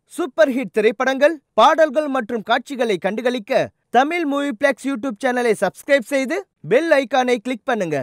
Super hit திரைப்படங்கள் பாடல்கள் மற்றும் காட்சிகளை கண்டுகளிக்க தமிழ் மூவி பிளெக்ஸ் யூடியூப் சேனலை சப்ஸ்கிரைப் செய்து பெல் ஐகானை கிளிக் பண்ணுங்க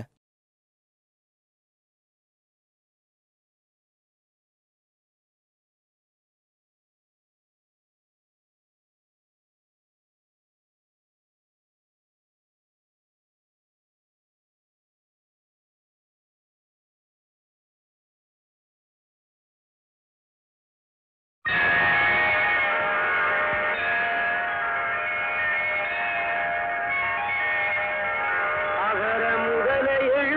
அகர முதல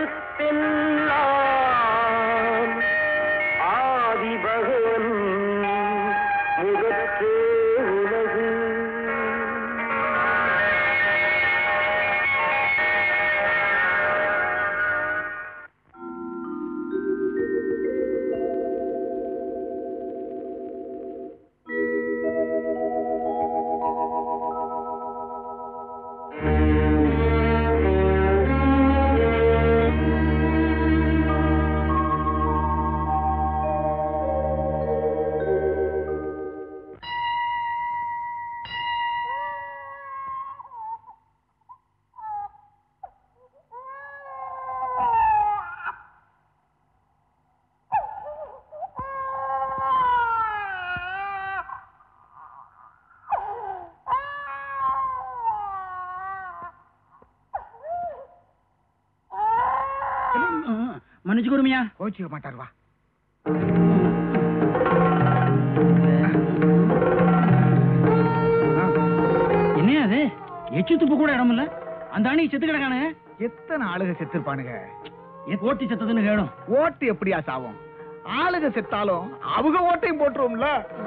எழுத்தெல்லாம் ஆதி பகவன் முதற்றே உலகு மன்னிச்சு கொடுமையா கோச்சிக்க மாட்டார் வா என்ன அது எச்சு துப்பு கூட இடம் இல்ல அந்த அணி செத்து கிடக்கானு எத்தனை ஆளுக செத்துருப்பானுங்க ஓட்டி செத்ததுன்னு கேடும் ஓட்டு எப்படியா சாவும் ஆளுக செத்தாலும் அவங்க ஓட்டையும் போட்டுருவோம்ல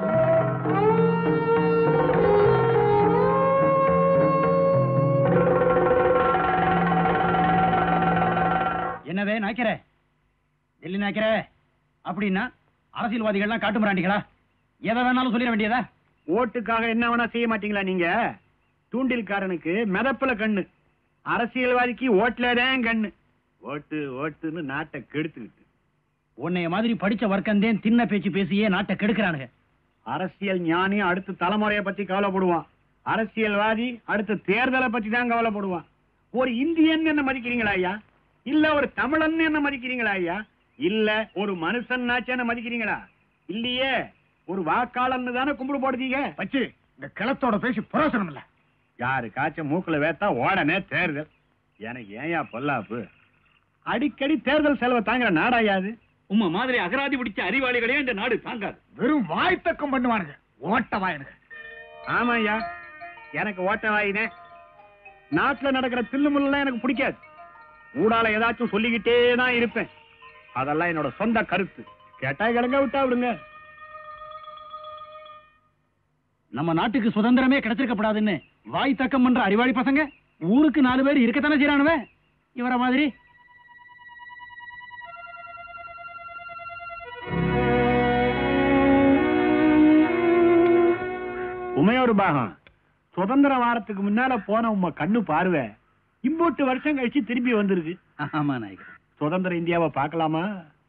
என்னவே நாய்க்கிற டெல்லி நாய்க்கிற அப்படின்னா அரசியல்வாதிகள்லாம் காட்டு மிராண்டிகளா எதை வேணாலும் சொல்லிட வேண்டியதா ஓட்டுக்காக என்ன வேணா செய்ய மாட்டீங்களா நீங்க தூண்டில்காரனுக்கு மிதப்புல கண்ணு அரசியல்வாதிக்கு ஓட்டுலதான் கண்ணு ஓட்டு ஓட்டுன்னு நாட்டை கெடுத்துக்கிட்டு உன்னைய மாதிரி படிச்ச வர்க்கந்தேன் தின்ன பேச்சு பேசியே நாட்டை கெடுக்கிறானுங்க அரசியல் ஞானி அடுத்த தலைமுறைய பத்தி கவலைப்படுவான் அரசியல்வாதி அடுத்த தேர்தலை பத்தி தான் கவலைப்படுவான் ஒரு இந்தியன் என்ன மதிக்கிறீங்களா ஐயா இல்ல ஒரு தமிழன் என்ன மதிக்கிறீங்களா ஐயா இல்ல ஒரு மனுஷன் என்ன மதிக்கிறீங்களா இல்லையே ஒரு வாக்காளர்னு தானே கும்பிடு போடுதீங்க வச்சு இந்த கிளத்தோட பேசி புரோசனம் இல்ல யாரு காய்ச்ச மூக்குல வேத்தா உடனே தேர்தல் எனக்கு ஏயா பொல்லாப்பு அடிக்கடி தேர்தல் செலவை தாங்குற நாடாயாது உம்ம மாதிரி அகராதி பிடிச்ச அறிவாளிகளே இந்த நாடு தாங்காது வெறும் வாய்த்தக்கம் பண்ணுவானுங்க ஓட்ட வாயனுங்க ஆமா ஐயா எனக்கு ஓட்ட வாயினே நாட்டுல நடக்கிற தில்லுமுல்லாம் எனக்கு பிடிக்காது ஊடால ஏதாச்சும் சொல்லிக்கிட்டே தான் இருப்பேன் அதெல்லாம் என்னோட சொந்த கருத்து கேட்டா கிழங்க விட்டா விடுங்க நம்ம நாட்டுக்கு சுதந்திரமே கிடைச்சிருக்கப்படாதுன்னு வாய் தக்கம் பண்ற அறிவாளி பசங்க ஊருக்கு நாலு பேர் இருக்கத்தானே செய்யறானுவ இவர மாதிரி உமையோரு பாகம் சுதந்திர வாரத்துக்கு முன்னால போன உம்ம கண்ணு பார்வை இம்போட்டு வருஷம் கழிச்சு திரும்பி வந்திருக்கு ஆமா நாயகர் சுதந்திர இந்தியாவை பார்க்கலாமா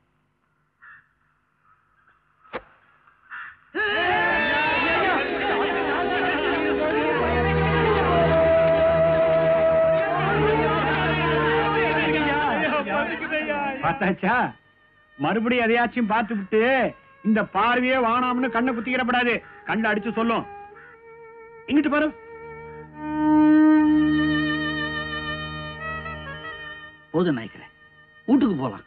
பார்த்தாச்சா மறுபடியும் எதையாச்சும் பார்த்து விட்டு இந்த பார்வையே வானாம்னு கண்ணை குத்திக்கிறப்படாது கண்ணை அடிச்சு சொல்லும் இங்கிட்டு பாரு போதும் நாயக்கரே வீட்டுக்கு போலாம்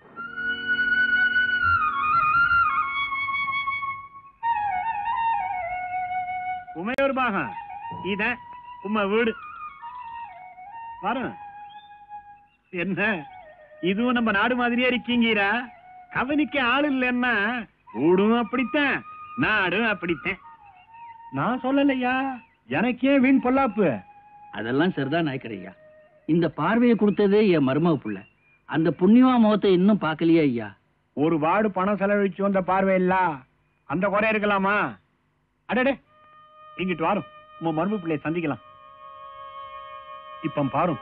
உமையோர் பாகம் இத உம்ம வீடு வரும் என்ன இதுவும் நம்ம நாடு மாதிரியே இருக்கீங்கீரா கவனிக்க ஆள் இல்லைன்னா வீடும் அப்படித்தான் நாடும் அப்படித்தான் நான் சொல்லலையா எனக்கே வீண் பொல்லாப்பு அதெல்லாம் சரிதான் நாயக்கரையா இந்த பார்வையை கொடுத்ததே என் மருமக புள்ள அந்த புண்ணியமா முகத்தை இன்னும் பார்க்கலையா ஐயா ஒரு வார்டு பணம் செலவழிச்சு வந்த பார்வை இல்ல அந்த குறை இருக்கலாமா அடடே இங்கிட்டு வாரும் உங்க மரும பிள்ளைய சந்திக்கலாம் இப்ப பாரும்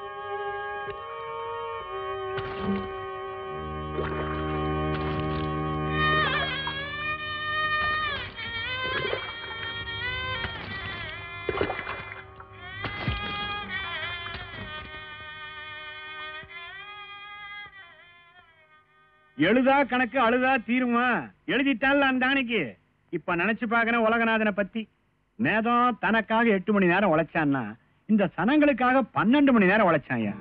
எழுதா கணக்கு அழுதா தீருமா எழுதிட்டால அந்த அன்னைக்கு இப்ப நினைச்சு பாக்குறேன் உலகநாதனை பத்தி நேதம் தனக்காக எட்டு மணி நேரம் உழைச்சான்னா இந்த சனங்களுக்காக பன்னெண்டு மணி நேரம் உழைச்சாயா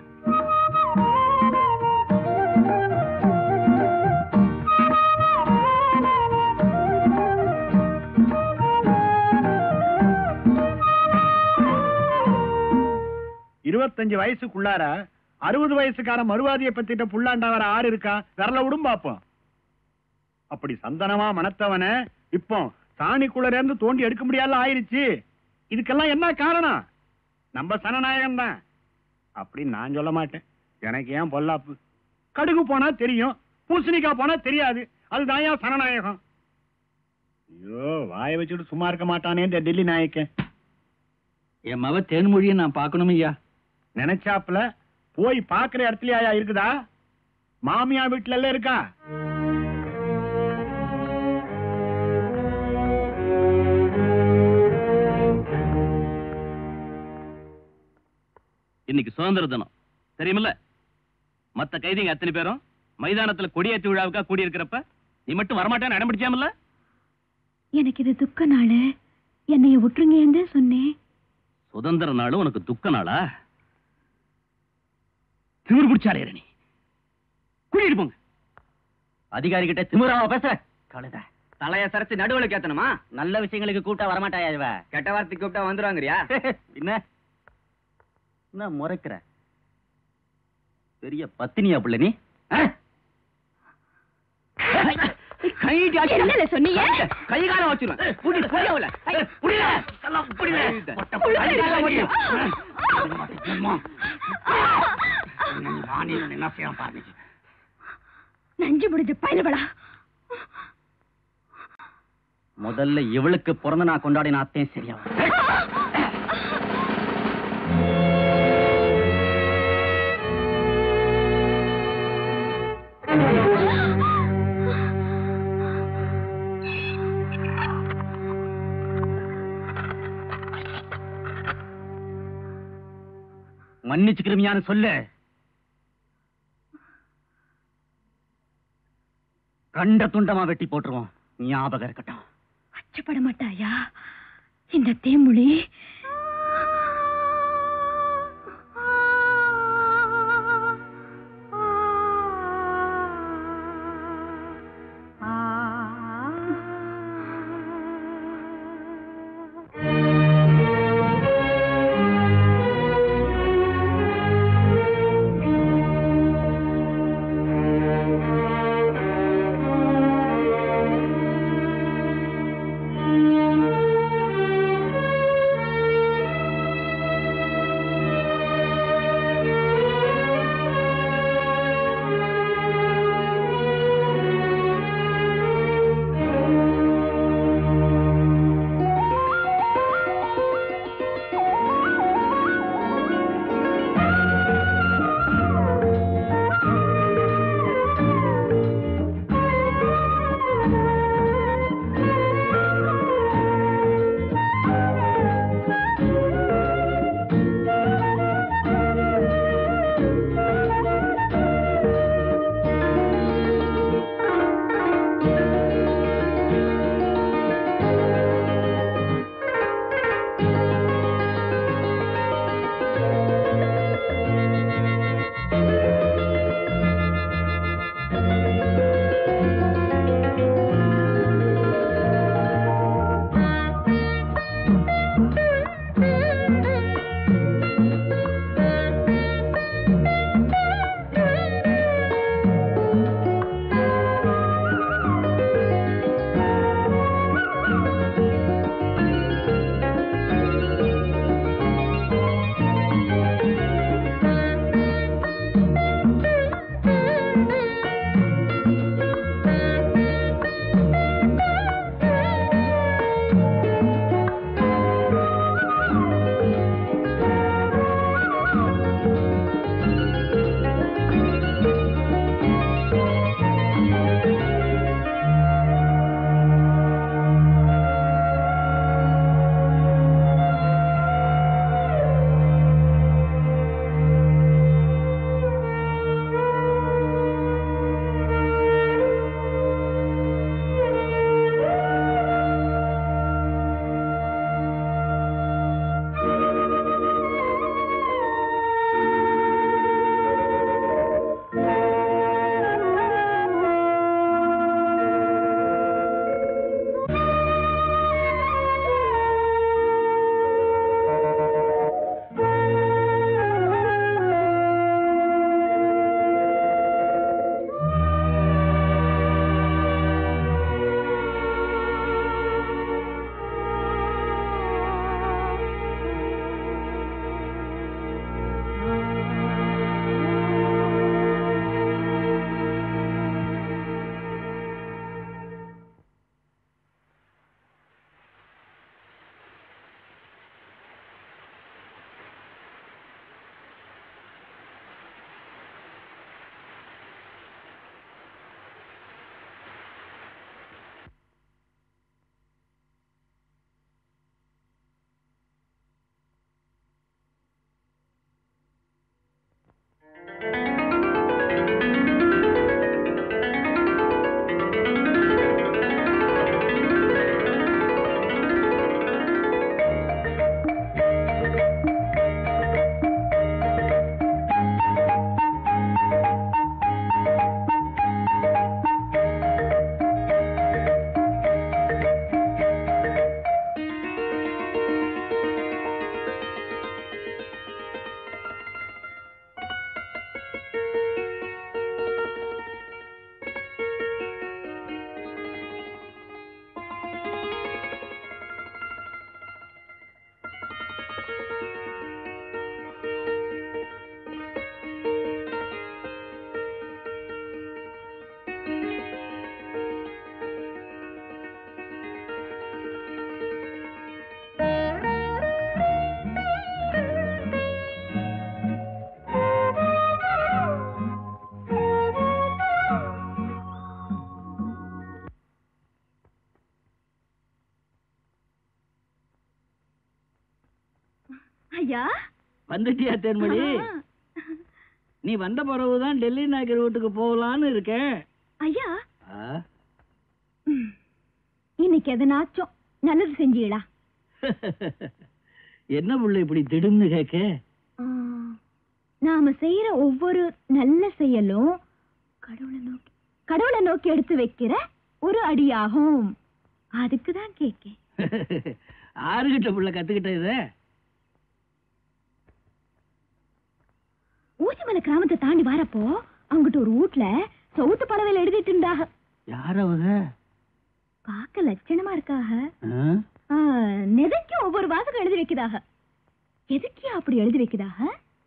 இருபத்தஞ்சு வயசுக்குள்ளார அறுபது வயசுக்கார மறுவாதியை பத்திட்ட புல்லாண்டவர ஆறு இருக்கா விரல விடும் பாப்போம் அப்படி சந்தனமா மனத்தவன இப்போ சாணிக்குள்ள இருந்து தோண்டி எடுக்க முடியாத ஆயிருச்சு இதுக்கெல்லாம் என்ன காரணம் நம்ம சனநாயகம் தான் அப்படின்னு நான் சொல்ல மாட்டேன் எனக்கு ஏன் பொல்லாப்பு கடுகு போனா தெரியும் பூசணிக்காய் போனா தெரியாது அதுதான் ஏன் சனநாயகம் ஐயோ வாயை வச்சுட்டு சும்மா இருக்க மாட்டானே இந்த டெல்லி நாயக்கன் என் மவ தேன்மொழியை நான் பார்க்கணும் ஐயா நினைச்சாப்புல போய் பாக்குற இடத்துலயா இருக்குதா மாமியா வீட்டுல எல்லாம் இருக்கா இன்னைக்கு சுதந்திர தினம் தெரியுமில்ல மத்த கைதிங்க அத்தனை பேரும் மைதானத்துல கொடியேற்று விழாவுக்கா கூடி இருக்கிறப்ப நீ மட்டும் வரமாட்டேன்னு அடம் பிடிச்சாமல்ல எனக்கு இது துக்க நாள் என்னைய விட்டுருங்கன்னு சொன்னேன் சுதந்திர நாள் உனக்கு துக்க நாளா திமிரு பிடிச்சாலே நீ கூட்டிட்டு போங்க அதிகாரி கிட்ட திமிராவா பேசுற கழுத தலைய சரைச்சு நடுவுல கேத்தணுமா நல்ல விஷயங்களுக்கு கூப்பிட்டா வரமாட்டாயா இவ கெட்ட வார்த்தைக்கு கூப்பிட்டா வந்துருவாங்கறியா என்ன என்ன முறைக்கிற பெரிய பத்தினியா புள்ள நீ ஆ? கைட்டு அடி. என்னல சொன்னீங்க? கை காலம் வச்சிருவேன் புடி புடி அவள ஐ, புடிடா. எல்லாம் புடிடா. கை காலம் வச்சிருவேன். வாணியில் என்ன செய்யலாம் பாருங்க நஞ்சு முடிஞ்ச பயலுவலா முதல்ல இவளுக்கு பிறந்த நான் கொண்டாடின அத்தையும் சரியா வரும். மன்னிச்சுக்கிறமியான்னு சொல்லு கண்ட துண்டமா வெட்டி போட்டுருவோம் ஞாபகம் இருக்கட்டும் அச்சப்பட மாட்டாயா இந்த தேமொழி ஆ ஐயா வந்துட்டியா தேன்மொழி ஆ. நீ வந்த பிறகுதான் டெல்லி நாயக்கர் வீட்டுக்கு போகலான்னு இருக்கேன் ஐயா ஆ, ம். இன்னைக்கு எதனாச்சும் நல்லது செஞ்சீங்களா என்ன புள்ள இப்படி திடும்னு கேட்க ஆ, நாம செய்யற ஒவ்வொரு நல்ல செயலும் கடவுளை நோக்கி கடவுளை நோக்கி எடுத்து வைக்கிற ஒரு அடியாகும் அதுக்கு தான் கேக்கேன் ஆறுகிட்ட புள்ள கத்துக்கிட்ட இத ஊசிமலை கிராமத்தை தாண்டி வரப்போ அங்கிட்ட ஒரு வீட்ல சவுத்து பலவையில எழுதிட்டு இருந்தாக யார் அவங்க பார்க்க லட்சணமா இருக்காக ஆ? ஆ, நெதைக்கும் ஒவ்வொரு வாசகம் எழுதி வைக்குதாக எதுக்கே அப்படி எழுதி வைக்குதாக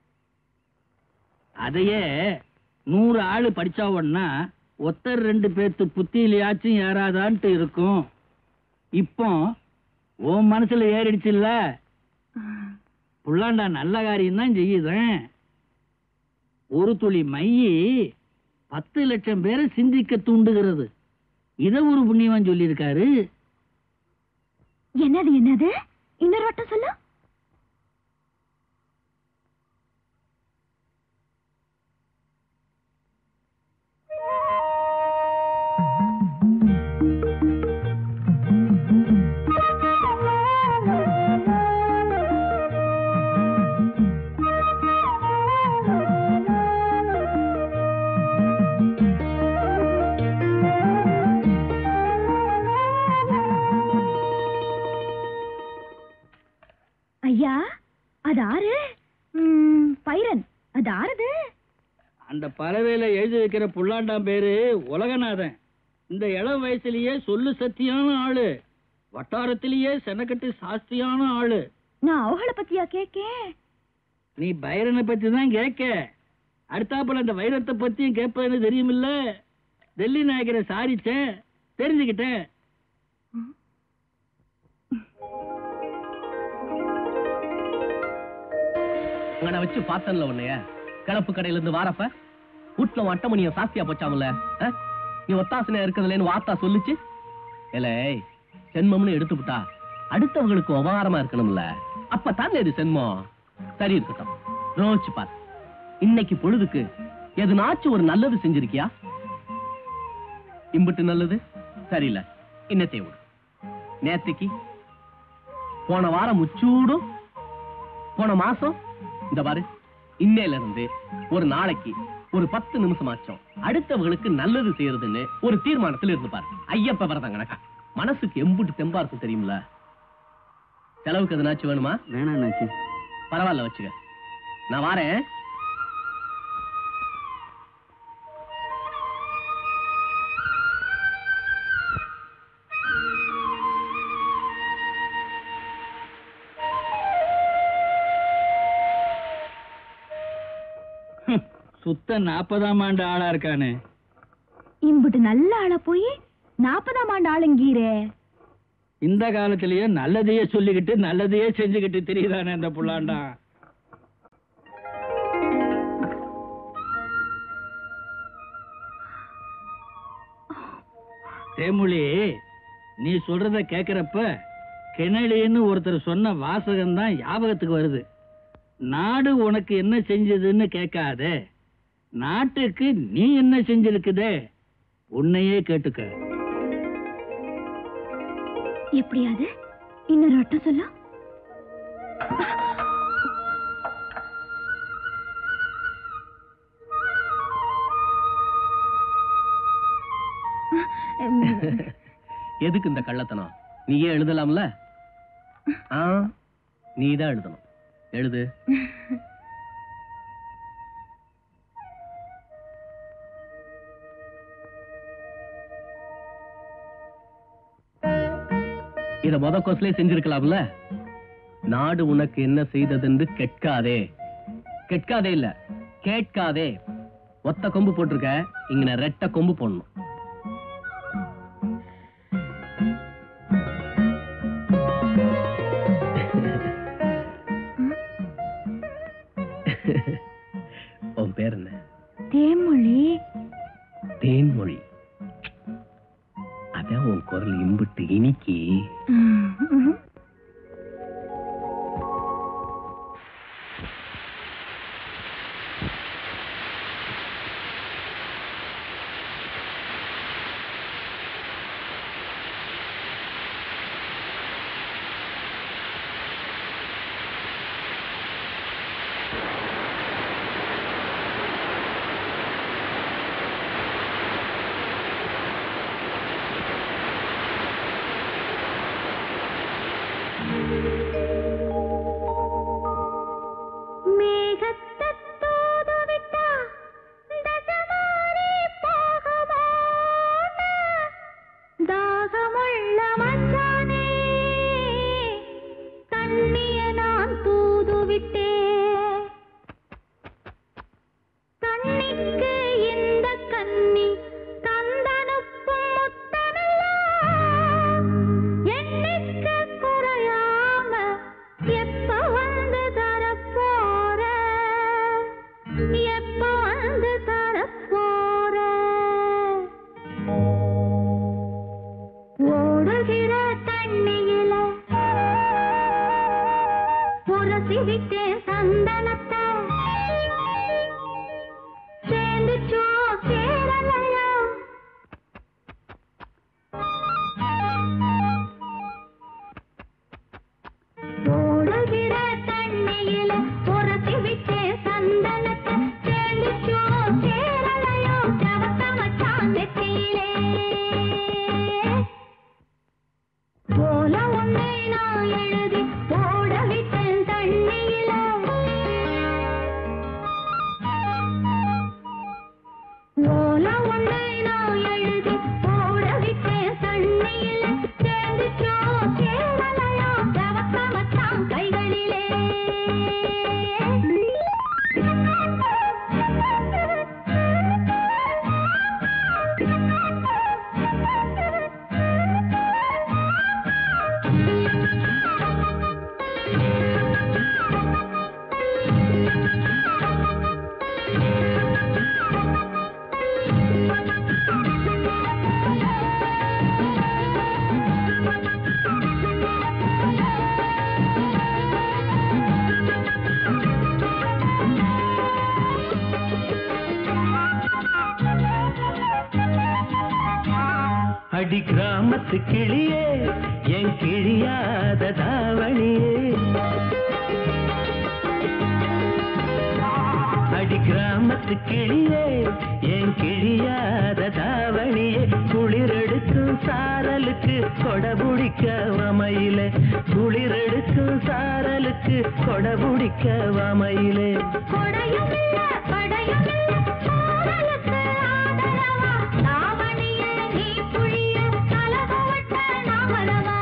அதையே நூறு ஆளு படிச்சா உடனா ஒத்தர் ரெண்டு பேர்த்து புத்தியிலையாச்சும் ஏறாதான்ட்டு இருக்கும் இப்போ உன் மனசுல ஏறிடுச்சுல்ல புள்ளாண்டா நல்ல காரியம் தான் செய்யுதேன் ஒரு துளி மையி பத்து லட்சம் பேரை சிந்திக்க தூண்டுகிறது இத ஒரு புண்ணியவான் சொல்லியிருக்காரு என்னது என்னது இன்னொரு வட்டம் சொல்லு ஐயா அது ஆறு ம், பைரன் அது ஆறுது அந்த பறவையில எழுதி வைக்கிற புல்லாண்டாம் பேரு உலகநாதன் இந்த இளம் வயசுலயே சொல்லு சத்தியான ஆளு வட்டாரத்திலேயே செனக்கட்டு சாஸ்தியான ஆளு நான் அவங்கள பத்தியா கேக்கேன் நீ பைரனை பத்தி தான் கேட்க அடுத்தாப்புல அந்த வைரத்தை பத்தியும் கேட்பேன்னு தெரியுமில்ல டெல்லி நாயகரை சாரிச்சேன் தெரிஞ்சுக்கிட்டேன் உங்களை வச்சு பார்த்தன்ல உன்னைய கிளப்பு கடையில இருந்து வாரப்ப வீட்டுல உன் அட்டமணிய சாஸ்தியா போச்சாமல ஆ? நீ ஒத்தாசனையா இருக்கிறதுலன்னு வார்த்தா சொல்லுச்சு ஏலே சென்மம்னு எடுத்துவிட்டா அடுத்தவங்களுக்கு உபகாரமா இருக்கணும்ல அப்ப இது சென்மம் சரி இருக்கட்டும் ரோச்சு பார் இன்னைக்கு பொழுதுக்கு எதுனாச்சும் ஒரு நல்லது செஞ்சிருக்கியா இம்புட்டு நல்லது சரியில்லை இன்னத்தை விடு நேத்திக்கு போன வாரம் முச்சூடும் போன மாசம் இந்த பாரு இன்னையில இருந்து ஒரு நாளைக்கு ஒரு பத்து நிமிஷம் ஆச்சோம் அடுத்தவங்களுக்கு நல்லது செய்யறதுன்னு ஒரு தீர்மானத்துல இருந்து பாரு ஐயப்ப வரதான் கணக்கா மனசுக்கு எம்புட்டு தெம்பா இருக்கும் தெரியுமில செலவுக்கு எதுனாச்சும் வேணுமா வேணாண்ணாச்சி பரவாயில்ல வச்சுக்க நான் வாரேன் சுத்த நாற்பதாம் ஆண்டு ஆளா இருக்கானே இம்புட்டு நல்ல ஆளா போய் நாற்பதாம் ஆண்டு ஆளுங்கீரே இந்த காலத்திலேயே நல்லதையே சொல்லிக்கிட்டு நல்லதையே செஞ்சுக்கிட்டு தெரியுதானே அந்த புள்ளாண்டா தேமொழி நீ சொல்றத கேக்குறப்ப கிணலின்னு ஒருத்தர் சொன்ன வாசகம் தான் ஞாபகத்துக்கு வருது நாடு உனக்கு என்ன செஞ்சதுன்னு கேட்காத நாட்டுக்கு நீ என்ன செஞ்சிருக்குதே உன்னையே கேட்டுக்க எப்படியாது இன்னொரு வட்டம் சொல்லு ம், எதுக்கு இந்த கள்ளத்தனம் நீயே எழுதலாம்ல ஆ நீதான் எழுதணும் எழுது இத முத கோஸ்லயே செஞ்சிருக்கலாம்ல நாடு உனக்கு என்ன செய்ததென்று கேட்காதே கேட்காதே இல்ல கேட்காதே ஒத்த கொம்பு போட்டிருக்க இங்க நான் ரெட்ட கொம்பு போடணும் உன் பேர் என்ன தேன்மொழி தேன்மொழி அதான் உன் குரல் இம்புட்டு இனிக்கி ம், ம். மேகத்தைத் தூதுவிட்டா தசமாரி போகுமோன்னு தாகமுள்ள மச்சானே தண்ணிய நான் தூதுவிட்டேன் தண்ணிக்கு இந்த கன்னி தந்தனுப்பும் முத்தமெல்லாம் எண்ணிக்க குறையாம எப்ப வந்து தரப்போற எப்ப வந்து தரப்போற ஓடுகிற தண்ணியில உரசி விட்டேன் சந்தனத்தை சேர்ந்துச்சோ சேரலையோ ஓடுகிற தண்ணியில உரசி விட்டேன் சந்தனத்தை சேர்ந்துச்சோ சேரலையோ செவத்த மச்சான் நெத்தியிலே போல உன்னை நான் எழுதி போட விட்டேன் தண்ணியில போல உன்னை நான் எழுதி போட விட்டேன் தண்ணியில சேர்ந்துச்சோ சேரலையோ செவத்த மச்சான் கைகளிலே அடி கிராமத்து கிளியே என் கிழியாத தாவணியே அடி கிராமத்து கிளியே என் கிழியாத தாவணியே குளிரெடுக்கும் சாரலுக்கு கொடபுடிக்க வமையிலே குளிரெடுக்கும் சாரலுக்கு கொடபுடிக்க வமையிலே கொடையும் இல்ல படையும் இல்ல காதலுக்கு ஆதரவா தாவணிய நீ புழிய கலகவட்ட நாமரவா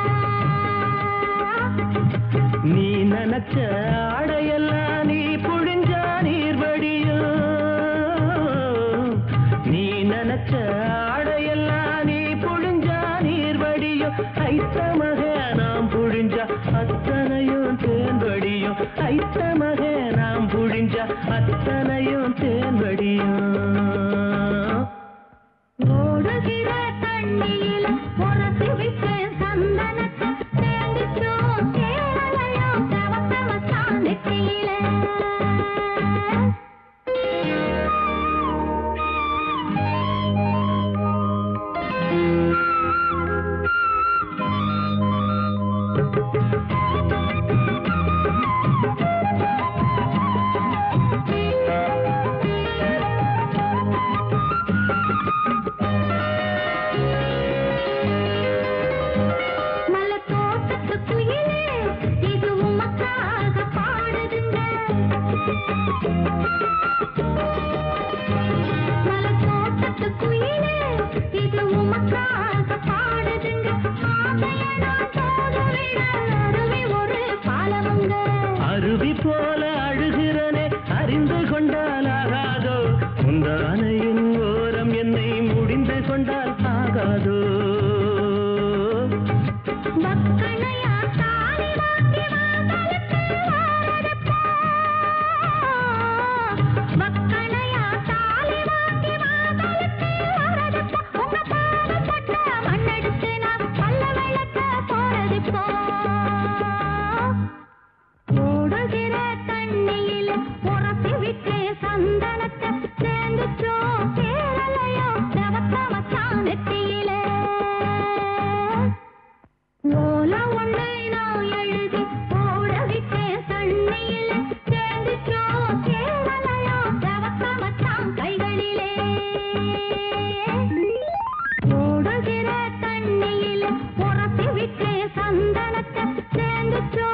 நீ நினைச்ச ஆடையெல்லாம் நீ புழிஞ்சா நீர் வடியும் நீ நினைச்ச ஆடையெல்லாம் நீ புழிஞ்சா நீர் வடியும் ஐத்தமக நாம் புழிஞ்சா அத்தனையும் தேன் வடியும் ஐத்தமக நாம் புழிஞ்சா அத்தனையும் தேன் வடியும் ஓடுகிற தண்ணியில உரசி விட்டேன் சந்தனத்தை சேர்ந்துச்சோ சேரலையோ செவத்த மச்சான் நெத்தியிலே மலர் தோட்டத்து குயிலே இது உமக்காக பாடுதுங்க மலர் தோட்டத்து குயிலே இது உமக்காக பாடுதுங்க ஆசைய நான் தோதுவிட அருவி ஒரு பாலமுங்க அருவி போல அழுகிறனே அறிந்து கொண்டால் ஆகாதோ முந்தானையின் ஓரம் என்னை முடிந்து கொண்டால் ஆகாதோ மக்களையா தாலி வாங்கி வாங்கலுக்கு வாரதப்பா மக்களையா தாலி வாங்கி வாங்கலுக்கு வாரதப்பா உங்க பாதம் பட்ட மண்ணெடுத்து நான் பல்ல விளக்க போறதுப்போ ஓடுகிற தண்ணியில உரசி விட்டு சந்தனத்தை சேர்ந்துச்சோ சேரலையோ செவத்த மச்சான் நெத்தியிலே ஓல ஒன்னை நான் எழுதி போட விட்டேன் தண்ணியில சேர்ந்துச்சோ சேரலையோ செவத்த மச்சான் கைகளிலே ஓடுகிற தண்ணியில உரசி விட்டேன் சந்தனத்தை சேர்ந்துச்சோ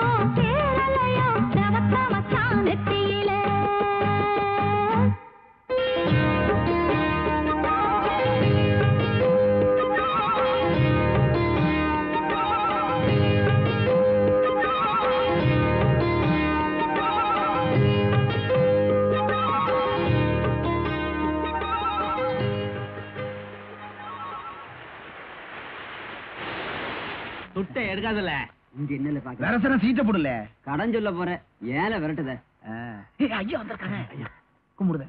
இருக்காதுல்ல இங்க என்னல பாக்க வரசன சீட்டை போடல கடன் சொல்ல போற ஏல விரட்டுத ஐயா வந்திருக்காங்க ஐயா கும்பிடுத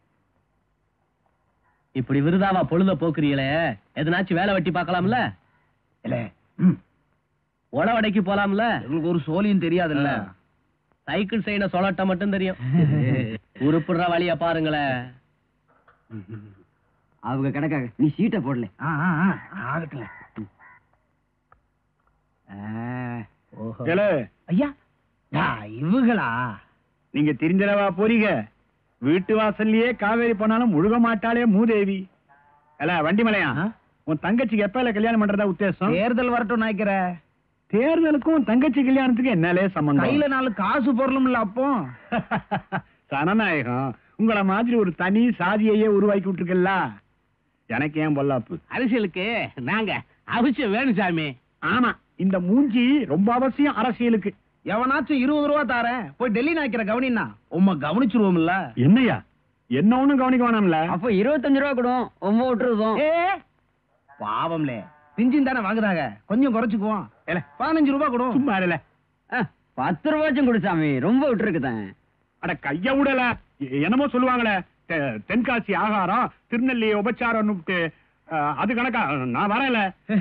இப்படி விருதாவா பொழுத போக்குறீங்களே எதனாச்சும் வேலை வெட்டி பார்க்கலாம்ல இல்ல ம் உழவடைக்கு போலாம்ல உங்களுக்கு ஒரு சோழியும் தெரியாதுல்ல சைக்கிள் செய்யணும் சொலட்ட மட்டும் தெரியும் உருப்புடுற வழிய பாருங்களேன் அவங்க கிடக்காக நீ சீட்டை போடல ஆ ஆ ஆ, ஆகட்டுல ஓஹோ ஏலே, ஐயா யா, இவங்களா நீங்க தெரிஞ்சலவா போறீங்க வீட்டு வாசல்லயே காவேரி போனாலும் முழுக மாட்டாளே மூதேவி இல்ல வண்டிமலையா உன் தங்கச்சிக்கு எப்ப கல்யாணம் பண்றதா உத்தேசம் தேர்தல் வரட்டும் நினைக்கிற தேர்தலுக்கும் உன் தங்கச்சி கல்யாணத்துக்கு என்னலே சம்பந்தம் கையில நாலு காசு பொருளும்ல அப்போ சனநாயகம் உங்கள மாதிரி ஒரு தனி சாதியையே உருவாக்கி விட்டுருக்கல்ல எனக்கு ஏன் பொல்லாப்பு அரசியலுக்கு நாங்க அவசியம் வேணும் சாமி ஆமா இந்த மூஞ்சி ரொம்ப அவசியம் அரசியலுக்கு எவனாச்சும் இருபது ரூபா தாரேன் போய் டெல்லி நாய்க்கிற கவனின்னா உம்மை கவனிச்சிருவோம்ல என்னையா என்ன ஒண்ணும் கவனிக்க வேணாம்ல அப்ப இருபத்தஞ்சு ரூபா கொடும் ஒன்பது விட்டுருவோம் ஏ பாவம்லே பிஞ்சின் தானே வாங்குறாங்க கொஞ்சம் குறைச்சுக்குவோம் ஏல பதினஞ்சு ரூபா கொடும் சும்மா இருல. பத்து ரூபாச்சும் கொடு சாமி ரொம்ப விட்டுருக்குதான் அட கைய விடல எ- என்னமோ சொல்லுவாங்களே தெ- தென்காசி ஆகாரம் திருநெல்லி உபச்சாரம் அது கணக்கா நான் வரல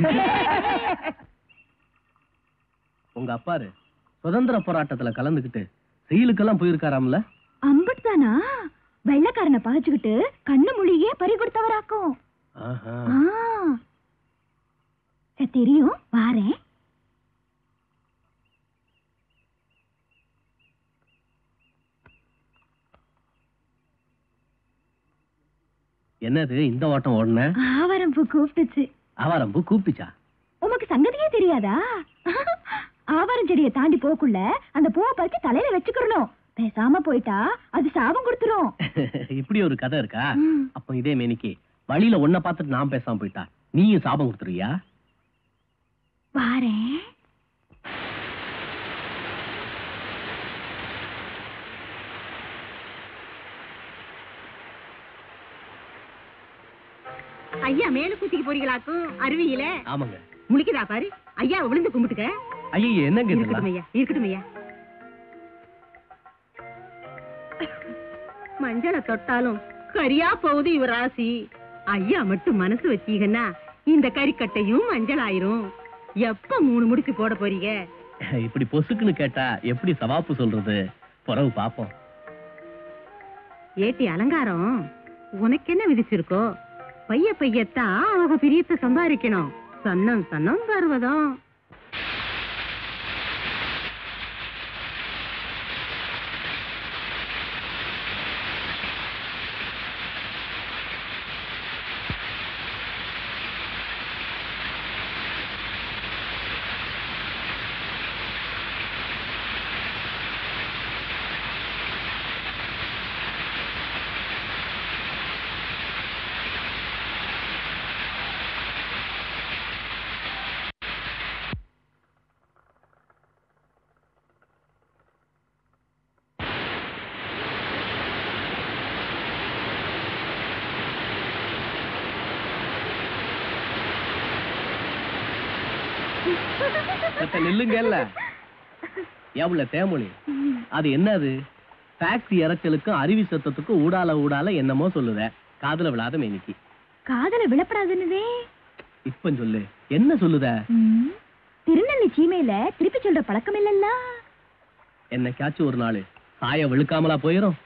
உங்க அப்பாரு சுதந்திர போராட்டத்துல கலந்துக்கிட்டு செயலுக்கெல்லாம் போயிருக்காராம்ல அம்பட் தானா வெள்ளக்காரனை பகைச்சுக்கிட்டு கண்ணு மொழியே பறி கொடுத்தவராக்கும் ஆஹா. ஆ. சரி, தெரியும் வாரேன் என்னது இந்த ஓட்டம் ஓடுன ஆவாரம் பூ கூப்பிட்டுச்சு ஆவாரம்பு கூப்பிச்சா உமக்கு சங்கதியே தெரியாதா ஆவாரம் செடியை தாண்டி போக்குள்ள அந்த பூவை பறிச்சு தலையில வச்சுக்கிறணும் பேசாம போயிட்டா அது சாபம் கொடுத்துரும் இப்படி ஒரு கதை இருக்கா ம். அப்ப இதே மேனிக்கு வழியில உன்னை பார்த்துட்டு நான் பேசாம போயிட்டா நீயும் சாபம் கொடுத்துருவியா வாரேன் ஐயா மேல கூட்டிக்கு போறீங்களாக்கும் அருவியில ஆமாங்க முழிக்குதா பாரு ஐயா விழுந்து கும்பிட்டுக்க ஐயோ என்னங்க இருக்கட்டும் இதெல்லாம் ஐயா இருக்கட்டும் ஐயா மஞ்சளை தொட்டாலும் கரியா போகுது இவ ராசி ஐயா மட்டும் மனசு வச்சீங்கன்னா இந்த கறிக்கட்டையும் மஞ்சள் ஆயிரும் எப்ப மூணு முடிச்சு போட போறீங்க இப்படி பொசுக்குன்னு கேட்டா எப்படி சவாப்பு சொல்றது பிறகு பாப்போம் ஏட்டி அலங்காரம் உனக்கு என்ன விதிச்சிருக்கோ பைய பையத்தான் அவங்க பிரியத்தை சம்பாதிக்கணும் சன்னம் சன்னம் பருவதம் செத்த நில்லுங்க இல்ல எவ்வளவு தேமொழி அது என்னது டாக்ஸி இறச்சலுக்கும் அருவி சத்தத்துக்கும் ஊடால ஊடால என்னமோ சொல்லுத காதுல விழாத மேனிக்கு காதல விழப்படாதுன்னுதே இப்ப சொல்லு என்ன சொல்லுத ம். திருநெல்வேலி சீமையில திருப்பி சொல்ற பழக்கம் இல்லல்ல என்னைக்காச்சும் ஒரு நாள் சாய வெளுக்காமலா போயிரும்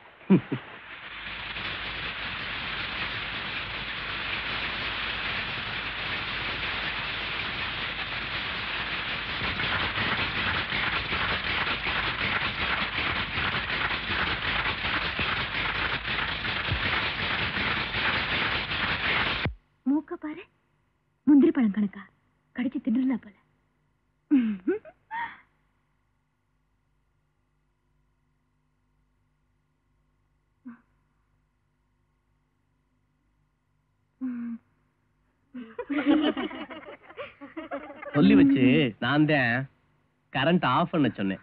மூக்க பாரு முந்திரி பழம் கணக்கா கடிச்சு தின்னுலாம் போல சொல்லி வச்சு நான் தான் கரண்ட் ஆஃப் பண்ண சொன்னேன்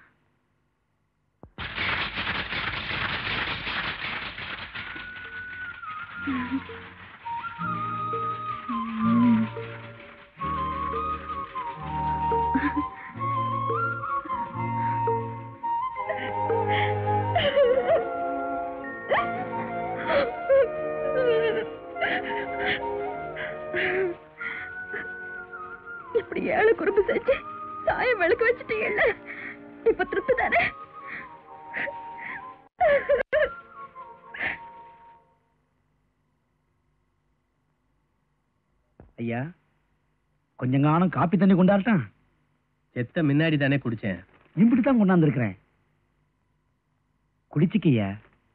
முடிச்சிட்டீங்கல்ல இப்ப திருப்தி தானே ஐயா கொஞ்சம் காலம் காப்பி தண்ணி கொண்டாடட்டான் செத்த முன்னாடி தானே குடிச்சேன் இப்படி தான் கொண்டாந்துருக்கிறேன் குடிச்சிக்கையா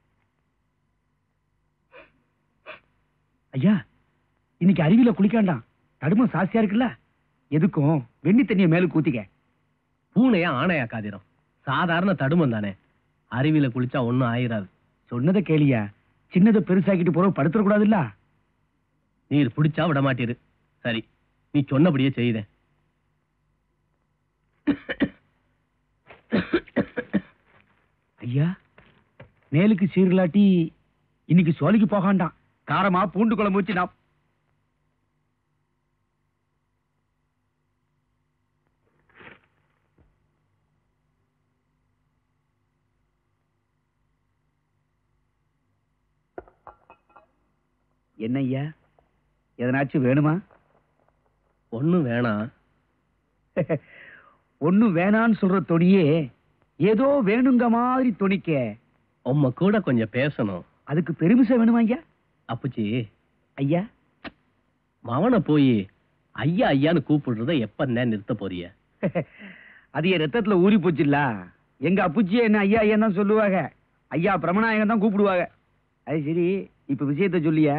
ஐயா இன்னைக்கு அருவியில குளிக்காண்டாம் தடுமம் சாஸ்தியா இருக்குல்ல எதுக்கும் வெண்ணி தண்ணிய மேல ஊத்திக்க பூனையா ஆணையா காதிரம் சாதாரண தடுமம் தானே அருவியில குளிச்சா ஒண்ணும் ஆயிராது சொன்னதை கேளியா சின்னதை பெருசாக்கிட்டு போற படுத்துட கூடாதுல்ல நீர் பிடிச்சா விட மாட்டீரு சரி நீ சொன்னபடியே செய்தேன் ஐயா மேலுக்கு சீர்லாட்டி இன்னைக்கு சோலைக்கு போகாண்டாம் காரமா பூண்டு குழம்பு வச்சு நான் என்ன ஐயா எதனாச்சும் வேணுமா ஒண்ணும் வேணாம் ஒண்ணும் வேணான்னு சொல்ற தொனியே ஏதோ வேணுங்க மாதிரி தொனிக்க உம்ம கூட கொஞ்சம் பேசணும் அதுக்கு பெருமிசம் வேணுமா ஐயா அப்புச்சி ஐயா மவனை போய் ஐயா ஐயான்னு கூப்பிடுறத எப்ப நிறுத்த போறிய அது என் ரத்தத்துல ஊறி போச்சுல்ல எங்க அப்புச்சியே என்ன ஐயா ஐயா தான் சொல்லுவாங்க ஐயா பிரமநாயகம் தான் கூப்பிடுவாங்க அது சரி இப்ப விஷயத்த சொல்லியா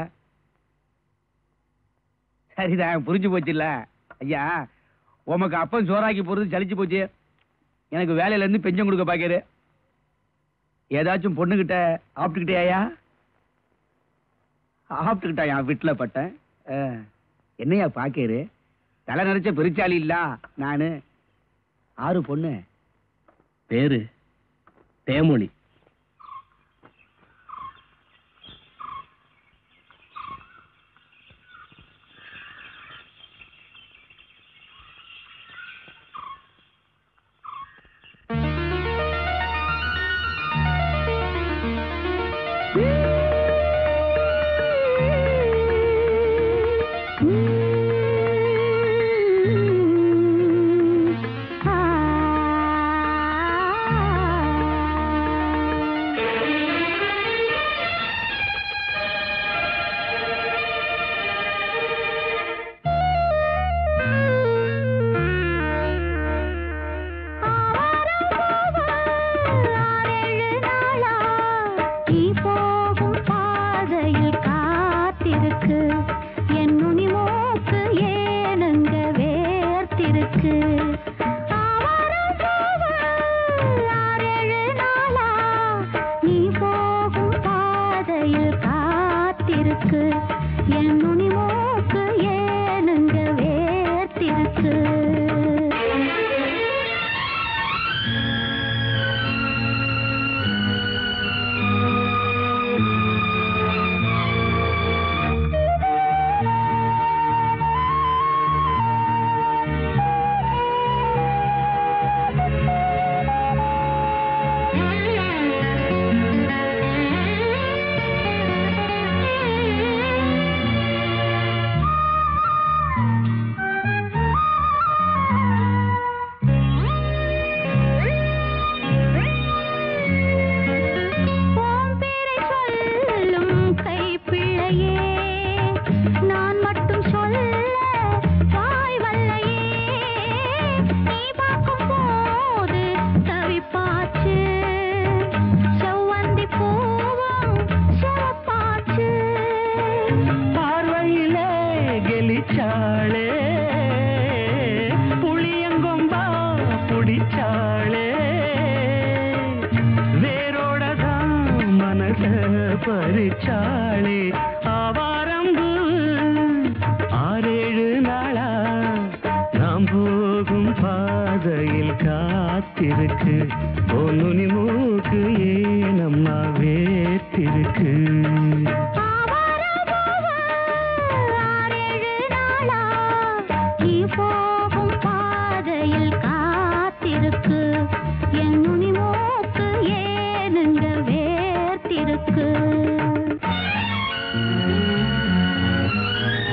சரிதான் புரிஞ்சு போச்சுல்ல ஐயா உமக்கு அப்பன் சோறாக்கி போறது சலிச்சு போச்சு எனக்கு வேலையில இருந்து பெஞ்சம் கொடுக்க பாக்காரு ஏதாச்சும் பொண்ணுகிட்ட ஆப்பிட்டுக்கிட்டே ஐயா ஆப்பிட்டுக்கிட்டா என் வீட்டுல பட்டேன் ஆ, என்னையா பாக்கேரு தலை நிறைச்ச பெருச்சாளி இல்ல நானு ஆறு பொண்ணு பேரு தேமொழி நீ போகும் பாதையில் காத்திருக்கு என் நுனி மூக்கு ஏனுங்க வேர்த்திருக்கு ஆவாரம் பூவு ஆறேழு நாளா நீ போகும் பாதையில் காத்திருக்கு என் நுனி மூக்கு ஏனுங்க வேர்த்திருக்கு உன் பேரை சொல்லும் கைப்பிள்ளையே நான் மட்டும் சொல்ல வாய் வல்லையே நீ பார்க்கும் போது தவிப்பாச்சு செவ்வந்தி பூவும் சிவப்பாச்சு பார்வையிலே கெலிச்சாளே புளியங்கொம்பா புடிச்சாளே வேரோட தான் மனச பறிச்சாளே ஆவாரம்பு ஆறேழு நாளா நாம் போகும் பாதையில் காத்திருக்கு பொன்னுனி மூக்கு ஏனம்மா வேத்திருக்கு நீ போகும் பாதையில் காத்திருக்கு என் நுனி மூக்கு ஏனுங்க வேர்த்திருக்கு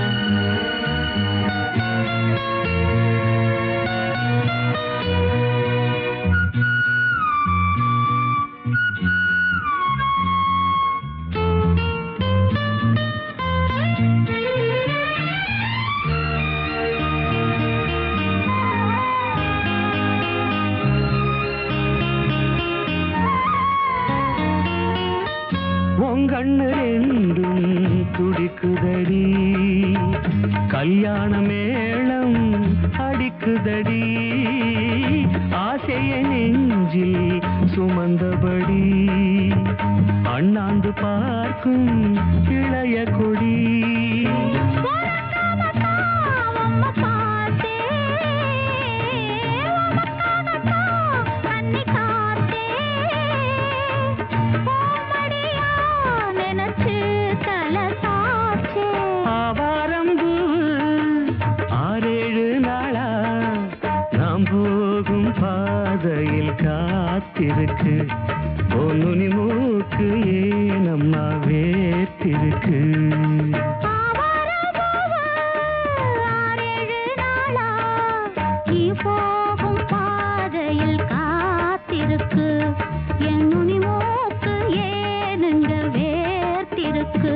ஆ கண்ணு ரெண்டும் துடிக்குதடி கல்யாண மேளம் அடிக்குதடி ஆசைய நெஞ்சில் சுமந்தபடி அண்ணாந்து பார்க்கும் இளைய கொடி ஆவாரம்பூ ஆறேழு நாளா நாம் போகும் பாதையில் காத்திருக்கு பொன்னுனி மூக்கு ஏனம்மா வேத்திருக்கு போகும் பாதையில் காத்திருக்கு என் நுனி மூக்கு ஏனுங்க வேர்த்திருக்கு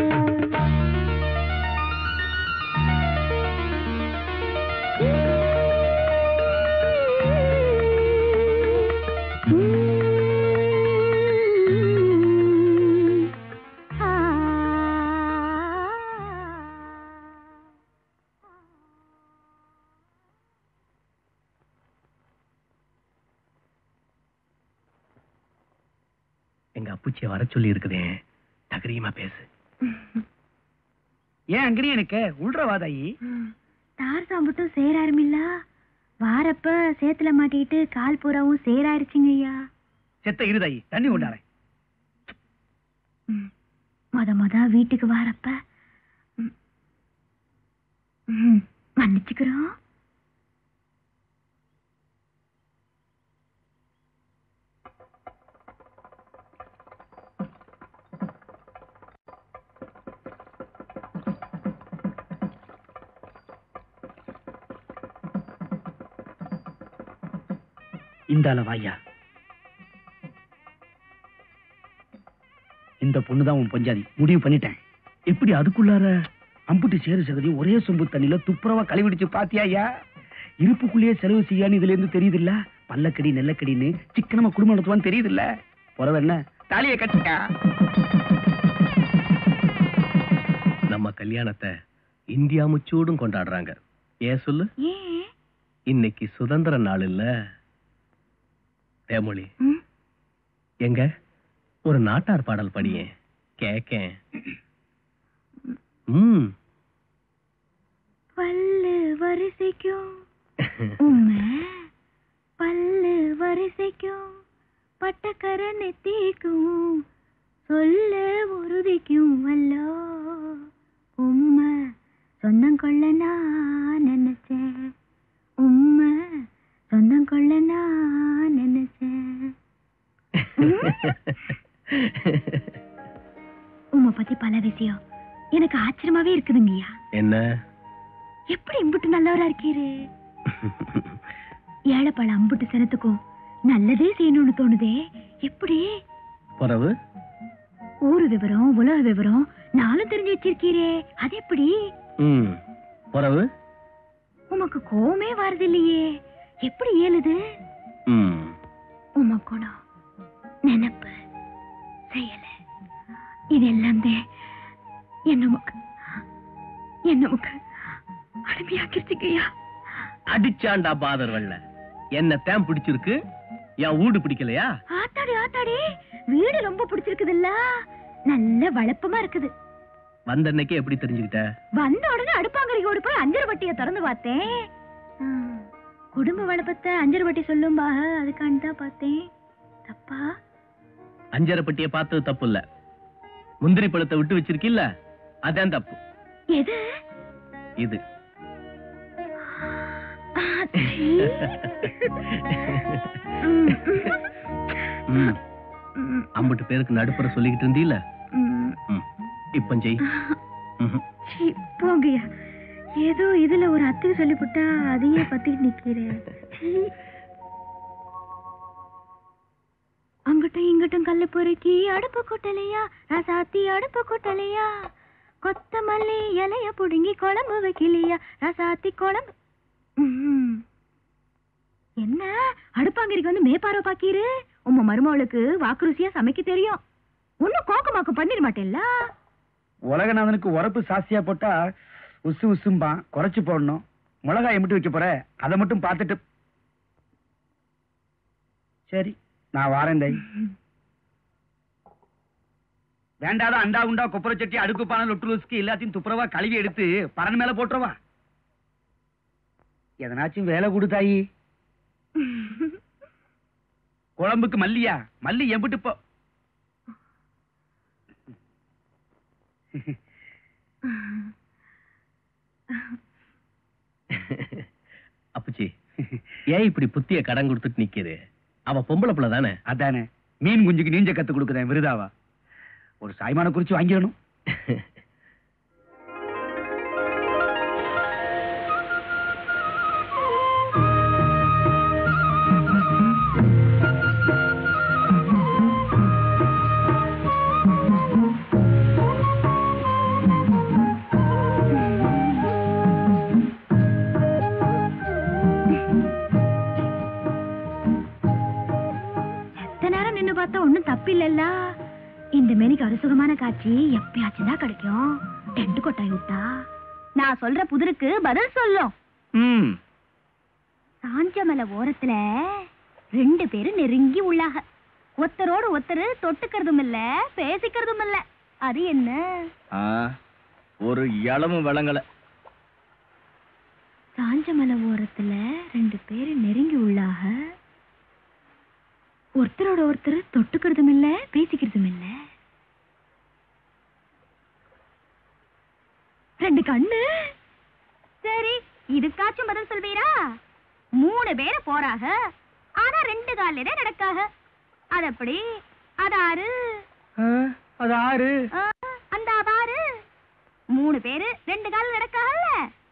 எங்க அப்புச்சிய வர சொல்லி இருக்குதே தகரியமா பேசு ஏன் அங்கேயும் எனக்கு உள்றவாதாயி தார் சாம்பிட்டும் சேராருமில்ல வாரப்ப சேத்துல மாட்டிக்கிட்டு கால் பூராவும் சேராயிருச்சுங்க ஐயா செத்த இருதாயி தண்ணி கொண்டாரேன் மொத மொத வீட்டுக்கு வாரப்ப ம், ம், மன்னிச்சுக்கிறோம் இந்தால வாயா இந்த பொண்ணுதான் உன் பஞ்சாதி முடிவு பண்ணிட்டேன் எப்படி அதுக்குள்ளார அம்புட்டு சேரு சகதி ஒரே சொம்பு தண்ணியில துப்புரவா கழுவிடுச்சு பாத்தியாயா இருப்புக்குள்ளேயே செலவு செய்யான்னு இதுல இருந்து தெரியுதுல்ல பல்லக்கடி நெல்லக்கடின்னு சிக்கனமா குடும்பம் நடத்துவான்னு தெரியுதுல்ல புறவ என்ன தாலியை கட்டிக்கா நம்ம கல்யாணத்தை இந்தியா முச்சூடும் கொண்டாடுறாங்க ஏன் சொல்லு ஏன் இன்னைக்கு சுதந்திர நாள் இல்ல தேமொழி ம்? எங்க ஒரு நாட்டார் பாடல் படியேன் கேக்கேன் ம் பல்லு வரிசைக்கும் உம்மை பல்லு வரிசைக்கும் பட்டக்கர நெத்திக்கும் சொல்ல உறுதிக்கும் அல்லோ உம்மை சொந்தம் கொள்ள நான் நினைச்சேன் உம்மை சொந்தம் கொள்ள நான் நினைச்சேன் உம்மை பத்தி பல விஷயம் எனக்கு ஆச்சரியமாவே இருக்குதுங்கய்யா என்ன எப்படி இம்புட்டு நல்லவரா இருக்கீரு ஏழைப்பழ அம்புட்டு சினத்துக்கும் நல்லதே செய்யணும்னு தோணுதே எப்படி புறவு ஊரு விவரம் உலக விவரம் நானும் தெரிஞ்சு வச்சிருக்கீரே அது எப்படி ம் புறவு உமக்கு கோவமே வருது இல்லையே எப்படி இயலுது ம் உம குணம் நினப்பு செயல இதெல்லாம் தான் என்ன நமக்கு என்ன நமக்கு அடிமையாக்கிருச்சுங்கய்யா அடிச்சாண்டா பாதர் வெள்ள என்ன தேம் பிடிச்சிருக்கு என் வீடு பிடிக்கலையா ஆத்தாடி ஆத்தாடி வீடு ரொம்ப பிடிச்சிருக்குதுல்ல நல்ல வளப்பமா இருக்குது வந்த அன்னைக்கே எப்படி தெரிஞ்சுக்கிட்ட வந்த உடனே அடுப்பாங்கரைக்கு ஓடி போய் அஞ்சரை வட்டியை திறந்து பார்த்தேன் ஆ, குடும்ப வளப்பத்தை அஞ்சரை வட்டி சொல்லும்பா அதுக்காண்டி தான் பார்த்தேன் தப்பா அஞ்சரை பெட்டியை பார்த்தது தப்பு இல்ல முந்திரி பழத்தை விட்டு வச்சிருக்கில்ல அதான் தப்பு எது இது ஆச்சி. ம், ம், ம், அம்பட்டு பேருக்கு நடுப்புற சொல்லிக்கிட்டு இருந்தீல ம். ம், இப்ப செய் ம்ஹும். சீ, போங்கய்யா ஏதோ இதுல ஒரு அத்துக்கு சொல்லிவிட்டா அதையே பத்திட்டு நிக்கிறேன் சீ. அங்கிட்டும் இங்கிட்டும் கல்லு பொறுக்கி அடுப்பு கொட்டலையா ரசாத்தி அடுப்பு கொட்டலையா கொத்தமல்லி இலைய புடுங்கி குழம்பு வைக்கலையா ரசாத்தி குழம்பு ம்ஹும். என்ன அடுப்பாங்கரிக்கு வந்து மேப்பாரோ பாக்கீரு உம்ம மருமவளுக்கு வாக்குருசியா சமைக்க தெரியும் ஒன்னும் கோக்கமாக்கு பண்ணிட மாட்டேல்ல உலகநாதனுக்கு உரப்பு சாஸ்தியா போட்டா உசு உசும்பான் குறைச்சு போடணும் மிளகாய் மட்டும் வைக்க போற அதை மட்டும் பார்த்துட்டு சரி நான் வாரேன் தை வேண்டாத அண்டா உண்டா கொப்பரை சட்டி அடுப்பு பானை லொட்டு லுஸ்க்கு எல்லாத்தையும் துப்புரவா கழுவி எடுத்து பரன் மேல போட்டுருவா எதனாச்சும் வேலை கொடுத்தாயி குழம்புக்கு மல்லியா மல்லி எம்பிட்டு போ அப்பச்சி ஏன் இப்படி புத்திய கடன் கொடுத்துட்டு நிக்குது அவ பொம்பளை பிள்ளை தானே அதானே மீன் குஞ்சுக்கு நீஞ்ச கத்து கொடுக்குறேன் விருதாவா ஒரு சாய்மான குறிச்சு வாங்கிடணும் எத்தனை நேரம் நின்னு பார்த்தா ஒண்ணும் தப்பில்லல்ல இந்த மேனிக்கு அறுசுகமான காட்சி எப்பயாச்சும் தான் கிடைக்கும் டென்ட் கொட்டாய் விட்டா நான் சொல்ற புதிருக்கு பதில் சொல்லும் ம் சாஞ்சமலை ஓரத்துல ரெண்டு பேரும் நெருங்கி உள்ளாக ஒருத்தரோடு ஒருத்தர் தொட்டுக்கிறதும் இல்ல பேசிக்கிறதும் இல்ல அது என்ன ஒரு இளமும் விளங்கல சாஞ்சமலை ஓரத்துல ரெண்டு பேரும் நெருங்கி உள்ளாக ஒருத்தரோட ஒருத்தர் தொட்டுக்கிறதும் இல்ல பேசிக்கிறதும் இல்ல ரெண்டு கண்ணு சரி இதுக்காச்சும் பதில் சொல்வீரா மூணு பேரு போறாக ஆனா ரெண்டு கால்ல தான் நடக்காக அது எப்படி அது ஆறு அது ஆறு ஆ, அந்த பாரு மூணு பேரு ரெண்டு கால் நடக்காகல்ல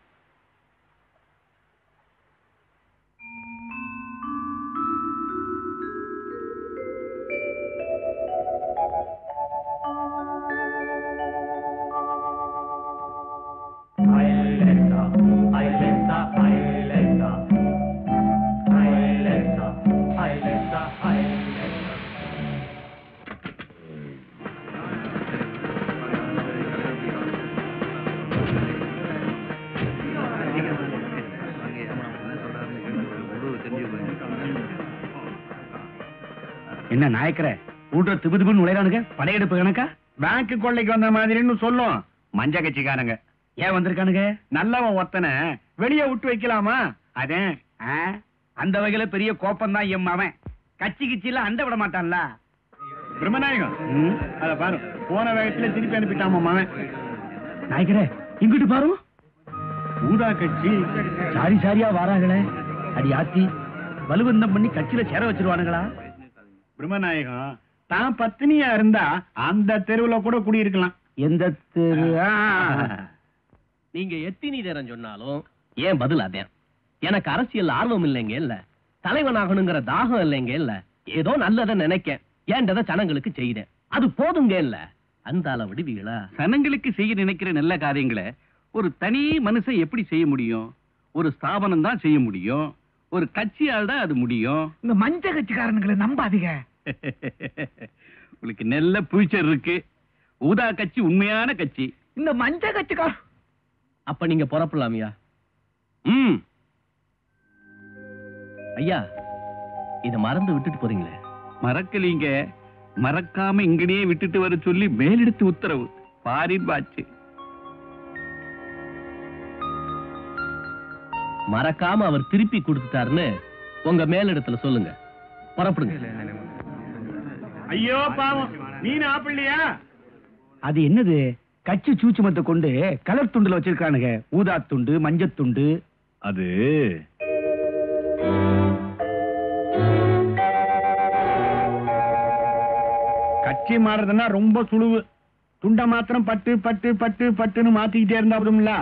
என்ன நாயக்கர கூட்ட திபு திபு நுழைறானுங்க படையெடுப்பு கணக்கா பேங்க் கொள்ளைக்கு வந்த மாதிரின்னு சொல்லும் மஞ்ச கட்சிக்காரங்க ஏன் வந்திருக்கானுங்க நல்லவன் ஒத்தனை வெளியே விட்டு வைக்கலாமா அதே ஆ, அந்த வகையில பெரிய கோப்பம் தான் எம் அவன் கட்சி கிச்சில அண்ட விட மாட்டான்ல பிரம்மநாயகம் அத பாரு போன வேகத்துல திருப்பி அனுப்பிட்டாமா அவன் நாயக்கரே இங்கிட்டு பாரு ஊதா கட்சி சாரி சாரியா வாராங்களே அடி ஆத்தி வலுவந்தம் பண்ணி கட்சியில சேர வச்சிருவானுங்களா பிரம்மநாயகம் தான் பத்தினியா இருந்தா அந்த தெருவுல கூட குடியிருக்கலாம் எந்த தெரு நீங்க எத்தினி நேரம் சொன்னாலும் ஏன் பதில் அதேன் எனக்கு அரசியல் ஆர்வம் இல்லைங்க இல்ல தலைவனாகணுங்கிற தாகம் இல்லைங்க இல்ல ஏதோ நல்லதை நினைக்க ஏண்டதை ஜனங்களுக்கு செய்தேன் அது போதுங்க இல்ல அந்த அளவு விடுவீங்களா சனங்களுக்கு செய்ய நினைக்கிற நல்ல காரியங்களை ஒரு தனி மனுஷன் எப்படி செய்ய முடியும் ஒரு ஸ்தாபனம் தான் செய்ய முடியும் ஒரு கட்சியால் தான் அது முடியும் இந்த மஞ்ச கட்சிக்காரனுங்களை நம்பாதீங்க உங்களுக்கு நல்ல ஃபியூச்சர் இருக்கு ஊதா கட்சி உண்மையான கட்சி இந்த மஞ்ச கட்சிக்கார அப்ப நீங்க புறப்படலாமியா ம் ஐயா இத மறந்து விட்டுட்டு போறீங்களே மறக்கலீங்க மறக்காம இங்கனே விட்டுட்டு வர சொல்லி மேலெடுத்து உத்தரவு பாரின் பாச்சு மறக்காம அவர் திருப்பி கொடுத்துட்டாருன்னு உங்க மேலிடத்துல சொல்லுங்க புறப்படுங்க ஐயோ பாவம் நீ ஆப்பிள்ளையா அது என்னது கட்சி சூச்சுமத்தை கொண்டு கலர் துண்டுல வச்சிருக்கானுங்க ஊதா துண்டு மஞ்சள் துண்டு அது கட்சி மாறுறதுன்னா ரொம்ப சுழுவு துண்டை மாத்திரம் பட்டு பட்டு பட்டு பட்டுன்னு மாத்திக்கிட்டே இருந்தா போதும்ல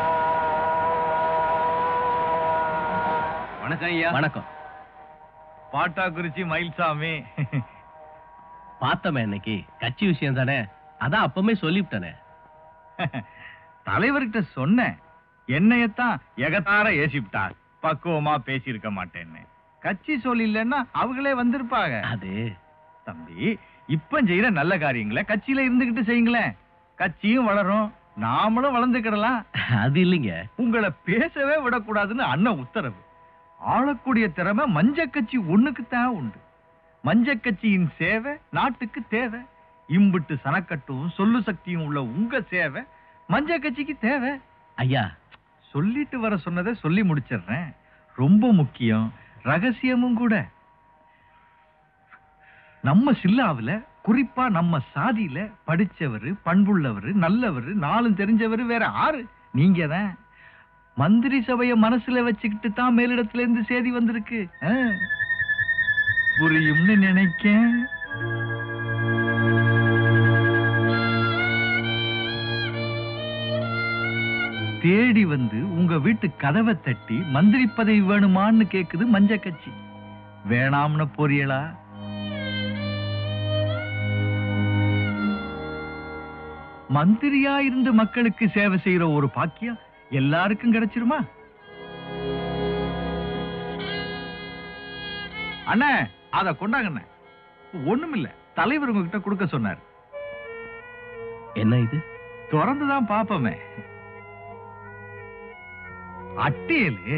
வணக்கம் ஐயா வணக்கம் பாட்டாக்குறிச்சி மயில்சாமி பார்த்தமே இன்னைக்கு கட்சி விஷயம் தானே அதான் அப்பவுமே சொல்லிவிட்டனே தலைவர்கிட்ட சொன்னேன் என்னையத்தான் எகத்தார ஏசிவிட்டார் பக்குவமா பேசியிருக்க மாட்டேன்னு கட்சி சொல்லிலன்னா அவங்களே வந்திருப்பாங்க அது தம்பி இப்ப செய்யற நல்ல காரியங்களை கட்சியில இருந்துகிட்டு செய்யுங்களேன் கட்சியும் வளரும் நாமளும் வளர்ந்துக்கிடலாம் அது இல்லைங்க உங்களை பேசவே விடக்கூடாதுன்னு அண்ணன் உத்தரவு ஆளக்கூடிய திறமை மஞ்ச கட்சி ஒண்ணுக்குத்தான் உண்டு மஞ்ச கட்சியின் சேவை நாட்டுக்கு தேவை இம்புட்டு சனக்கட்டும் சொல்லு சக்தியும் உள்ள உங்க சேவை மஞ்ச கட்சிக்கு தேவை ஐயா சொல்லிட்டு வர சொன்னதை சொல்லி முடிச்சிடுறேன் ரொம்ப முக்கியம் ரகசியமும் கூட நம்ம சில்லாவுல குறிப்பா நம்ம சாதியில படிச்சவரு பண்புள்ளவரு நல்லவரு நாளும் தெரிஞ்சவரு வேற ஆறு நீங்க தான் மந்திரி சபைய மனசுல வச்சுக்கிட்டு தான் மேலிடத்துல இருந்து செய்தி வந்திருக்கு ஆ. புரியும்னு நினைக்கேன் தேடி வந்து உங்க வீட்டு கதவை தட்டி மந்திரி பதவி வேணுமான்னு கேக்குது மஞ்ச கட்சி வேணாம்னு போறீங்களா மந்திரியா இருந்து மக்களுக்கு சேவை செய்யற ஒரு பாக்கியம் எல்லாருக்கும் கிடைச்சிருமா அண்ணே அத கொண்டாங்கண்ணே ஒண்ணுமில்ல தலைவர் உங்ககிட்ட கொடுக்க சொன்னார் என்ன இது திறந்துதான் பாப்போமே அட்டியலே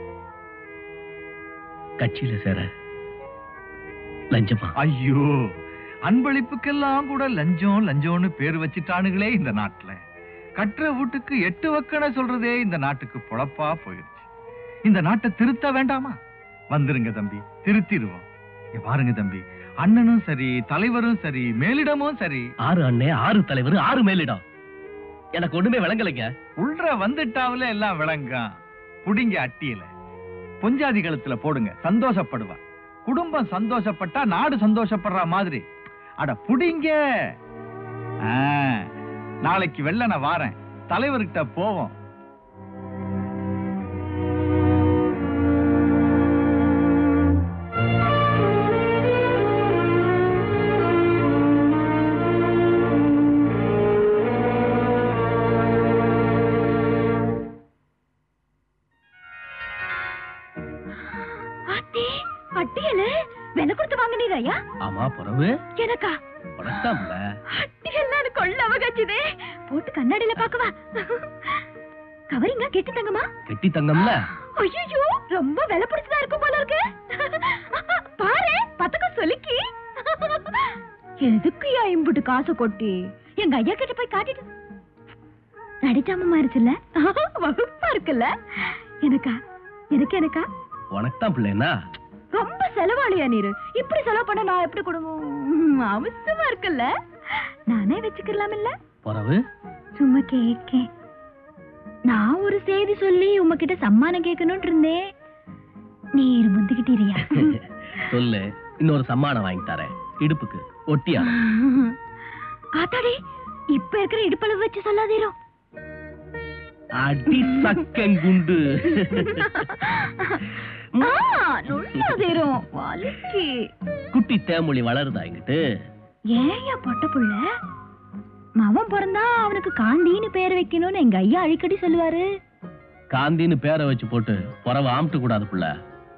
கட்சியில சேர லஞ்சமா ஐயோ அன்பளிப்புக்கெல்லாம் கூட லஞ்சம் லஞ்சம்னு பேர் வச்சிட்டானுங்களே இந்த நாட்டுல கட்டுற வீட்டுக்கு எட்டு வக்கனை சொல்றதே இந்த நாட்டுக்கு பொழப்பா போயிடுச்சு இந்த நாட்டை திருத்த வேண்டாமா வந்துருங்க தம்பி திருத்திடுவோம் இங்க பாருங்க தம்பி அண்ணனும் சரி தலைவரும் சரி மேலிடமும் சரி ஆறு அண்ணே ஆறு தலைவர் ஆறு மேலிடம் எனக்கு ஒண்ணுமே விளங்கலைங்க உள்ற வந்துட்டாவில எல்லாம் விளங்கும் புடிங்க அட்டியல பொஞ்சாதி கழுத்துல போடுங்க சந்தோஷப்படுவா குடும்பம் சந்தோஷப்பட்டா நாடு சந்தோஷப்படுற மாதிரி அட புடிங்க ஆ, நாளைக்கு வெள்ள நான் வாரேன் தலைவர்கிட்ட போவோம் அத்தி அட்டியல வென கொடுத்து வாங்கினீரா ஐயா ஆமா புறவு எனக்கா உனக்குதான்ல அட்டியெல்லாம் எனக்கு கொள்ள அவகாச்சுதே போட்டு கண்ணாடியில பாக்கவா கவரிங்க கெட்டி தங்கம்மா கெட்டி தங்கம்ல ஐயோ ரொம்ப விலை பிடிச்சதா இருக்கும் போல இருக்கு பாரு பத்தக்கம் சொல்லிக்கி எதுக்கு இம்புட்டு காசு கொட்டி எங்க ஐயா கிட்ட போய் காட்டிட்டு நடிச்சாமமா இருச்சுல்ல வகுப்பா இருக்குல்ல எனக்கா எனக்கு எனக்கா உனக்கு தான் பிள்ளைன்னா ரொம்ப செலவாளியா நீரு இப்படி செலவு பண்ண நான் எப்படி கொடுங்க அவசரமா இருக்குல்ல நானே வச்சுக்கலாம் இல்ல புறவு சும்மா கேக்கேன் நான் ஒரு செய்தி சொல்லி உங்ககிட்ட சம்மானம் கேட்கணும்னு இருந்தேன் நீர் முந்திக்கிட்டீரியா சொல்லு இன்னொரு சம்மானம் வாங்கி தரேன் இடுப்புக்கு ஒட்டியா ஆத்தாடி இப்ப இருக்கிற இடுப்பளவு வச்சு சொல்லாதீரோ அடி சக்கங்குண்டு நுள்ளாதீரோ வலிக்கு குட்டி தேமொழி வளருதா இங்கிட்டு ஏயா பொட்ட புள்ள மவன் பிறந்தா அவனுக்கு காந்தின்னு பேர் வைக்கணும்னு எங்க ஐயா அடிக்கடி சொல்லுவாரு காந்தின்னு பேரை வச்சு போட்டு புறவை ஆமிட்டு கூடாது புள்ள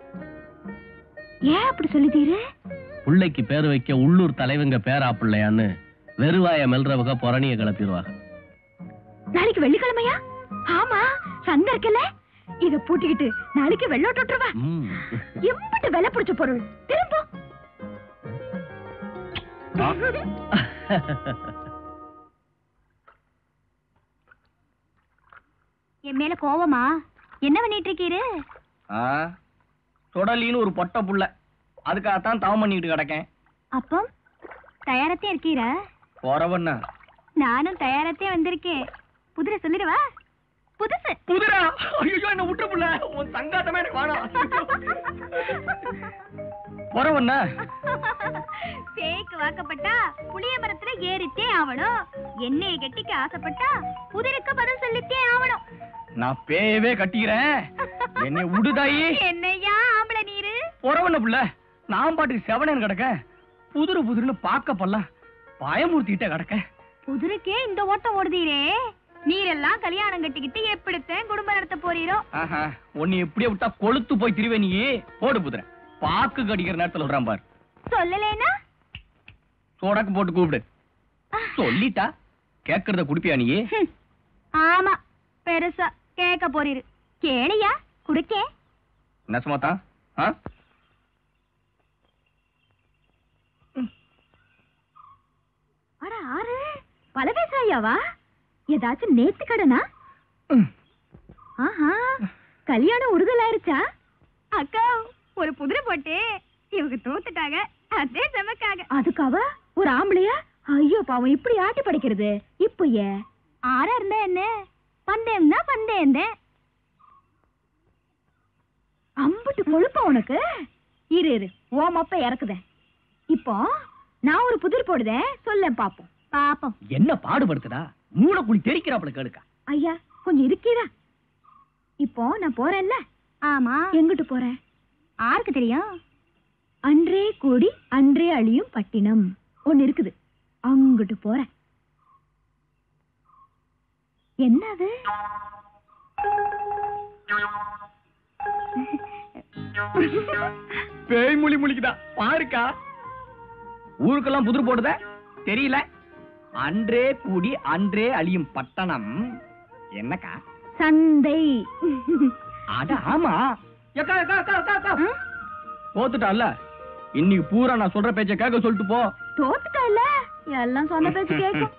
ஏன் அப்படி சொல்லித்தீரு புள்ளைக்கு பேர் வைக்க உள்ளூர் தலைவங்க பேரா பிள்ளையான்னு வெறுவாய மெல்றவங்க புறணிய கிளப்பிடுவாங்க நாளைக்கு வெள்ளிக்கிழமையா ஆமா சந்தை இருக்குல்ல இத பூட்டிக்கிட்டு நாளைக்கு வெள்ளோட்டு விட்டுருவா எம்பிட்டு விலை பிடிச்ச பொருள் திரும்ப என் மேல கோவமா என்ன பண்ணிட்டு இருக்கீரு சுடலின்னு ஒரு பொட்ட புள்ள அதுக்காகத்தான் தவம் பண்ணிட்டு கிடக்கேன் அப்போ தயாரத்தே இருக்கீர போறவண்ணா நானும் தயாரத்தே வந்திருக்கேன் புதிரை சொல்லிடுவா புதுசு புதிரா ஐயோ என்ன விட்டு புள்ள உன் சங்காத்தமே எனக்கு வேணாம் போறவண்ணா பேய்க்கு வாக்கப்பட்டா புளிய மரத்துல ஏறித்தே ஆவணும் என்னைய கெட்டிக்க ஆசைப்பட்டா குதிரைக்கு பதில் சொல்லித்தே ஆவணும் நான் பேயவே கட்டிக்கிறேன் என்னை விடுதாயி என்னையா ஆம்பளை நீரு போறவண்ண புள்ள நான் பாட்டுக்கு செவனேன்னு கிடக்க புதுரு புதுருன்னு பார்க்க பல்லாம் பயமூர்த்திக்கிட்ட கிடக்க குதிரைக்கே இந்த ஓட்டம் ஓடுதீரே நீரெல்லாம் கல்யாணம் கட்டிக்கிட்டு எப்படித்தான் குடும்பம் நடத்த போறீரோ ஆஹா, உன்னை இப்படியே விட்டா கொளுத்து போய் திருவே நீ போடு புதுர பாக்கு கடிக்கிற நேரத்துல விடுறான் பாரு சொல்லலேனா சோடாக்கு போட்டு கூப்பிடு சொல்லிட்டா கேக்குறத குடிப்பியா நீ ஹம். ஆமா பெருசா கேட்க போறீரு கேளியா குடுக்கே நெசமாத்தா ஆ அட ஆறு பல வயசாயாவா ஏதாச்சும் நேத்து கடனா ஆஹா கல்யாணம் உறுதலாயிருச்சா அக்கா ஒரு புதிரை போட்டு இவங்க தோத்துட்டாங்க அதே செமக்காக அதுக்காக ஒரு ஆம்பளையா ஐயோ பாவம் இப்படி ஆட்டி படிக்கிறது இப்போ ஏ ஆறா இருந்தா என்ன பந்தயம் தான் பந்தயம் தான் அம்புட்டு கொழுப்பா உனக்கு இரு இரு ஓ மப்ப இறக்குதேன் இப்போ நான் ஒரு புதிர் போடுதேன் சொல்ல பாப்போம் பாப்போம் என்ன பாடுபடுத்துடா மூளைக்குழி தெரிக்கிறாப்புல கேளுக்கா ஐயா கொஞ்சம் இருக்கீரா இப்போ நான் போறேன்ல ஆமா எங்கிட்டு போறேன் யாருக்கு தெரியும் அன்றே கூடி அன்றே அழியும் பட்டினம் ஒன்னு இருக்குது அங்கிட்டு போறேன் என்னது பேய் மொழி முழிக்குதா பாருக்கா ஊருக்கெல்லாம் புதிர் போடுத தெரியல அன்றே கூடி அன்றே அழியும் பட்டணம் என்னக்கா சந்தை அட ஆமா ஏக்கா, ஏக்கா, ஏக்கா, ஏக்கா, ஏக்கா. தோத்துட்டால இன்னைக்கு பூரா நான் சொல்ற பேச்ச கேட்க சொல்லிட்டு போ தோத்துட்டா இல்ல எல்லாம் சொன்ன பேச்சு கேட்கும்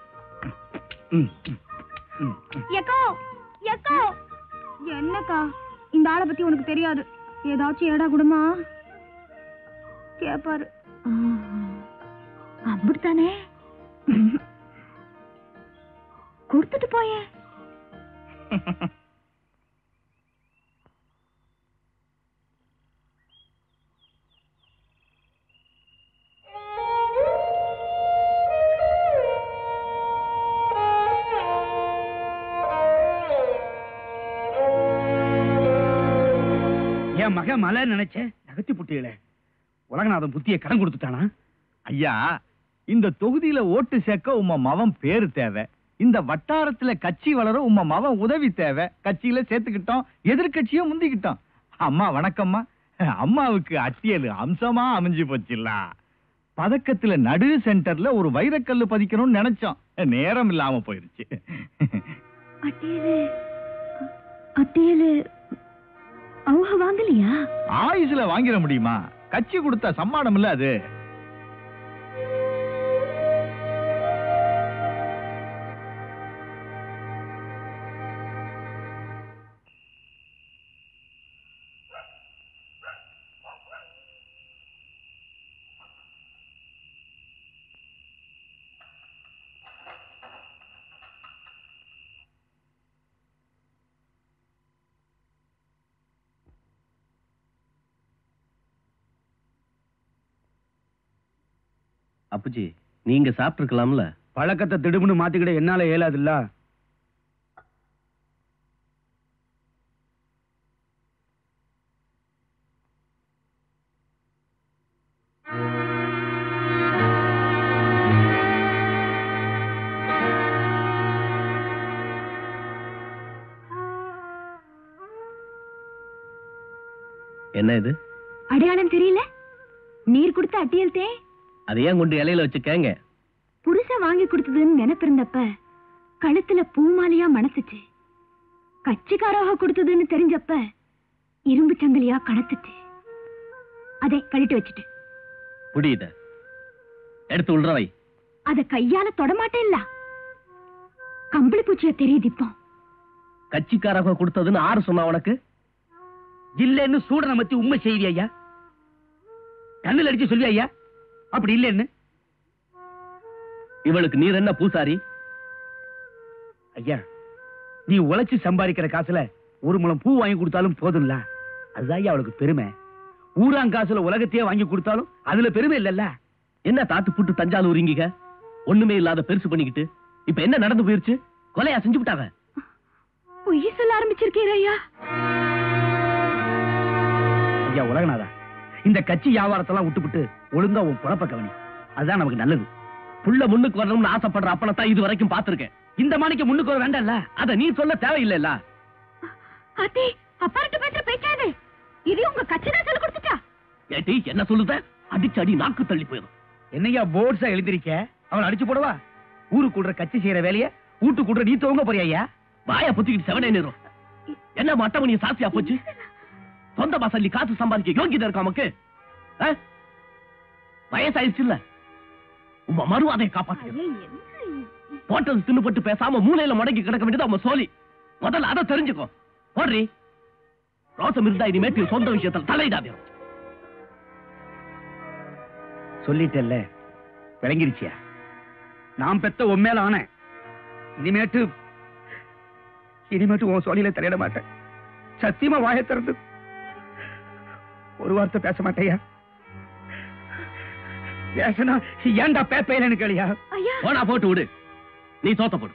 எக்கோ எக்கோ என்னக்கா இந்த ஆளை பத்தி உனக்கு தெரியாது ஏதாச்சும் ஏடா குடுமா கேப்பாரு அப்படித்தானே கொடுத்துட்டு போயே என் மகன் மலை நினைச்சேன் நகர்த்தி புட்டியல உலகநாதன் புத்திய கடன் கொடுத்துட்டானா ஐயா இந்த தொகுதியில ஓட்டு சேர்க்க உம்ம மவன் பேரு தேவை இந்த வட்டாரத்துல கட்சி வளர உம்ம மவன் உதவி தேவை கட்சியில சேர்த்துக்கிட்டோம் எதிர்க்கட்சியும் முந்திக்கிட்டோம் அம்மா வணக்கம்மா அம்மாவுக்கு அட்டியல் அம்சமா அமைஞ்சு போச்சுல்ல பதக்கத்துல நடு சென்டர்ல ஒரு வைரக்கல்லு பதிக்கணும்னு நினைச்சோம் நேரம் இல்லாம போயிருச்சு அட்டேலு அட்டேலு அவங்க வாங்கலையா ஆயுசுல வாங்கிட முடியுமா கட்சி கொடுத்த சம்மானம் இல்ல அது அப்புஜி நீங்க சாப்பிட்டுருக்கலாம்ல பழக்கத்தை திடுமுன்னு மாத்திக்கிட என்னால இயலாதுல்ல என்ன இது அடையாளம் தெரியல நீர் கொடுத்த அட்டியல் தே அதை ஏன் கொண்டு இலையில வச்சுக்கங்க புருஷன் வாங்கி கொடுத்ததுன்னு நினைப்பிருந்தப்ப கழுத்துல பூமாலையா மணத்துச்சு கட்சிக்காராக கொடுத்ததுன்னு தெரிஞ்சப்ப இரும்பு சங்கிலியா கணத்துச்சு அதை கழட்டி வச்சுட்டு புரியுத எடுத்து உள்ற வை அத கையால தொடமாட்டேன்ல கம்பளி பூச்சியா தெரியுது இப்போ கட்சிக்காரங்க கொடுத்ததுன்னு ஆறு சொன்னா உனக்கு இல்லன்னு சூடனை மத்தி உண்மை செய்தி ஐயா கண்ணில் அடிச்சு சொல்லி ஐயா அப்படி இல்லைன்னு இவளுக்கு நீர் என்ன பூசாரி ஐயா நீ உழைச்சு சம்பாதிக்கிற காசுல ஒரு முழம் பூ வாங்கி கொடுத்தாலும் போதும்ல அதுதான் ஐயா அவளுக்கு பெருமை ஊராங் காசுல உலகத்தையே வாங்கி கொடுத்தாலும் அதுல பெருமை இல்லல்ல என்ன தாத்து புட்டு தஞ்சாவூர் இங்கிக ஒண்ணுமே இல்லாத பெருசு பண்ணிக்கிட்டு இப்ப என்ன நடந்து போயிருச்சு கொலையா செஞ்சு விட்டாங்க பொய் சொல்ல ஆரம்பிச்சிருக்கீர் ஐயா ஐயா உலகநாதா இந்த கட்சி வியாபாரத்தெல்லாம் விட்டுவிட்டு ஒழுங்கா உன் பொழப்ப கவனி அதுதான் நமக்கு நல்லது புள்ள முன்னுக்கு வரணும்னு ஆசைப்படுற அப்பனை தான் இது வரைக்கும் பாத்திருக்கேன் இந்த மாணிக்க முன்னுக்கு வர வேண்டாம்ல அத நீ சொல்ல தேவையில்லைல்ல அத்தி அப்பார்ட்டு பேசுற பேச்சாது இது உங்க கட்சி தான் சொல்லி கொடுத்துட்டா ஏட்டி என்ன சொல்லுத அடிச்சு அடி நாக்கு தள்ளி போயிடும் என்னையா போர்ட்ஸா எழுதிருக்க அவன் அடிச்சு போடவா ஊருக்கு கூடுற கட்சி செய்யற வேலைய வீட்டு கூடுற நீ துவங்க போறியா வாய புத்திக்கிட்டு செவனே நேரம் என்ன மட்டமணி சாஸ்தியா போச்சு சொந்த பசல்லி காசு சம்பாதிக்க யோகியதை இருக்கா நமக்கு ஆ? வயசாயிடுச்சு இல்ல உங்க மறுவாதையை காப்பாத்து போட்டது தின்னுபட்டு பேசாம மூலையில முடங்கி கிடக்க வேண்டியது அவங்க சோலி முதல்ல அதை தெரிஞ்சுக்கோ போடுறி ரோசம் இருந்தா இனிமேட்டு சொந்த விஷயத்துல தலையிடாதே சொல்லிட்டல்ல விளங்கிருச்சியா நான் பெத்த உன் மேல ஆன இனிமேட்டு இனிமேட்டு உன் சோழியில தலையிட மாட்டேன் சத்தியமா வாயை திறந்து ஒரு வார்த்தை பேச மாட்டேயா பேசினா ஏன்டா பேப்பையிலன்னு கேளியா போனா போட்டு விடு நீ தோத்த போடு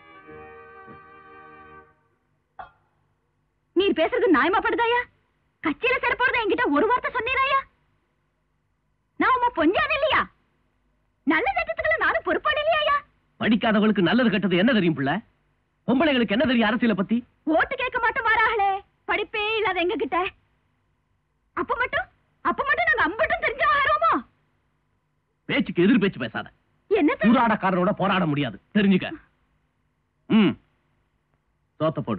நீர் பேசுறது நியாயமா படுதாயா கட்சியில சேர போறத என்கிட்ட ஒரு வார்த்தை சொன்னீராயா நான் உமா பொஞ்சாது இல்லையா நல்ல சட்டத்துக்குள்ள நானும் பொறுப்பாடு இல்லையா படிக்காதவங்களுக்கு நல்லது கெட்டது என்ன தெரியும் பிள்ளை பொம்பளைகளுக்கு என்ன தெரியும் அரசியலை பத்தி ஓட்டு கேட்க மாட்டோம் வாராங்களே படிப்பே இல்லாத எங்க கிட்ட அப்ப மட்டும் அப்ப மட்டும் நாங்க அம்பட்டும் தெரிஞ்ச ஆரோமோ பேச்சுக்கு எதிர் பேச்சு பேசாத என்ன சூதாடக்காரனோட போராட முடியாது தெரிஞ்சுக்க ம் தோத்த போடு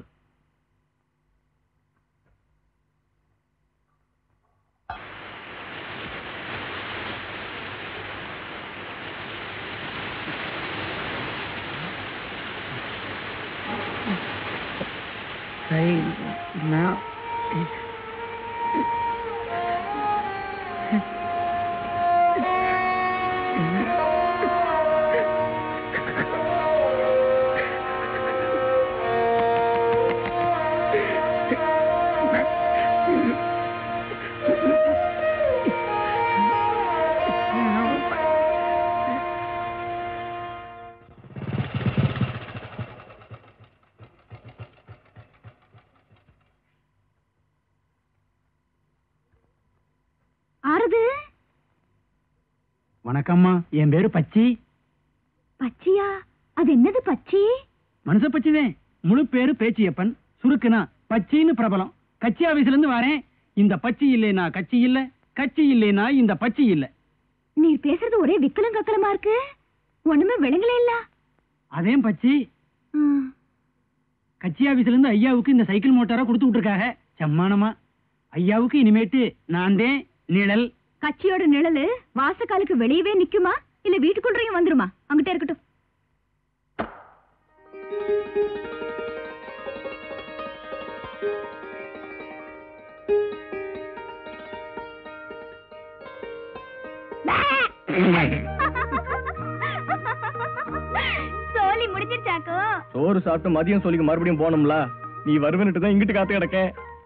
ஆறுது வணக்கம்மா என் பேரு பச்சி பச்சையா அது என்னது பச்சி மனுஷ பச்சிதே முழு பேரு பேச்சியப்பன் சுருக்குனா பச்சின்னு பிரபலம் கட்சி ஆபீஸ்ல இருந்து வரேன் இந்த பச்சி இல்லைனா கட்சி இல்ல கட்சி இல்லைனா இந்த பச்சி இல்ல நீர் பேசுறது ஒரே விக்கலம் கக்கலமா இருக்கு ஒண்ணுமே விளங்கல இல்ல அதே பச்சி கட்சி ஆபீஸ்ல இருந்து ஐயாவுக்கு இந்த சைக்கிள் மோட்டாரா கொடுத்து விட்டுருக்காங்க சம்மானமா ஐயாவுக்கு இனிமேட்டு நான் தான் நிழல் கட்சியோட நிழலு வாசக்காலுக்கு வெளியவே நிக்குமா இல்ல வீட்டுக்குள்ளரையும் வந்துருமா அங்கிட்டே இருக்கட்டும் சோலி முடிஞ்சிருச்சாக்கோ சோறு சாப்பிட்டு மதியம் சொல்லிக்கு மறுபடியும் போனோம்ல நீ வருவன்ட்டு தான் இங்கிட்டு காத்து கிடக்க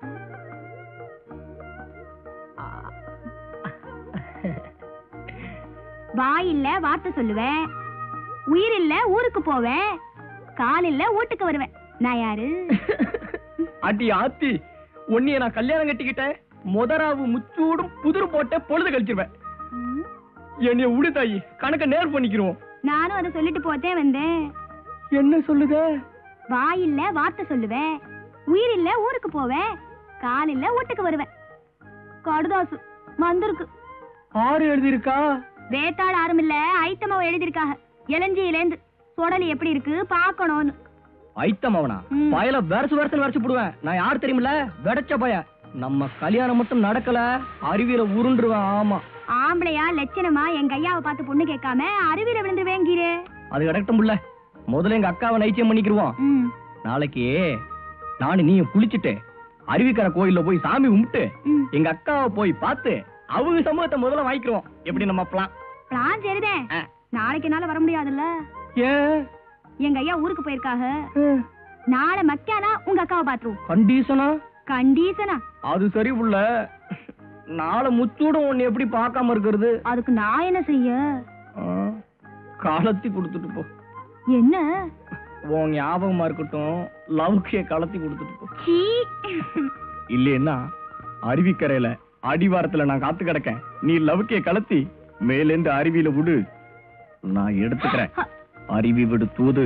வாய் இல்ல வார்த்தை சொல்லுவேன் உயிர் இல்ல ஊருக்கு போவேன் கால் இல்ல வீட்டுக்கு வருவேன் நான் யாரு அடி ஆத்தி உன்னைய நான் கல்யாணம் கட்டிக்கிட்டேன் முதராவு முச்சூடும் புதிர் போட்ட பொழுது கழிச்சிருவேன் என்னைய விடு தாயி கணக்க நேர் பண்ணிக்கிறோம் நானும் அதை சொல்லிட்டு போத்தே வந்தேன் என்ன சொல்லுத வாய் இல்ல வார்த்தை சொல்லுவேன் உயிர் இல்ல ஊருக்கு போவேன் கால் இல்ல வீட்டுக்கு வருவேன் கடுதாசு வந்திருக்கு ஆறு எழுதியிருக்கா வேத்தாள் ஆறும் இல்ல ஐட்டமாவை எழுதிருக்காங்க இளஞ்சியிலேந்து சுடலி எப்படி இருக்கு பாக்கணும்னு ஐட்டம் அவனா ம். பயல வருஷ வருஷம் வரைச்சு போடுவேன் நான் யார் தெரியுமில்ல வெடச்ச பய நம்ம கல்யாணம் மட்டும் நடக்கல அருவியில உருண்டுருவேன் ஆமா ஆம்பளையா லட்சணமா எங்க ஐயாவை பார்த்து பொண்ணு கேட்காம அருவியில விழுந்துருவேங்கீரே அது கிடக்கட்டும் புள்ள முதல்ல எங்க அக்காவை நைச்சியம் பண்ணிக்கிருவோம் ம் நாளைக்கு நானும் நீயும் குளிச்சுட்டு அருவிக்கரை கோயில்ல போய் சாமி கும்பிட்டு ம். எங்க அக்காவை போய் பார்த்து அவங்க சமூகத்தை முதல்ல வாங்கிக்கிறோம் எப்படி நம்ம பிளான் பிளான் சரிதேன் நாளைக்கு என்னால வர முடியாதுல்ல ஏன் எங்க ஐயா ஊருக்கு போயிருக்காக நாளை மக்கானா உங்க அக்காவை பாத்துருவோம் கண்டிஷனா கண்டீசனா அது சரி புள்ள நாளை முச்சூடும் உன்னை எப்படி பார்க்காம இருக்கிறது அதுக்கு நான் என்ன செய்ய ஆ, காலத்தி கொடுத்துட்டு போ என்ன உன் ஞாபகமா இருக்கட்டும் லவ்கிய கலத்தி கொடுத்துட்டு போ சீ இல்லைன்னா அருவிக்கரையில அடிவாரத்துல நான் காத்து கிடக்கேன் நீ லவுக்கே கலத்தி மேலேந்து அருவியில விடு நான் எடுத்துக்கிறேன் அருவி விடு தூது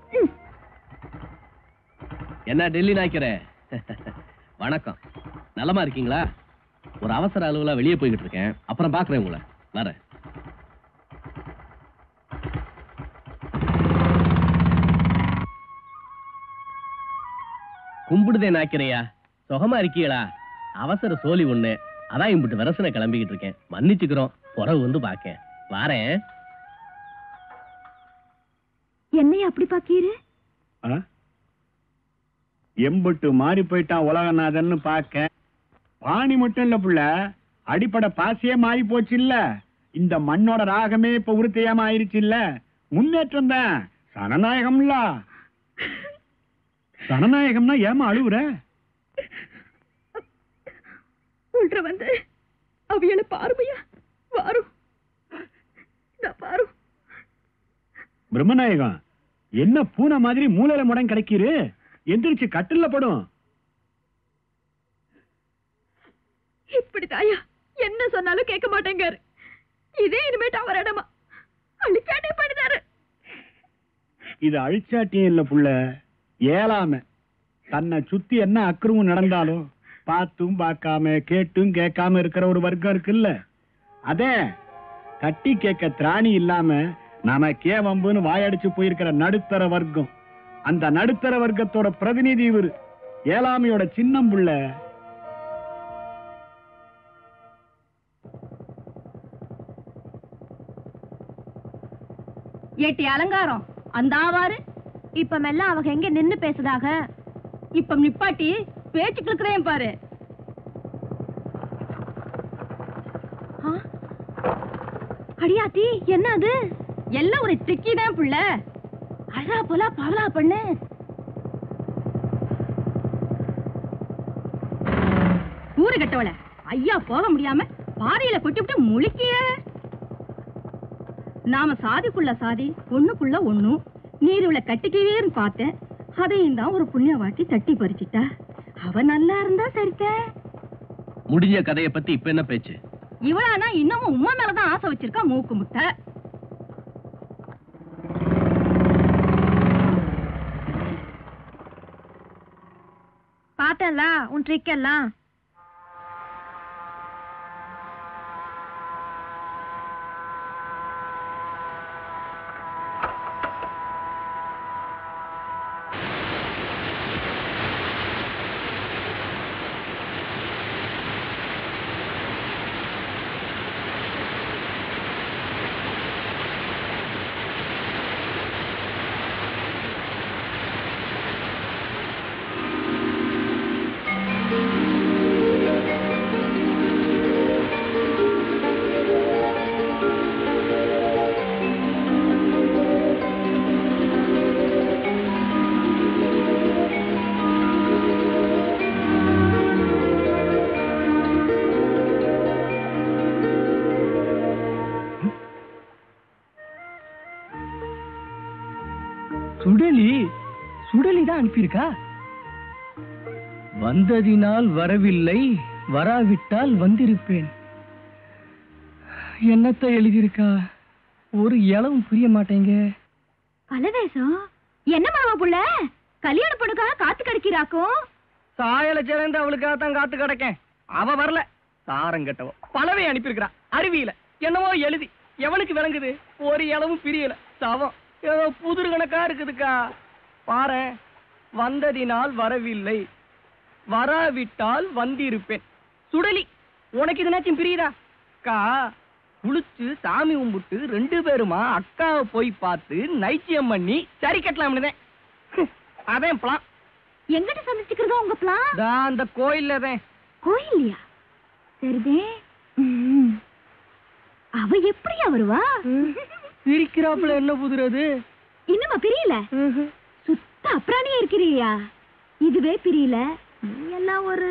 என்ன டெல்லி நாய்க்கிற வணக்கம் நலமா இருக்கீங்களா ஒரு அவசர அலுவலா வெளியே போய்கிட்டு இருக்கேன் அப்புறம் பாக்குறேன் உங்களை வரேன் கும்பிடுதே நாக்கிறையா சுகமா இருக்கீங்களா அவசர சோலி ஒண்ணு அதான் இம்பிட்டு வரசனை கிளம்பிக்கிட்டு இருக்கேன் மன்னிச்சுக்கிறோம் புறவு வந்து பாக்கேன் வாரேன் என்னைய அப்படி பாக்கீரு ஆ? எம்புட்டு மாறி போயிட்டான் உலகநாதன்னு பார்க்க பாணி மட்டும் இல்ல புள்ள அடிப்படை பாசியே மாறி போச்சு இல்ல இந்த மண்ணோட ராகமே இப்ப உருத்தையாம ஆயிருச்சு இல்ல முன்னேற்றம் தான் சனநாயகம்ல சனநாயகம்னா ஏமா அழுவுற உள்ற வந்து அவியல பாருமையா வாரும் இதா பாரு பிரம்மநாயகம் என்ன பூனை மாதிரி மூலையில முடம் கிடைக்கிறு எந்திரிச்சு கட்டில்ல படும் இப்படி தாயா என்ன சொன்னாலும் கேட்க மாட்டேங்காரு இதே இனிமேட்டு அவர் இடமா அழிச்சாட்டே பண்ணிட்டாரு இது அழிச்சாட்டியம் இல்ல புள்ள ஏலாம தன்னை சுத்தி என்ன அக்கிரமம் நடந்தாலும் பார்த்தும் பார்க்காம கேட்டும் கேட்காம இருக்கிற ஒரு வர்க்கம் இருக்குல்ல அதே தட்டி கேட்க திராணி இல்லாம நமக்கே வம்புன்னு வாயடிச்சு போயிருக்கிற நடுத்தர வர்க்கம் அந்த நடுத்தர வர்க்கத்தோட பிரதிநிதி இவரு ஏழாமையோட சின்னம் புள்ள ஏட்டி அலங்காரம் அந்த ஆவாரு இப்ப மெல்ல அவங்க எங்க நின்னு பேசுதாக இப்ப நிப்பாட்டி பேச்சுக்கு இருக்கிறேன் பாரு ஆ? அடியாத்தி என்ன அது எல்லாம் ஒரு திக்கி தான் புள்ள அழா போலா பவலா பண்ணு ஊரு கட்டவள ஐயா போக முடியாம பாறையில கொட்டிவிட்டு முழிக்கிய நாம சாதிக்குள்ள சாதி ஒண்ணுக்குள்ள ஒண்ணும் நீருல கட்டிக்குவேன்னு பார்த்தேன் அதையும் தான் ஒரு புண்ணியவாட்டி தட்டி பறிச்சிட்டா அவ நல்லா இருந்தா சரித்த முடிஞ்ச கதையை பத்தி இப்ப என்ன பேச்சு இவளானா இன்னமும் உமா மேலதான் ஆசை வச்சிருக்கா மூக்கு முட்டை பார்த்தேன்ல உன் ட்ரிக் எல்லாம் சுடலி சுடலி தான் அனுப்பியிருக்கா வந்ததினால் வரவில்லை வராவிட்டால் வந்திருப்பேன் என்னத்த எழுதியிருக்கா ஒரு இளவும் புரிய மாட்டேங்க கலவேசம் என்ன மாமா புள்ள கல்யாண பொண்ணுக்காக காத்து கிடைக்கிறாக்கும் சாயல சேர்ந்து அவளுக்காக தான் காத்து கிடக்கேன் அவ வரல சாரம் கெட்டவ பலவே அனுப்பியிருக்கிறா அருவியில என்னவோ எழுதி எவனுக்கு விளங்குது ஒரு இளவும் பிரியல சவம் ஏதோ புதிர் கணக்கா இருக்குதுக்கா பாரு வந்ததினால் வரவில்லை வராவிட்டால் வந்திருப்பேன் சுடலி உனக்கு இதுனாச்சும் பிரியுதா அக்கா குளிச்சு சாமி கும்பிட்டு ரெண்டு பேருமா அக்காவை போய் பார்த்து நைச்சியம் பண்ணி சரி கட்டலாம்னு தான் அதான் பிளான் எங்கிட்ட சந்திச்சுக்கிறதோ உங்க பிளான் தான் அந்த கோயில்ல தான் கோயில்லையா சரிதே ம். அவ எப்படியா வருவா பிரிக்கிறாப்புல என்ன புதுறது இன்னுமா பிரியல சுத்த அப்ராணியா இருக்கிறியா இதுவே பிரியல நீ எல்லாம் ஒரு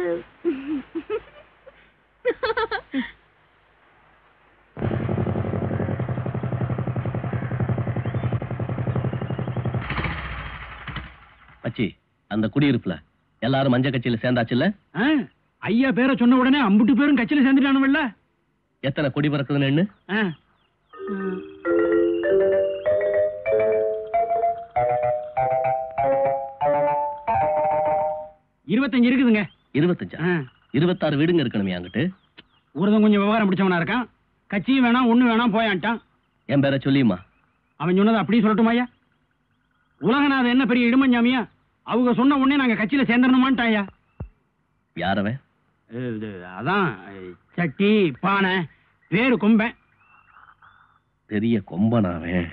மச்சி அந்த குடியிருப்புல எல்லாரும் மஞ்ச கட்சியில சேர்ந்தாச்சுல்ல ஆ, ஐயா பேரை சொன்ன உடனே அம்புட்டு பேரும் கட்சியில சேர்ந்துட்டானுவல்ல எத்தனை கொடி பறக்குதுன்னு எண்ணு. ஆ. இருபத்தஞ்சு இருக்குதுங்க இருபத்தஞ்சா இருபத்தாறு வீடுங்க இருக்கணுமே அங்கிட்டு ஊரதம் கொஞ்சம் விவகாரம் பிடிச்சவனா இருக்கான் கட்சியும் வேணாம் ஒண்ணு வேணாம் போயான்ட்டான் என் பேரை சொல்லியுமா அவன் சொன்னது அப்படியே சொல்லட்டுமா ஐயா உலகநாத என்ன பெரிய இடுமஞ்சாமியா அவங்க சொன்ன உடனே நாங்க கட்சியில சேர்ந்துடணுமான்ட்டாயா யாரவன் அதான் சட்டி பானை பேரு கொம்பன் பெரிய கொம்பனாவன்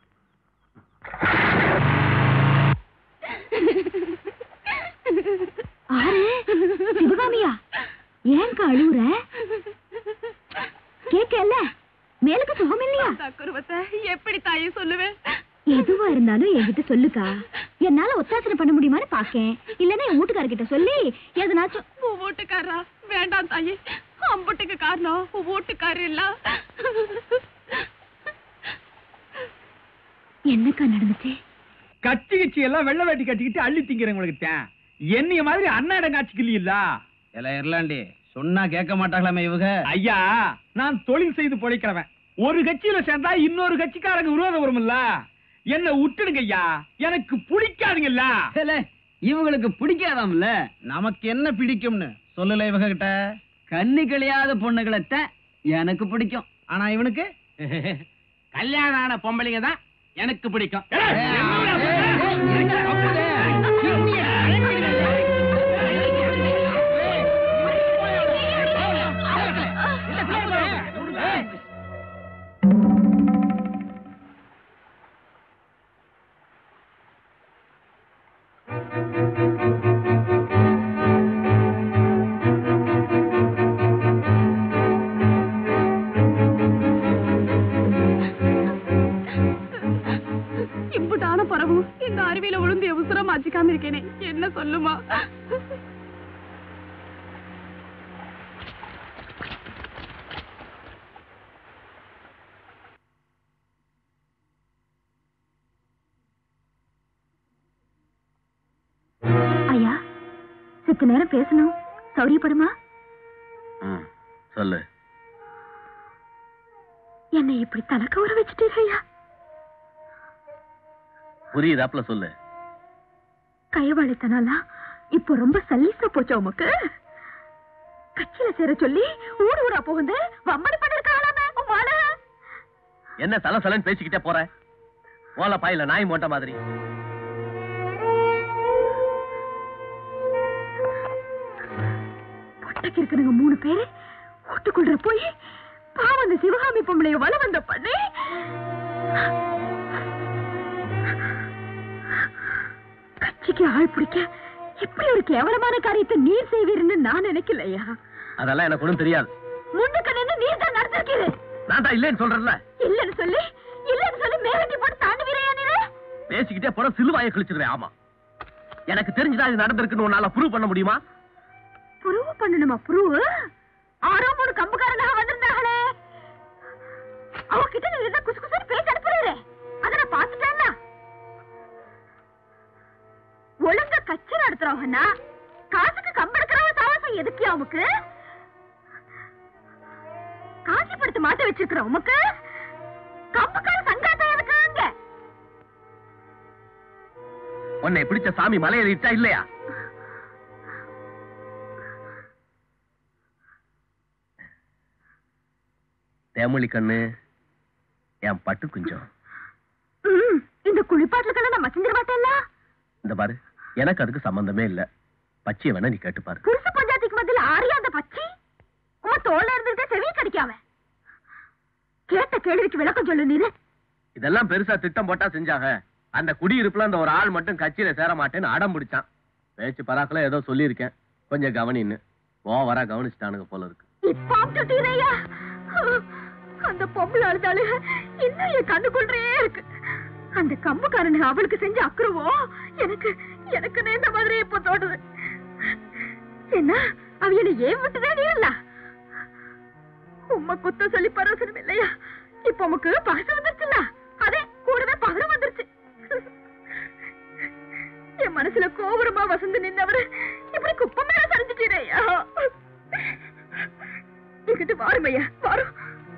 ஆறு சிவகாமியா ஏன்க்கா அழுவுற கேட்கல மேலுக்கு சுகம் இல்லையா குருவத்தை எப்படி தாயே சொல்லுவேன் எதுவா இருந்தாலும் என்கிட்ட சொல்லுக்கா என்னால ஒத்தாசனை பண்ண முடியுமான்னு பாக்கேன் இல்லன்னா என் வீட்டுக்காரர்கிட்ட சொல்லி எதனாச்சும் உன் வீட்டுக்காரா வேண்டாம் தாயே அம்புட்டுக்கு காரணம் உன் வீட்டுக்காரர் இல்ல என்னக்கா நடந்துச்சு கட்சி கட்சி எல்லாம் வெள்ளை வேட்டி கட்டிக்கிட்டு அள்ளி திங்கிறவங்களுக்கு தான் என்னைய மாதிரி அண்ணாடம் காட்சிக்கு இல்லையில்ல எல்லாம் இருளாண்டி சொன்னா கேட்க மாட்டாங்களாமே இவங்க ஐயா நான் தொழில் செய்து பொழைக்கிறவன் ஒரு கட்சியில சேர்ந்தா இன்னொரு கட்சிக்காரங்க விரோதம் வரும்ல என்ன விட்டுடுங்க ஐயா எனக்கு பிடிக்காதுங்கல்ல இவங்களுக்கு பிடிக்காதாம்ல நமக்கு என்ன பிடிக்கும்னு சொல்லல இவங்க கிட்ட கண்ணி கழியாத பொண்ணுகளைத்தான் எனக்கு பிடிக்கும் ஆனா இவனுக்கு கல்யாணம் ஆன பொம்பளைங்க தான் எனக்கு பிடிக்கும் இம்புட்டான பரவும் இந்த அருவியில விழுந்து உசுரம் மாச்சிக்காம இருக்கேனே என்ன சொல்லுமா ஐயா சித்த நேரம் பேசணும் சௌரியப்படுமா ம், சொல்லு என்னை இப்படி தலக்க ஊற வச்சுட்டீங்க ஐயா புரியுதாப்ல சொல்லு கைவாளித்தனாலாம் இப்போ ரொம்ப சல்லீசா போச்சா உமக்கு கட்சியில சேர சொல்லி ஊர் ஊரா போகுது வம்மடி பண்ணிருக்காளாமே உமால என்ன சல சலன்னு பேசிக்கிட்டே போற ஓலை பாயில நாய் மோட்ட மாதிரி பொட்டைக்கு இருக்கிறவங்க மூணு பேரு வீட்டுக்குள்ள போய் பாவம் அந்த சிவகாமி பொம்பளைய வல வந்த பண்ணி கட்சிக்கு ஆள் பிடிக்க இப்படி ஒரு கேவலமான காரியத்தை நீர் செய்வீர்னு நான் நினைக்கலையா அதெல்லாம் எனக்கு ஒண்ணும் தெரியாது முன்னுக்கு நின்று நீர் தான் நடந்திருக்கீரு நான் தான் இல்லைன்னு சொல்றேன்ல இல்லன்னு சொல்லி இல்லன்னு சொல்லி மேலட்டி போட்டு தாண்டுவீரையா நீரு பேசிக்கிட்டே போற சிலுவாயை கிழிச்சிருவேன் ஆமா எனக்கு தெரிஞ்சுதான் இது நடந்திருக்குன்னு உன்னால ப்ரூவ் பண்ண முடியுமா ப்ரூவ் பண்ணணுமா ப்ரூவ் ஆரோ மூணு கம்புக்காரனாக வந்திருந்தாங்களே அவகிட்ட நீங்க என்ன குசு குசுன்னு பேசி அனுப்புறீரே அத நான் பாத்துட்டேன்னா ஒழுங்கா கட்சி நடத்துறவங்கன்னா காசுக்கு கம்பெடுக்கிறவங்க சாவாசம் எதுக்கு அவனுக்கு காசிப்படுத்த மாட்ட வச்சிருக்கிற உமக்கு கம்புக்கார சங்காத்தம் எதுக்கு அங்க உன்னை பிடிச்ச சாமி மலையேறிச்சா இல்லையா தேமொழி கண்ணு என் பட்டு குஞ்சம் ம், இந்த குளிப்பாட்டுக்கெல்லாம் நான் மசிஞ்சிட மாட்டேன்ல இந்த பாரு எனக்கு அதுக்கு சம்பந்தமே இல்ல பச்சைய வேணா நீ கேட்டு பாரு புருஷ பஞ்சாயத்துக்கு மத்தியில ஆரியா அந்த பச்சி உன் தோல்ல இருந்துட்டு செவி கடிக்காம கேட்ட கேள்விக்கு விளக்கம் சொல்லு நீரு இதெல்லாம் பெருசா திட்டம் போட்டா செஞ்சாங்க அந்த குடியிருப்புல அந்த ஒரு ஆள் மட்டும் கட்சியில சேர மாட்டேன்னு அடம் பிடிச்சான் பேச்சு பராக்குல ஏதோ சொல்லியிருக்கேன் கொஞ்சம் கவனின்னு ஓவரா கவனிச்சுட்டானுங்க போல இருக்கு இப்ப அமுட்டுட்டீரையா அந்த பொம்பளை அழுதாளு இன்னும் என் கண்ணுக்குள்ளே இருக்கு அந்த கம்புக்காரனுங்க அவளுக்கு செஞ்ச அக்குறவோ எனக்கு எனக்கு நேர்ந்த மாதிரி இப்ப தோணுது என்ன அவையில ஏன் விட்டுதான் இல்ல உம்மை குத்த சொல்லி பரவசனம் இல்லையா இப்ப உமக்கு பகசு வந்துருச்சுல்ல அதே கூடவே பகரம் வந்துருச்சு என் மனசுல கோபுரமா வசந்து நின்னவரு இப்படி குப்பம் மேல சரிஞ்சிட்டீரையா என்கிட்ட வாரும் ஐயா வாரும்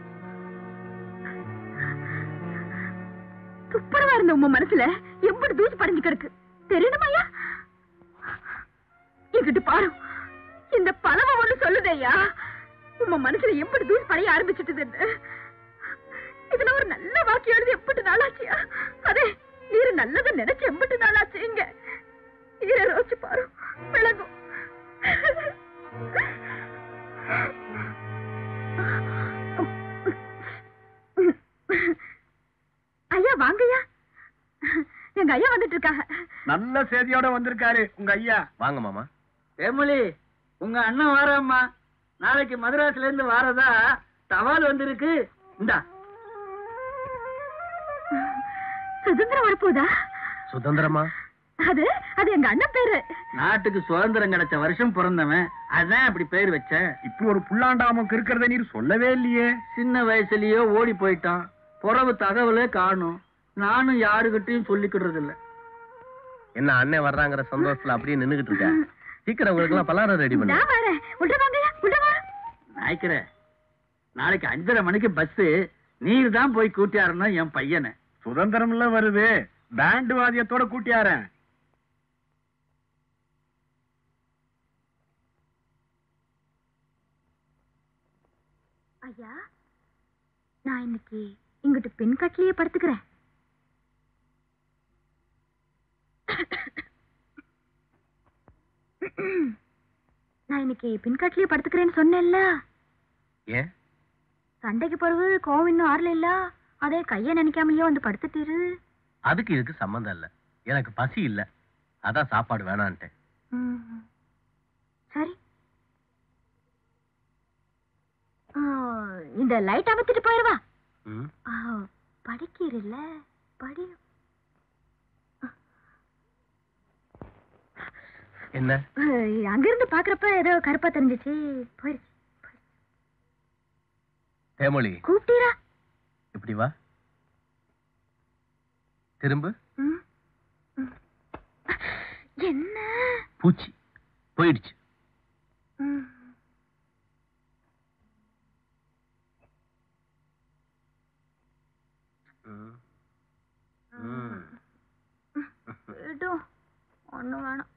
துப்புரவா இருந்த உங்க மனசுல எப்படி தூசு படைஞ்சு கிடக்கு தெரியணுமா ஐயா என்கிட்ட பாரு இந்த பழம ஒண்ணு சொல்லுதே ஐயா உங்க மனசுல எப்படி தூசு படைய ஆரம்பிச்சுட்டுதுன்னு இதுல ஒரு நல்ல வாக்கியம் எழுதி எம்பிட்டு நாளாச்சியா அதே நீரு நல்லதை நினைச்சு எம்பிட்டு நாளாச்சு இங்க நீரை ரோச்சு பாரு விளங்கும் ஐயா வாங்கய்யா எங்க ஐயா வந்துட்டு இருக்காங்க நல்ல செய்தியோட வந்திருக்காரு உங்க ஐயா வாங்க மாமா ஏமொழி உங்க அண்ணன் வாராம்மா நாளைக்கு மதுராஸ்ல இருந்து வாரதா தபால் வந்திருக்கு இந்தா சுதந்திரம் வரப்போதா சுதந்திரமா அது அது எங்க அண்ணன் பேரு நாட்டுக்கு சுதந்திரம் கிடைச்ச வருஷம் பிறந்தவன் அதான் அப்படி பேர் வச்சேன் இப்படி ஒரு புல்லாண்டாமக்கு இருக்கிறத நீர் சொல்லவே இல்லையே சின்ன வயசுலயே ஓடி போயிட்டான் புறவு தகவலே காணும் நானும் யாருகிட்டயும் சொல்லிக்கிடுறது இல்ல என்ன அண்ணன் வர்றாங்கிற சந்தோஷத்துல அப்படியே நின்னுகிட்டு இருக்க சீக்கிரம் உங்களுக்கு எல்லாம் பலாரம் ரெடி பண்ணு நான் வரேன் உள்ள வாங்கய்யா உள்ள வா நாய்க்கிற நாளைக்கு அஞ்சரை மணிக்கு பஸ் நீர் தான் போய் கூட்டியாருன்னா என் பையனை சுதந்திரம் எல்லாம் வருது பேண்ட் வாதியத்தோட கூட்டியாரன் ஐயா நான் இன்னைக்கு இங்கிட்டு பெண் கட்டிலேயே படுத்துக்கிறேன் நான் இன்னைக்கு பின் கட்டிலேயே படுத்துக்கிறேன்னு சொன்னேன்ல ஏன் சண்டைக்கு பிறகு கோவம் இன்னும் ஆறல இல்ல அதே கைய நினைக்காமலேயே வந்து படுத்துட்டீரு அதுக்கு இதுக்கு சம்மந்தம் இல்ல எனக்கு பசி இல்ல அதான் சாப்பாடு வேணான்ட்டேன் ம். சரி ஆ, இந்த லைட் அமர்த்திட்டு போயிருவா ம். ஆ, படிக்கிறல்ல படி என்ன அஹ், அங்கிருந்து பாக்குறப்ப ஏதோ கருப்பா தெரிஞ்சிச்சு போயிருச்சு தேமொழி கூப்பிட்டீரா இப்படி வா திரும்ப ம். ம். என்ன பூச்சி போயிடுச்சு ம். ம். ம். விடும் ஒண்ணு வேணாம்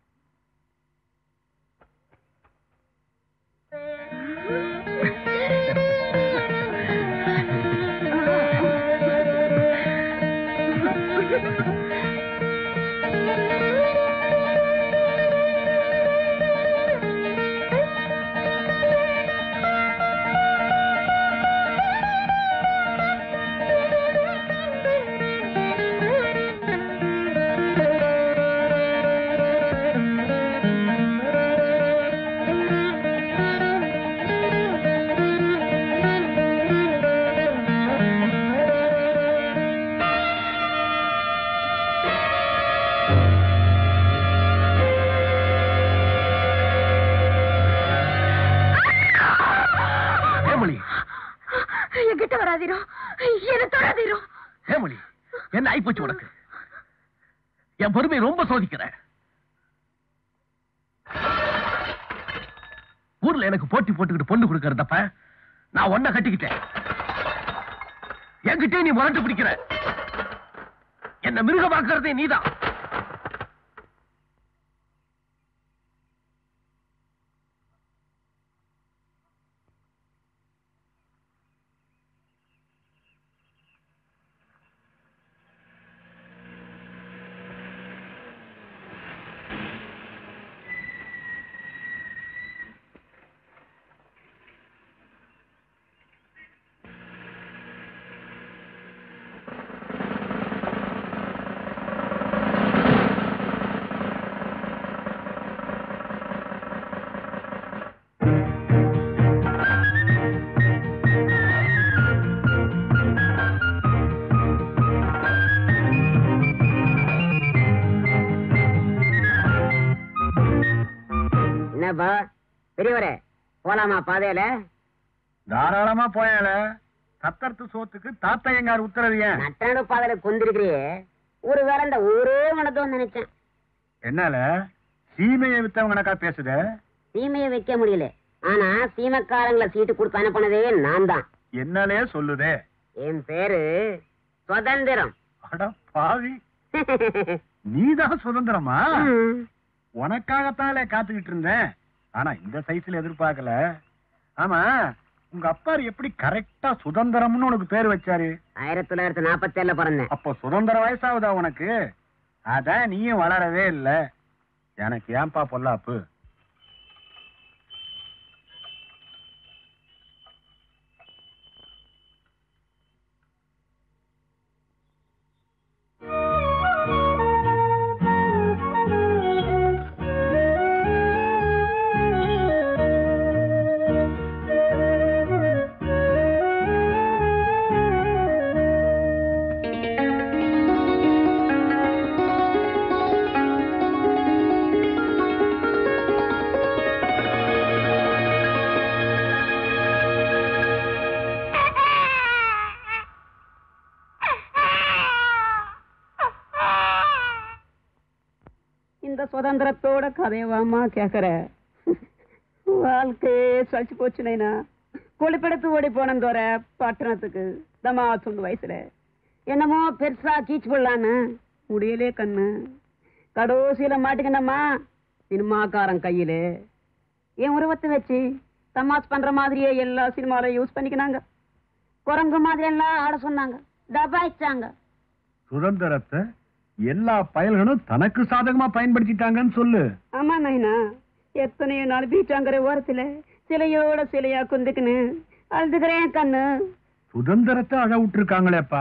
தேமொழி என்கிட்ட வராதீரோ என்ன தொடாதீரோ தேமொழி என்ன ஆயிப்போச்சு உனக்கு என் பொறுமை ரொம்ப சோதிக்கிற ஊர்ல எனக்கு போட்டி போட்டுக்கிட்டு பொண்ணு கொடுக்கறதப்ப நான் ஒன்ன கட்டிக்கிட்டேன் என்கிட்டயே நீ முரண்டு பிடிக்கிற என்ன மிருகமாக்குறதே நீதான் என்னப்பா பெரியவரே போலாமா பாதையில தாராளமா போயால சத்தர்த்து சோத்துக்கு தாத்தையங்கார் உத்தரவு ஏன் நட்டனு பாதையில கொந்திருக்கிறியே ஒரு வேற இந்த ஊரே உனக்கு நினைச்சேன் என்னால சீமையை வித்தவங்க கணக்கா பேசுத தீமையை வைக்க முடியல ஆனா சீமக்காரங்களை சீட்டு கொடுத்து அனுப்புனதே நான் தான் என்னலே சொல்லுதே என் பேரு சுதந்திரம் அட பாவி நீதான் சுதந்திரமா உனக்காகத்தானே காத்துக்கிட்டு இருந்தேன் ஆனா இந்த சைஸ்ல எதிர்பார்க்கல ஆமா உங்க அப்பா எப்படி கரெக்டா சுதந்திரம்னு உனக்கு பேர் வச்சாரு ஆயிரத்தி தொள்ளாயிரத்தி நாற்பத்தி ஏழுல பிறந்தேன் அப்போ சுதந்திர வயசாகுதா உனக்கு அதான் நீயும் வளரவே இல்ல எனக்கு ஏன்பா பொல்லாப்பு இந்த சுதந்திரத்தோட கதையவாமா கேக்குற வாழ்க்கையே சளிச்சு போச்சு நைனா கொழுப்பெடுத்து ஓடி போனேன் தோற பட்டணத்துக்கு தமா துண்டு வயசுல என்னமோ பெருசா கீச்சு போடலான்னு முடியலே கண்ணு கடைசியில மாட்டிக்கினம்மா சினிமாக்காரன் கையில என் உருவத்தை வச்சு தமாஸ் பண்ற மாதிரியே எல்லா சினிமாவிலும் யூஸ் பண்ணிக்கினாங்க குரங்கு மாதிரி எல்லாம் ஆட சொன்னாங்க டபாய்ச்சாங்க சுதந்திரத்தை எல்லா பயல்களும் தனக்கு சாதகமா பயன்படுத்திட்டாங்கன்னு சொல்லு ஆமா நைனா எத்தனையோ நாள் பீச்சாங்கிற ஓரத்துல சிலையோட சிலையா குந்துக்குன்னு அழுதுகிறேன் கண்ணு சுதந்திரத்தை அழ விட்டுருக்காங்களேப்பா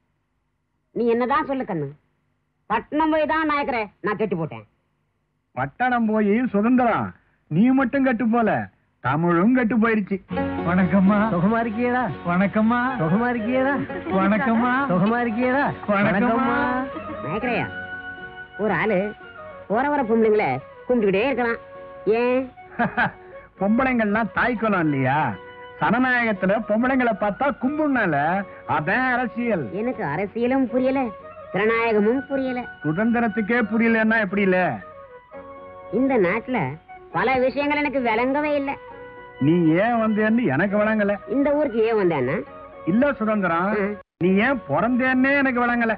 நீ என்னதான் சொல்லு கண்ணு பட்டணம் போய் தான் நாயக்கரே நான் கெட்டு போட்டேன் பட்டணம் போய் சுதந்திரம் நீ மட்டும் கெட்டு போல தமிழும் கெட்டு போயிருச்சு வணக்கம்மா சுகமா இருக்கியடா வணக்கம்மா சுகமா இருக்கியடா வணக்கம்மா சுகமா இருக்கியடா வணக்கம்மா நாயக்கரையா ஒரு ஆளு போற வர பொம்பளைங்களை கும்பிட்டுக்கிட்டே இருக்கலாம் ஏன் பொம்பளைங்கள்லாம் தாய்க்குலம் இல்லையா சனநாயகத்துல பொம்பளைங்களை பார்த்தா கும்புனால அதான் அரசியல் எனக்கு அரசியலும் புரியல ஜனநாயகமும் புரியல சுதந்திரத்துக்கே புரியலன்னா எப்படி இல்ல இந்த நாட்டுல பல விஷயங்கள் எனக்கு விளங்கவே இல்ல நீ ஏன் வந்தேன்னு எனக்கு விளங்கல இந்த ஊருக்கு ஏன் வந்தேன்னா இல்ல சுதந்திரம் நீ ஏன் பிறந்தேன்னே எனக்கு விளங்கல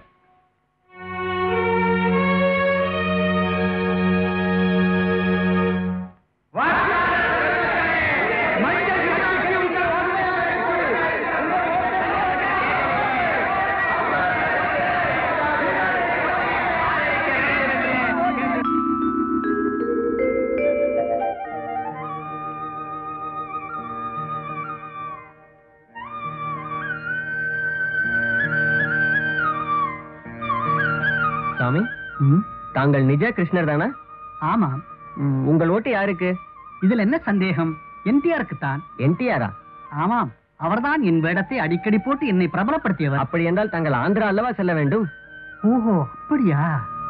சாமி தாங்கள் நிஜ கிருஷ்ணர் தானே ஆமாம் ம், உங்கள் ஓட்டு யாருக்கு இதுல என்ன சந்தேகம் என்டிஆருக்கு தான் என்டிஆரா ஆமாம் அவர்தான் என் வேடத்தை அடிக்கடி போட்டு என்னை பிரபலப்படுத்தியவர் அப்படி என்றால் தாங்கள் ஆந்திரா அல்லவா செல்ல வேண்டும் ஓஹோ அப்படியா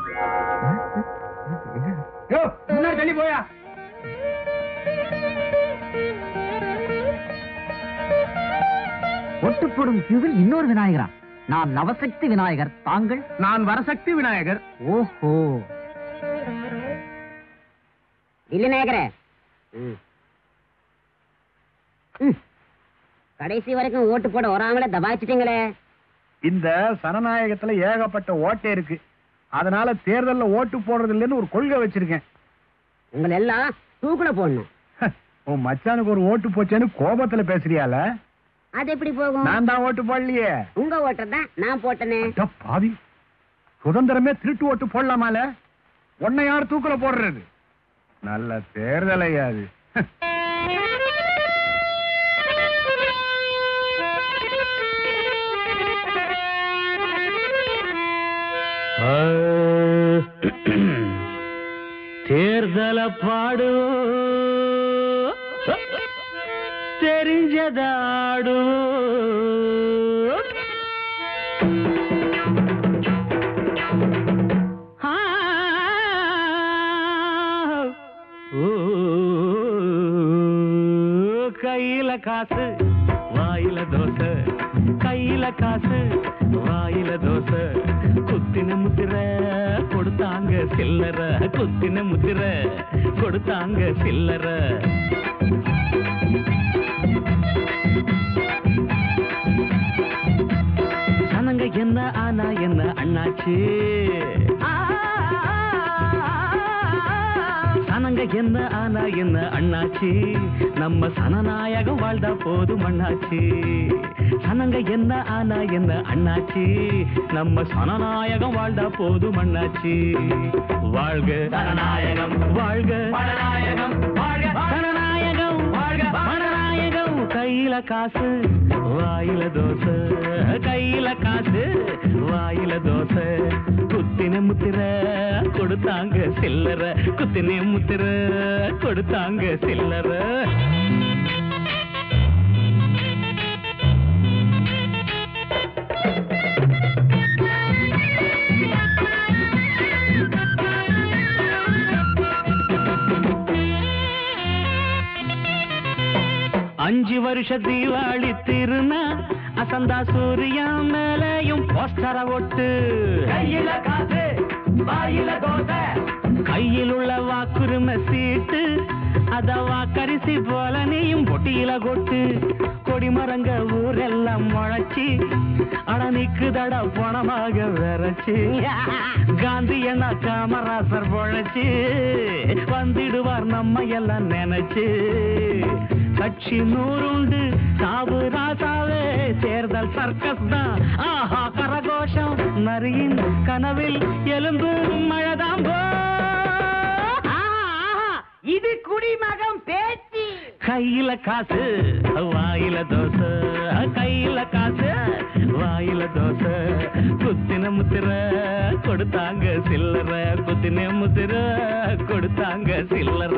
முன்னாடி தள்ளி போயா ஒட்டு போடும் கியூவில் இன்னொரு விநாயகரா நான் நவசக்தி விநாயகர் தாங்கள் நான் வரசக்தி விநாயகர் ஓஹோ இல்ல நாயக்கரே ம். ம். கடைசி வரைக்கும் ஓட்டு போட வராமலே தபாய்ச்சிட்டீங்களே இந்த சனநாயகத்துல ஏகப்பட்ட ஓட்டை இருக்கு அதனால தேர்தல்ல ஓட்டு போடுறது இல்லைன்னு ஒரு கொள்கை வச்சிருக்கேன் உங்களை எல்லாம் தூக்குல போடணும் உன் மச்சானுக்கு ஒரு ஓட்டு போச்சேன்னு கோபத்துல பேசுறியால அது எப்படி போகும் நான் தான் ஓட்டு போடலையே உங்க ஓட்டர் தான் நான் போட்டனே அட பாவி சுதந்திரமே திருட்டு ஓட்டு போடலாமால உன்னை யார் தூக்குல போடுறது நல்ல தேர்தல் ஐயா அது தேர்தல பாடு தெரிஞ்சதாடு கையில காசு வாயில தோசை கையில காசு வாயில தோசை குத்தின முத்திர கொடுத்தாங்க சில்லற குத்தின முத்திர கொடுத்தாங்க சில்லற ஆனா என்ன அண்ணாச்சு சனங்க என்ன ஆனா என்ன அண்ணாச்சி நம்ம சனநாயகம் வாழ்ந்தா போதும் அண்ணாச்சி சனங்க என்ன ஆனா என்ன அண்ணாச்சி நம்ம சனநாயகம் வாழ்ந்தா போதும் அண்ணாச்சி வாழ்க சனநாயகம் வாழ்க ஜனநாயகம் வாழ்க சனநாயகம் வாழ்க மனநாயகம் கையில காசு வாயில தோசை கையில காசு வாயில தோசை குத்தின முத்திர கொடுத்தாங்க சில்லற குத்தின முத்திர கொடுத்தாங்க சில்லற அஞ்சு வருஷ தீபாவளி திருநா அசந்தா சூரியா மேலையும் போஸ்டர ஒட்டு கையில காசு வாயில தோசை கையில் உள்ள வாக்குரிமை சீட்டு அத வாக்கரிசி போல நீயும் பொட்டியில கொட்டு கொடிமரங்க ஊரெல்லாம் முளைச்சி அட நிக்குதட பணமாக விரைச்சு காந்தி என்ன காமராசர் பொழைச்சு வந்திடுவார் நம்ம எல்லாம் நினைச்சு கட்சி நூறுண்டு சாவு ராசாவே தேர்தல் சர்க்கஸ் தான் ஆஹா கரகோஷம் நரியின் கனவில் எலும்பு மழைதான் போ இது குடிமகம் பேச்சு கையில காசு வாயில தோசை கையில காசு வாயில தோசை குத்தின முத்திர கொடுத்தாங்க சில்லற குத்தின முத்திர கொடுத்தாங்க சில்லற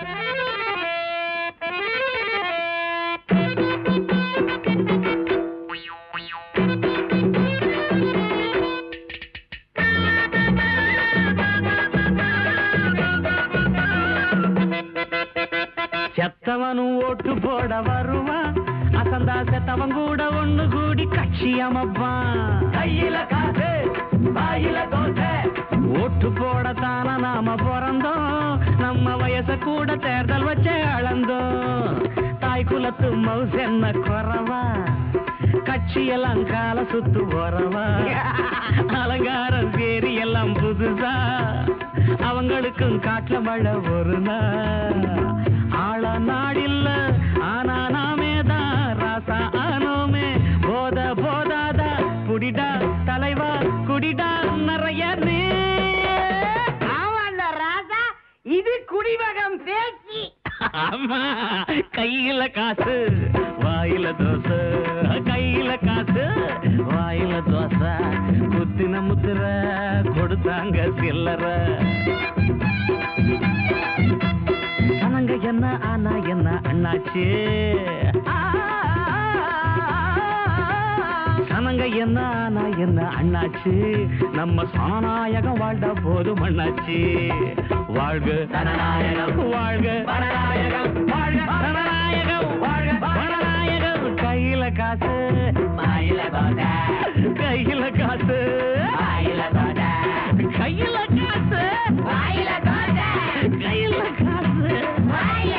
செத்தவனும் ஓட்டு போட வருவான் அசந்தா செத்தவன் கூட ஒண்ணு கூடி கட்சி அமைப்பான் கையில காசு வாயில தோசை ஓட்டு போட தானே நாம பிறந்தோம் நம்ம வயச கூட தேர்தல் வச்ச அளந்தோம் தாய் குலத்து மவுஸ் என்ன குறவா கட்சியெல்லாம் கால சுத்து போறவா அலங்காரம் சேரி எல்லாம் புதுசா அவங்களுக்கும் காட்டுல மழை ஒரு நாள் ஆள நாடில்ல ஆனா நாமே தான் ராசா ஆனோமே போத போதாதா குடிடா தலைவா குடிடா நிறைய நீ ஆமாண்ட ராசா இது குடிமகம் பேச்சு ஆமா கையில காசு வாயில தோசை கையில காசு வாயில தோசை குத்தின முத்திர கொடுத்தாங்க சில்லற சனங்க என்ன ஆனா என்ன அண்ணாச்சு சனங்க என்ன ஆனா என்ன அண்ணாச்சு நம்ம சனநாயகம் வாழ்ந்தா போதும் அண்ணாச்சு வாழ்க சனநாயகம் வாழ்க பரநாயகம் வாழ்க சனநாயகம் வாழ்க பரநாயகம் கையில காசு வாயில தோசை கையில காசு வாயில தோசை கையில காசு வாயில தோசை கையில காசு வாயில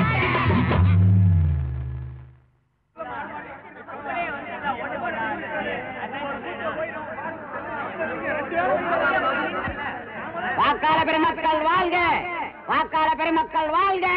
வாக்காள பெருமக்கள் வாழ்க வாக்காள பெருமக்கள் வாழ்க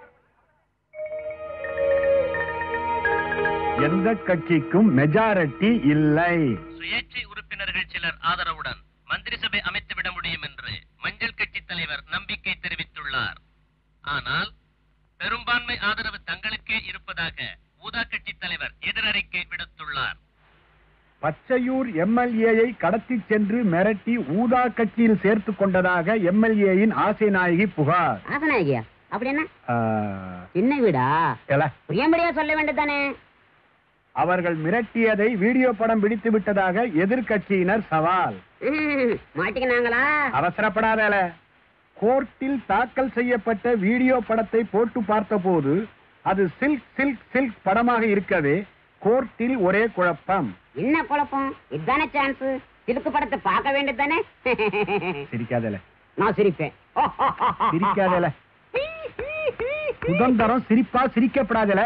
எந்த கட்சிக்கும் மெஜாரிட்டி இல்லை சுயேட்சை உறுப்பினர்கள் சிலர் ஆதரவுடன் மந்திரி சபை அமைத்துவிட முடியும் என்று மஞ்சள் கட்சி தலைவர் நம்பிக்கை தெரிவித்துள்ளார் ஆனால் பெரும்பான்மை ஆதரவு தங்களுக்கே இருப்பதாக ஊதா கட்சி தலைவர் எதிரறிக்கை விடுத்துள்ளார் பச்சையூர் எம்எல்ஏயை கடத்தி சென்று மிரட்டி ஊதா கட்சியில் சேர்த்துக் கொண்டதாக எம்எல்ஏயின் ஆசை நாயகி புகார் ஆசனாகியா அப்படி என்ன ஆ, சின்ன வீடா எல, புரியம்படியா சொல்ல வேண்டியதானே அவர்கள் மிரட்டியதை வீடியோ படம் பிடித்து விட்டதாக எதிர்க்கட்சியினர் சவால் மாட்டிக்கினாங்களா அவசரப்படாதல கோர்ட்டில் தாக்கல் செய்யப்பட்ட வீடியோ படத்தை போட்டு பார்த்தபோது அது சில்க் சில்க் சில்க் படமாக இருக்கவே கோர்ட்டில் ஒரே குழப்பம் என்ன குழப்பம் இதுதானே சான்ஸ் சிலுக்கு படத்தை பார்க்க வேண்டியதானே சிரிக்காதல நான் சிரிப்பேன் சிரிக்காதல சுதந்திரம் சிரிப்பா சிரிக்கப்படாதல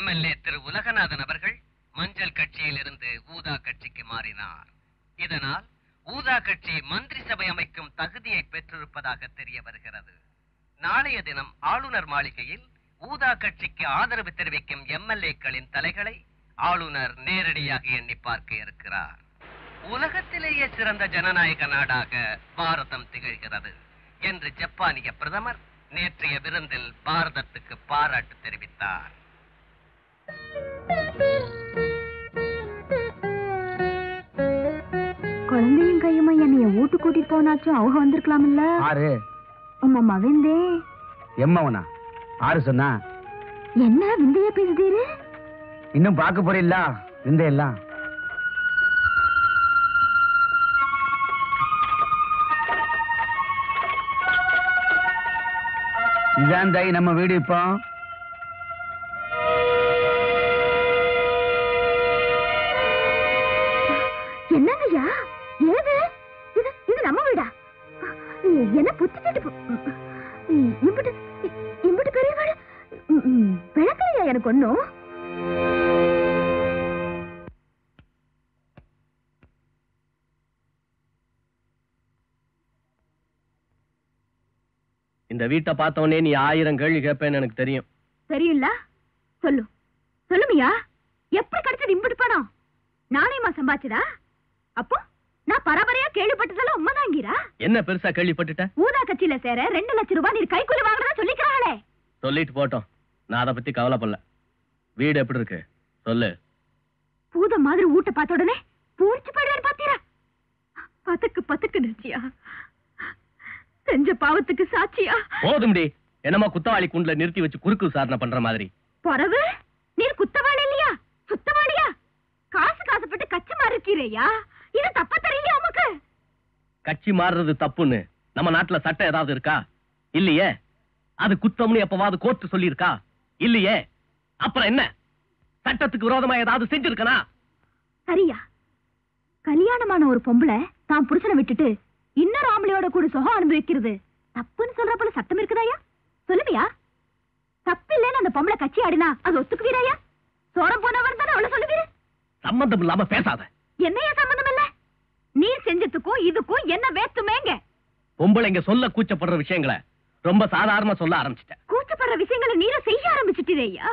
எம்எல்ஏ திரு உலகநாதன் அவர்கள் மஞ்சள் கட்சியிலிருந்து ஊதா கட்சிக்கு மாறினார் இதனால் ஊதா கட்சி மந்திரி சபை அமைக்கும் தகுதியை பெற்றிருப்பதாக தெரிய வருகிறது நாளைய தினம் ஆளுநர் மாளிகையில் ஊதா கட்சிக்கு ஆதரவு தெரிவிக்கும் எம்எல்ஏக்களின் தலைகளை ஆளுநர் நேரடியாக எண்ணி பார்க்க இருக்கிறார் உலகத்திலேயே சிறந்த ஜனநாயக நாடாக பாரதம் திகழ்கிறது என்று ஜப்பானிய பிரதமர் நேற்றைய விருந்தில் பாரதத்துக்கு பாராட்டு தெரிவித்தார் குழந்தையும் கையுமா என்னைய வீட்டு கூட்டிட்டு போனாச்சும் அவங்க வந்திருக்கலாம்ல ஆறு உம்மா மவிந்தே எம்மவனா ஆறு சொன்னா என்ன விந்தைய பேசுதீரு இன்னும் பார்க்க போறீல்ல இந்த எல்லாம் இதான் தாய் நம்ம வீடு இப்போ என்னங்கய்யா ஏது இது இது நம்ம வீடா இ- என்ன புத்தி கேட்டு இம்புட்டு இ- இம்புட்டு பெரிய வீடு ம், ம், விளக்கலையா எனக்கு ஒண்ணும் இந்த வீட்டை பார்த்தவொடனே நீ ஆயிரம் கேள்வி கேட்பேன்னு எனக்கு தெரியும் தெரியும்ல சொல்லு சொல்லுமியா எப்படி கிடைச்சது இம்புட்டு பணம் நானேமா சம்பாதிச்சதா அப்போ நான் பரபரையா கேள்விப்பட்டதெல்லாம் உண்மைதாங்கிறா என்ன பெருசா கேள்விப்பட்டுட்ட ஊதா கட்சியில சேர ரெண்டு லட்சம் ரூபாய் நீர் கைக்கூலி வாங்குறதா சொல்லிக்கிறாங்களே சொல்லிட்டு போட்டோம் நான் அதை பத்தி கவலைப்படல வீடு எப்படி இருக்கு சொல்லு பூத மாதிரி ஊட்ட பார்த்த உடனே பூரிச்சு போயிடுவேன் பாத்தீரா பத்துக்கு பத்துக்கு நிறுத்தியா செஞ்ச பாவத்துக்கு சாட்சியா போதும்டி என்னமோ குத்தவாளி குண்டுல நிறுத்தி வச்சு குறுக்கு விசாரணை பண்ற மாதிரி பொறவு நீர் குத்தவாளி இல்லையா சுத்தவாளியா காசு காசுப்பட்டு கச்சி மாதிரி இருக்கீரையா இது தப்ப தெரியலையா உமக்கு கட்சி மாறுறது தப்புன்னு நம்ம நாட்டுல சட்டம் ஏதாவது இருக்கா இல்லையே அது குத்தம்னு எப்பவாவது கோர்ட்டு சொல்லியிருக்கா இல்லையே அப்புறம் என்ன சட்டத்துக்கு விரோதமா ஏதாவது செஞ்சிருக்கனா சரியா கல்யாணமான ஒரு பொம்பளை தான் புருஷனை விட்டுட்டு இன்னொரு ஆம்பளையோட கூட சுகம் அனுபவிக்கிறது தப்புன்னு சொல்றப்பல சட்டம் இருக்குதாயா சொல்லுவியா தப்பு இல்லைன்னு அந்த பொம்பளை கட்சி ஆடினா அது ஒத்துக்குவீராயா சோரம் போனவர் தானே அவளை சொல்லுவீரு சம்பந்தம் இல்லாம பேசாத என்னையா சம்பந்தம் இல்ல நீ செஞ்சதுக்கும் இதுக்கும் என்ன வேத்துமேங்க பொம்பளைங்க சொல்ல கூச்சப்படுற விஷயங்களை ரொம்ப சாதாரணமா சொல்ல ஆரம்பிச்சிட்டேன் கூச்சப்படுற விஷயங்களை நீரும் செய்ய ஆரம்பிச்சிட்டீரையா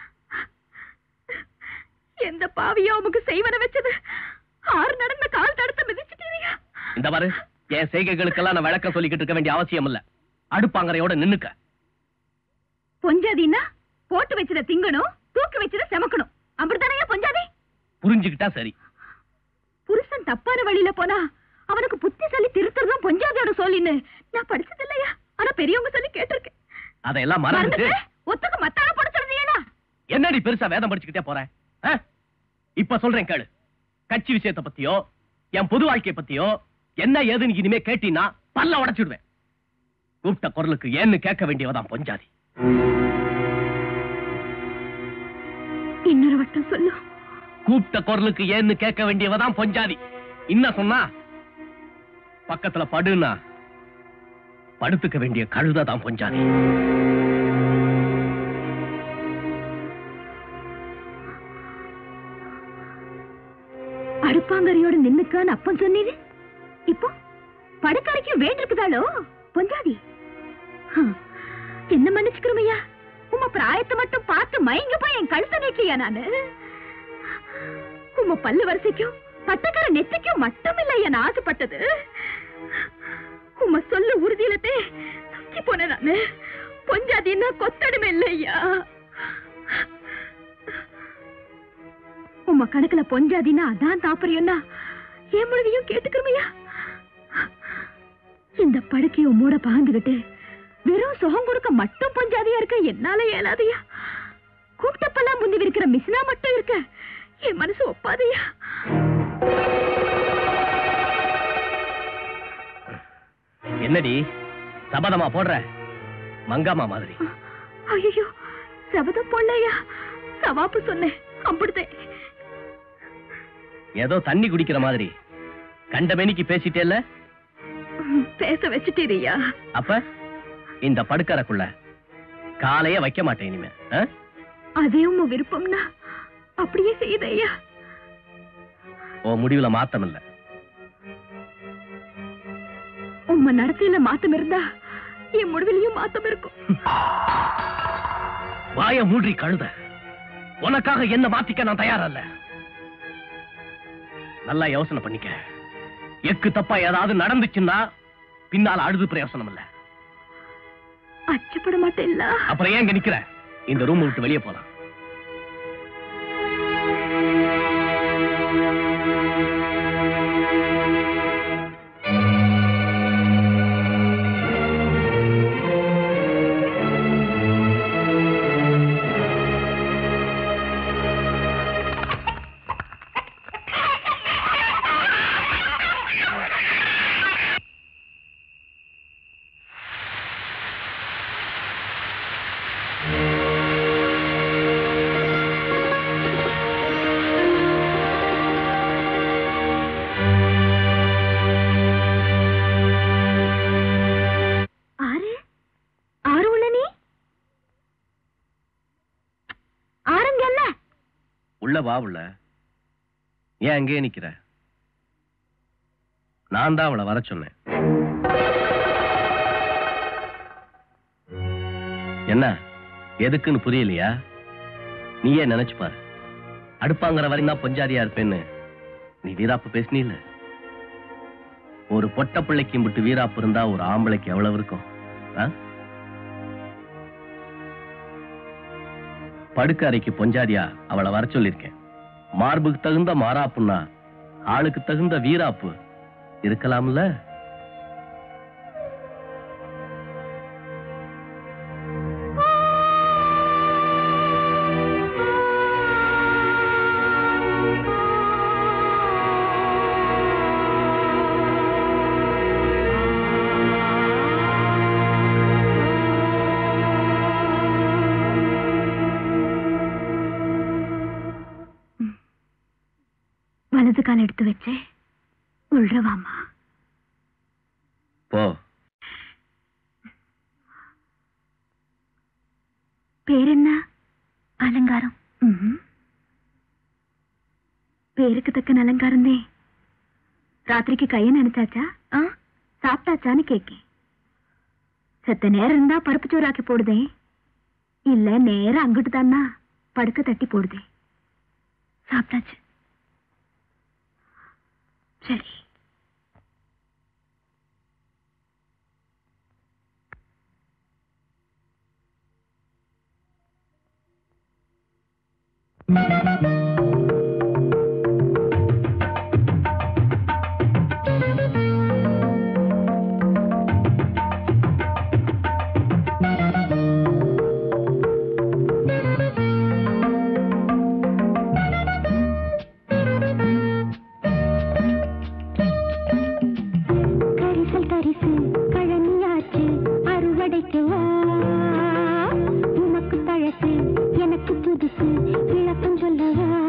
எந்த பாவியோ உமக்கு செய்வன வச்சது ஆறு நடந்த கால் தடுத்து மிதிச்சிட்டீரையா இந்த பாரு என் செய்கைகளுக்கெல்லாம் நான் விளக்கம் சொல்லிக்கிட்டு இருக்க வேண்டிய அவசியம் இல்ல அடுப்பாங்கரையோட நின்னுக்க பொஞ்சாதின்னா போட்டு வச்சத திங்கணும் தூக்கி வச்சத செமக்கணும் அப்படித்தானே பொஞ்சாதி புரிஞ்சுக்கிட்டா சரி புருஷன் தப்பான வழியில போனா அவனுக்கு புத்தி சொல்லி திருத்துறதும் பொஞ்சாதியோட சொல்லின்னு நான் படிச்சது இல்லையா ஆனா பெரியவங்க சொல்லி கேட்டிருக்கேன் அதையெல்லாம் மறந்துட்டு மறந்துட்டு ஒத்துக்கு மத்தான போட சொல்றீங்களா என்னடி பெருசா வேதம் படிச்சுக்கிட்டே போறேன் ஆ? இப்ப சொல்றேன் கேளு கட்சி விஷயத்தை பத்தியோ என் பொது வாழ்க்கை பத்தியோ என்ன ஏதுன்னு இனிமே கேட்டீன்னா பல்ல உடைச்சிடுவேன் கூப்பிட்ட குரலுக்கு ஏன்னு கேட்க வேண்டியவதான் பொஞ்சாதி இன்னொரு வட்டம் சொல்லு கூப்பிட்ட குரலுக்கு ஏன்னு கேட்க வேண்டியவதான் பொஞ்சாதி என்ன சொன்னா பக்கத்துல படுனா படுத்துக்க வேண்டிய கழுதைதான் பொஞ்சாதி அடுப்பாங்கரையோட நின்னுக்கான்னு அப்பன் சொன்னீரு இப்போ படுக்கறைக்கும் வேண்டிருக்குதாளோ பொஞ்சாதி ஹம், என்ன மன்னிச்சுக்கிறோமையா உம்ம பிராயத்தை மட்டும் பார்த்து மயங்கி போய் என் கழுத்த நீட்டியா நானு உம்ம பல்லு வரிசைக்கும் பட்டக்கார நெத்திக்கும் மட்டும் இல்லையா நான் ஆசைப்பட்டது உம்ம சொல்லு உறுதியிலத்தே தக்கி போனேன் நானு பொஞ்சாதின்னா கொத்தடுமை இல்லையா உம்ம கணக்குல பொஞ்சாதின்னா அதான் தாப்பரியம்னா என் முழுதையும் கேட்டுக்கிறமையா இந்த படுக்கைய மூட பகந்துகிட்டு வெறும் சுகம் கொடுக்க மட்டும் பொஞ்சாதியா இருக்க என்னால இயலாதையா கூப்பிட்டப்பெல்லாம் முந்தி இருக்கிற மிஸ்னா மட்டும் இருக்க என் மனசு ஒப்பாதையா என்னடி சபதமா போடுற மங்காமா மாதிரி ஐயோ சபதம் போடலையா சவாப்பு சொன்னேன் அப்படித்தேன் ஏதோ தண்ணி குடிக்கிற மாதிரி கண்டமேனிக்கு பேசிட்டேல்ல பேச வச்சுட்டீரியா அப்ப இந்த படுக்கறைக்குள்ள காலைய வைக்க மாட்டேன் இனிமே ஆ? அதே உங்க விருப்பம்னா அப்படியே செய்யுது ஐயா உன் முடிவுல மாத்தம் இல்ல உம்ம நடத்தையில மாத்தம் இருந்தா என் முடிவிலையும் மாத்தம் இருக்கும் வாய மூடி கழுத உனக்காக என்ன மாத்திக்க நான் தயாரல்ல நல்லா யோசனை பண்ணிக்க எக்கு தப்பா ஏதாவது நடந்துச்சுன்னா பின்னால அழுது பிரயோசனம் இல்ல அச்சப்பட மாட்டேல்ல அப்புறம் ஏன் இங்க நிக்கிற இந்த ரூம் விட்டு வெளியே போலாம் ஆறு ஆறு உள்ள நீ ஆறுங்க என்ன உள்ள வா உள்ள ஏன் அங்கேயே நிக்கிற நான் தான் அவளை வர சொன்னேன் என்ன எதுக்குன்னு புரியலையா நீயே நினைச்சு பாரு அடுப்பாங்கிற வரையும் தான் பொஞ்சாதியா இருப்பேன்னு நீ வீராப்பு பேசினில்ல ஒரு பொட்ட பிள்ளைக்கு விட்டு வீராப்பு இருந்தா ஒரு ஆம்பளைக்கு எவ்வளவு இருக்கும் ஆ? படுக்க அறைக்கு பொஞ்சாதியா அவளை வர சொல்லியிருக்கேன் மார்புக்கு தகுந்த மாறாப்புன்னா ஆளுக்கு தகுந்த வீராப்பு இருக்கலாம்ல வலது கால் எடுத்து வச்சு உள்றவாமா போ பேர் என்ன அலங்காரம் ம்ஹும். பேருக்கு தக்க அலங்காரந்தே ராத்திரிக்கு கைய நினைச்சாச்சா ஆ சாப்பிட்டாச்சான்னு கேக்கேன் செத்த நேரம் இருந்தா பருப்பு சோறாக்கி போடுதே இல்ல நேரம் அங்கிட்டு தானா படுக்க தட்டி போடுதே சாப்பிட்டாச்சு சரி கரிசல் கரிசு கழனியாச்சு அறுவடைக்கு வா உனக்கு பழசு எனக்கு புதுசு விளக்கம் சொல்லவா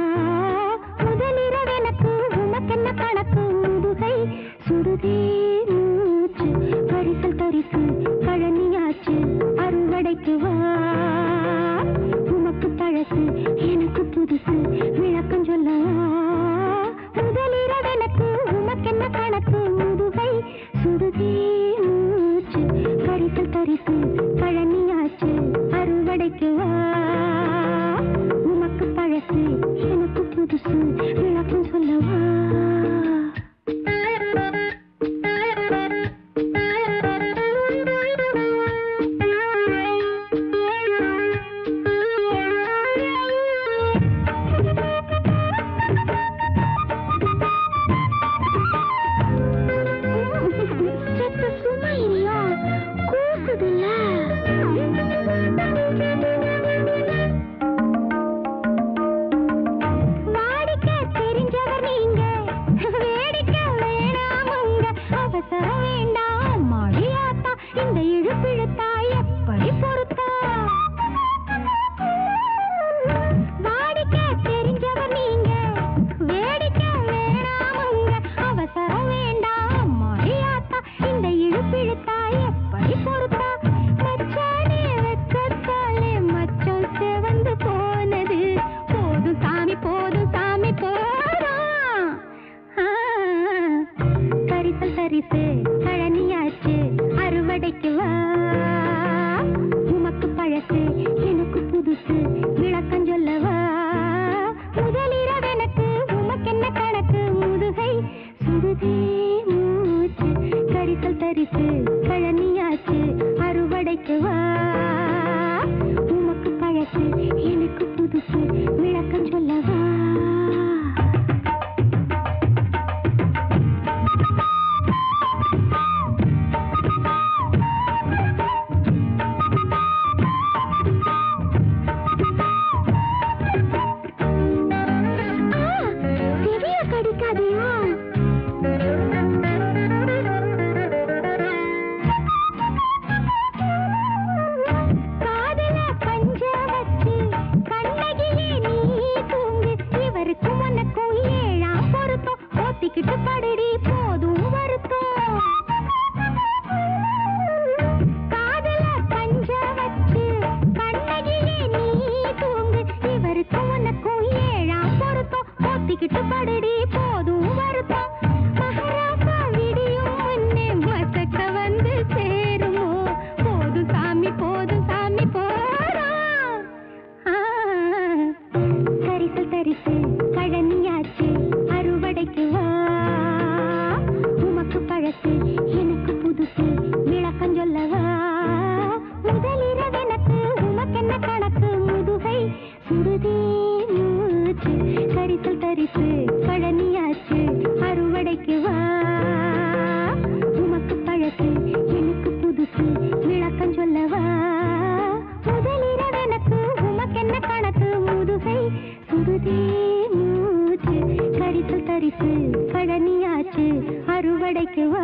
கட்டிக்கிட்டு படுடி போதும் வருத்தம் மகாராசா விடியும் முன்னே மசக்க வந்து சேருமோ போதும் சாமி போதும் சாமி போறோம் ஆ, கரிசல் தரிசு கழனியாச்சு அறுவடைக்கு வா உமக்கு பழசு எனக்கு புதுசு விளக்கம் சொல்லவா முதலிரவெனக்கு உமக்கென்ன கணக்கு முதுகை சுடுதே மூச்சு கரிசல் தரிசு கழனியாச்சு அறுவடைக்கு வா உமக்கு பழசு எனக்கு புதுசு விளக்கம் சொல்லவா முதலிரவெனக்கு உமக்கென்ன கணக்கு முதுகை சுடுதே மூச்சு கரிசல் தரிசு கழனியாச்சு அறுவடைக்கு வா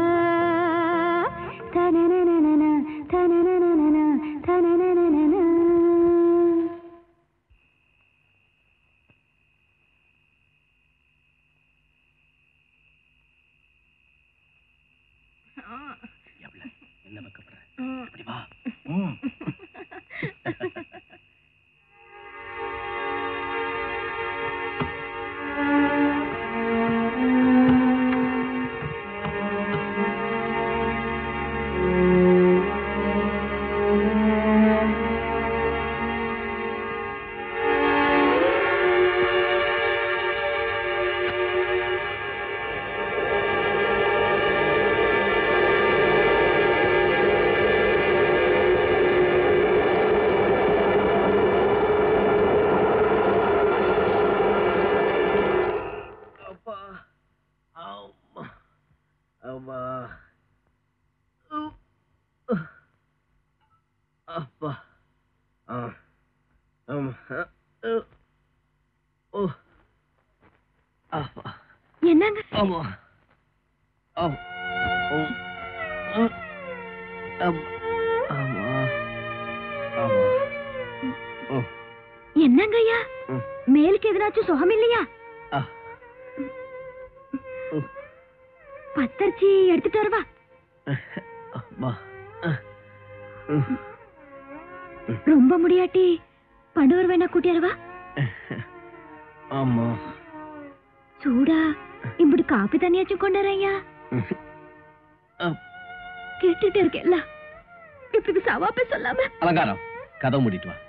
தனனனனன, தனனனனன, தனனனனன. என்ன வைக்கப்படுற இப்படி வா அப்பா அம்மா அம்மா அப்பா ஆ ஆமா ஓ அப்பா என்னங்க ஆமா ஆமா ஆமா ஆமா ஆமா ஓ என்னங்க ஐயா ம். மேலுக்கு எதனாச்சும் சுகம் இல்லையா ஆ பத்தரிச்சி எடுத்துட்டு வரவா அம்மா ரொம்ப முடியாட்டி பண்டூர் வேணா கூட்டியறவா ஆமா சூடா இப்படி காப்பி தண்ணியாச்சும் கொண்டுறையா கேட்டுட்டு இருக்கேன்ல இப்படி சவாப்பே சொல்லாம அலங்காரம் கதவு மூடிட்டு வா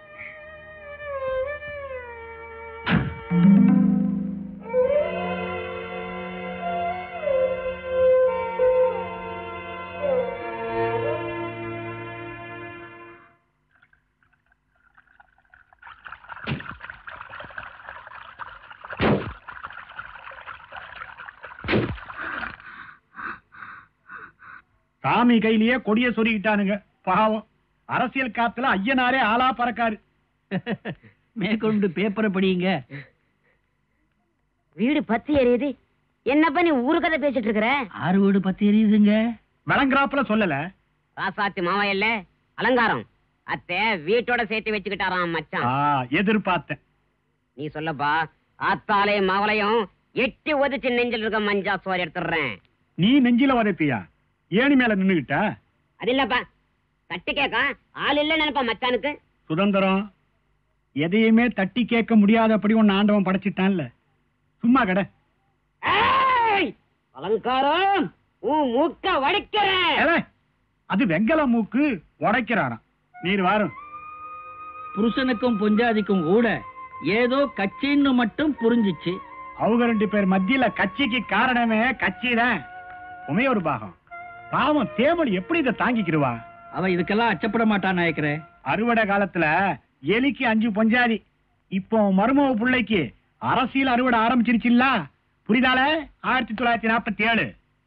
சாமி கையிலேயே கொடிய சொருகிட்டானுங்க பாவம் அரசியல் காத்துல ஐயனாரே ஆளா பறக்காரு மேற்கொண்டு பேப்பரை படியுங்க வீடு பத்தி எரியுது என்னப்பா நீ ஊரு கதை பேசிட்டு இருக்கிற ஆறு வீடு பத்தி எரியுதுங்க விளங்குறாப்புல சொல்லல ராசாத்தி மாவையல்ல அலங்காரம் அத்தை வீட்டோட சேர்த்து வச்சுக்கிட்டாராம் மச்சான் ஆ, எதிர்பார்த்தேன் நீ சொல்லப்பா ஆத்தாலையும் மாவளையும் எட்டி ஒதிச்சு நெஞ்சில் இருக்க மஞ்சா சோறு எடுத்துடுறேன் நீ நெஞ்சில உதைப்பியா ஏணி மேல நின்னுகிட்ட அது இல்லப்பா தட்டு கேட்க ஆள் இல்ல நினைப்பா மச்சானுக்கு சுதந்திரம் எதையுமே தட்டி கேட்க முடியாதபடி உன் ஆண்டவன் படைச்சிட்டான்ல சும்மா கடை ஏய்! அலங்காரம் உன் மூக்க வடிக்கிறேன் ஏலே, அது வெங்கல மூக்கு உடைக்கிறாராம் நீர் வாரும் புருஷனுக்கும் பொஞ்சாதிக்கும் கூட ஏதோ கட்சின்னு மட்டும் புரிஞ்சிச்சு அவங்க ரெண்டு பேர் மத்தியில கட்சிக்கு காரணமே கட்சி தான் உமையொரு பாகம் பாவம் தேவல் எப்படி இதை தாங்கிக்கிடுவா அவ இதுக்கெல்லாம் அச்சப்பட மாட்டான் நாயக்கரே அறுவடை காலத்துல எலிக்கு அஞ்சு பொஞ்சாதி இப்போ மருமக பிள்ளைக்கு அரசியல் அறுவடை ஆரம்பிச்சிருச்சுல்ல புரிதால ஆயிரத்தி தொள்ளாயிரத்தி நாற்பத்தி ஏழு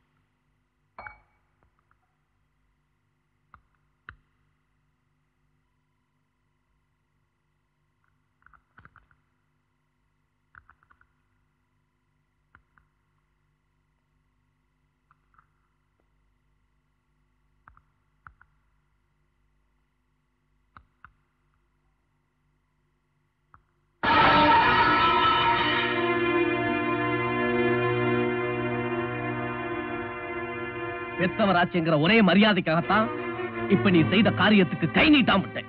பெத்தவராச்சுங்கிற ஒரே மரியாதைக்காகத்தான் இப்ப நீ செய்த காரியத்துக்கு கை நீட்டாம விட்டேன்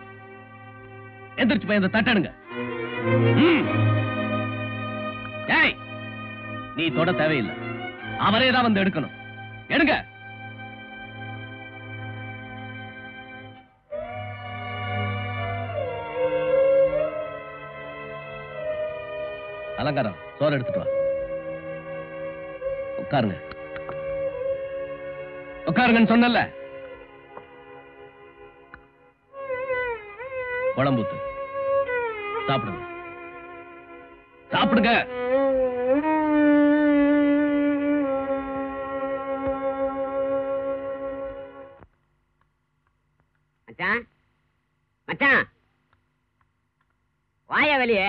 எந்திரிச்சு போய் அந்த தட்டடுங்க ம். ஏய் நீ தொட தேவையில்லை அவரே தான் வந்து எடுக்கணும் எடுங்க அலங்காரம் சோறு எடுத்துட்டு வா உட்காருங்க உட்காருங்கன்னு சொன்னல குழம்புத்து சாப்பிடுங்க சாப்பிடுங்க மச்சான் மச்சான் வாயா வெளியே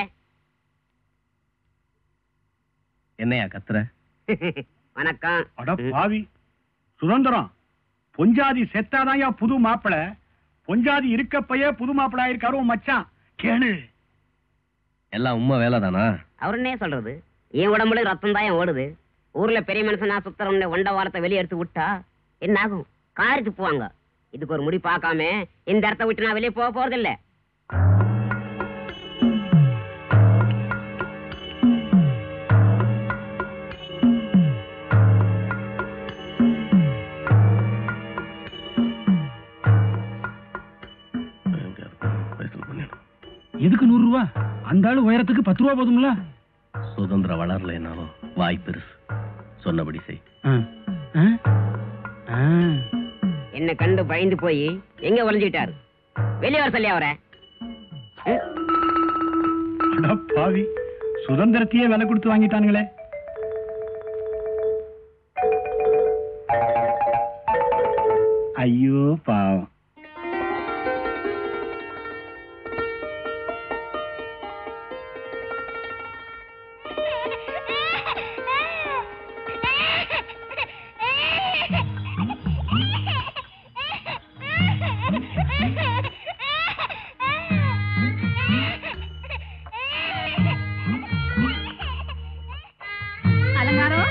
என்னையா கத்துற வணக்கம் அட பாவி சுதந்திரம் பொஞ்சாதி செத்தாதாயா புது மாப்பிள பொஞ்சாதி இருக்கப்பயே புது மாப்பிள ஆயிருக்காரு உன் மச்சான் கேளு எல்லாம் உண்மை வேலைதானா அவருன்னே சொல்றது என் உடம்புல ரத்தம் தான் ஓடுது ஊர்ல பெரிய மனுஷனா சுத்தரம்னு ஒண்ட வாரத்தை வெளியே எடுத்து விட்டா என்ன ஆகும் காருக்கு போவாங்க இதுக்கு ஒரு முடி பார்க்காம இந்த இடத்த விட்டு நான் வெளியே போக போறதில்ல எதுக்கு நூறு ரூபா அந்த ஆளு உயரத்துக்கு பத்து ரூபா போதும்ல சுதந்திரம் வளரலைனாலும் வாய் பெருசு சொன்னபடி செய் என்ன கண்டு பயந்து போய் எங்க ஒளிஞ்சுக்கிட்டாரு வெளியே வர சொல்லி அவரை அட பாவி சுதந்திரத்தையே விலை கொடுத்து வாங்கிட்டானுங்களே ஐயோ பாவம் அலங்காரம்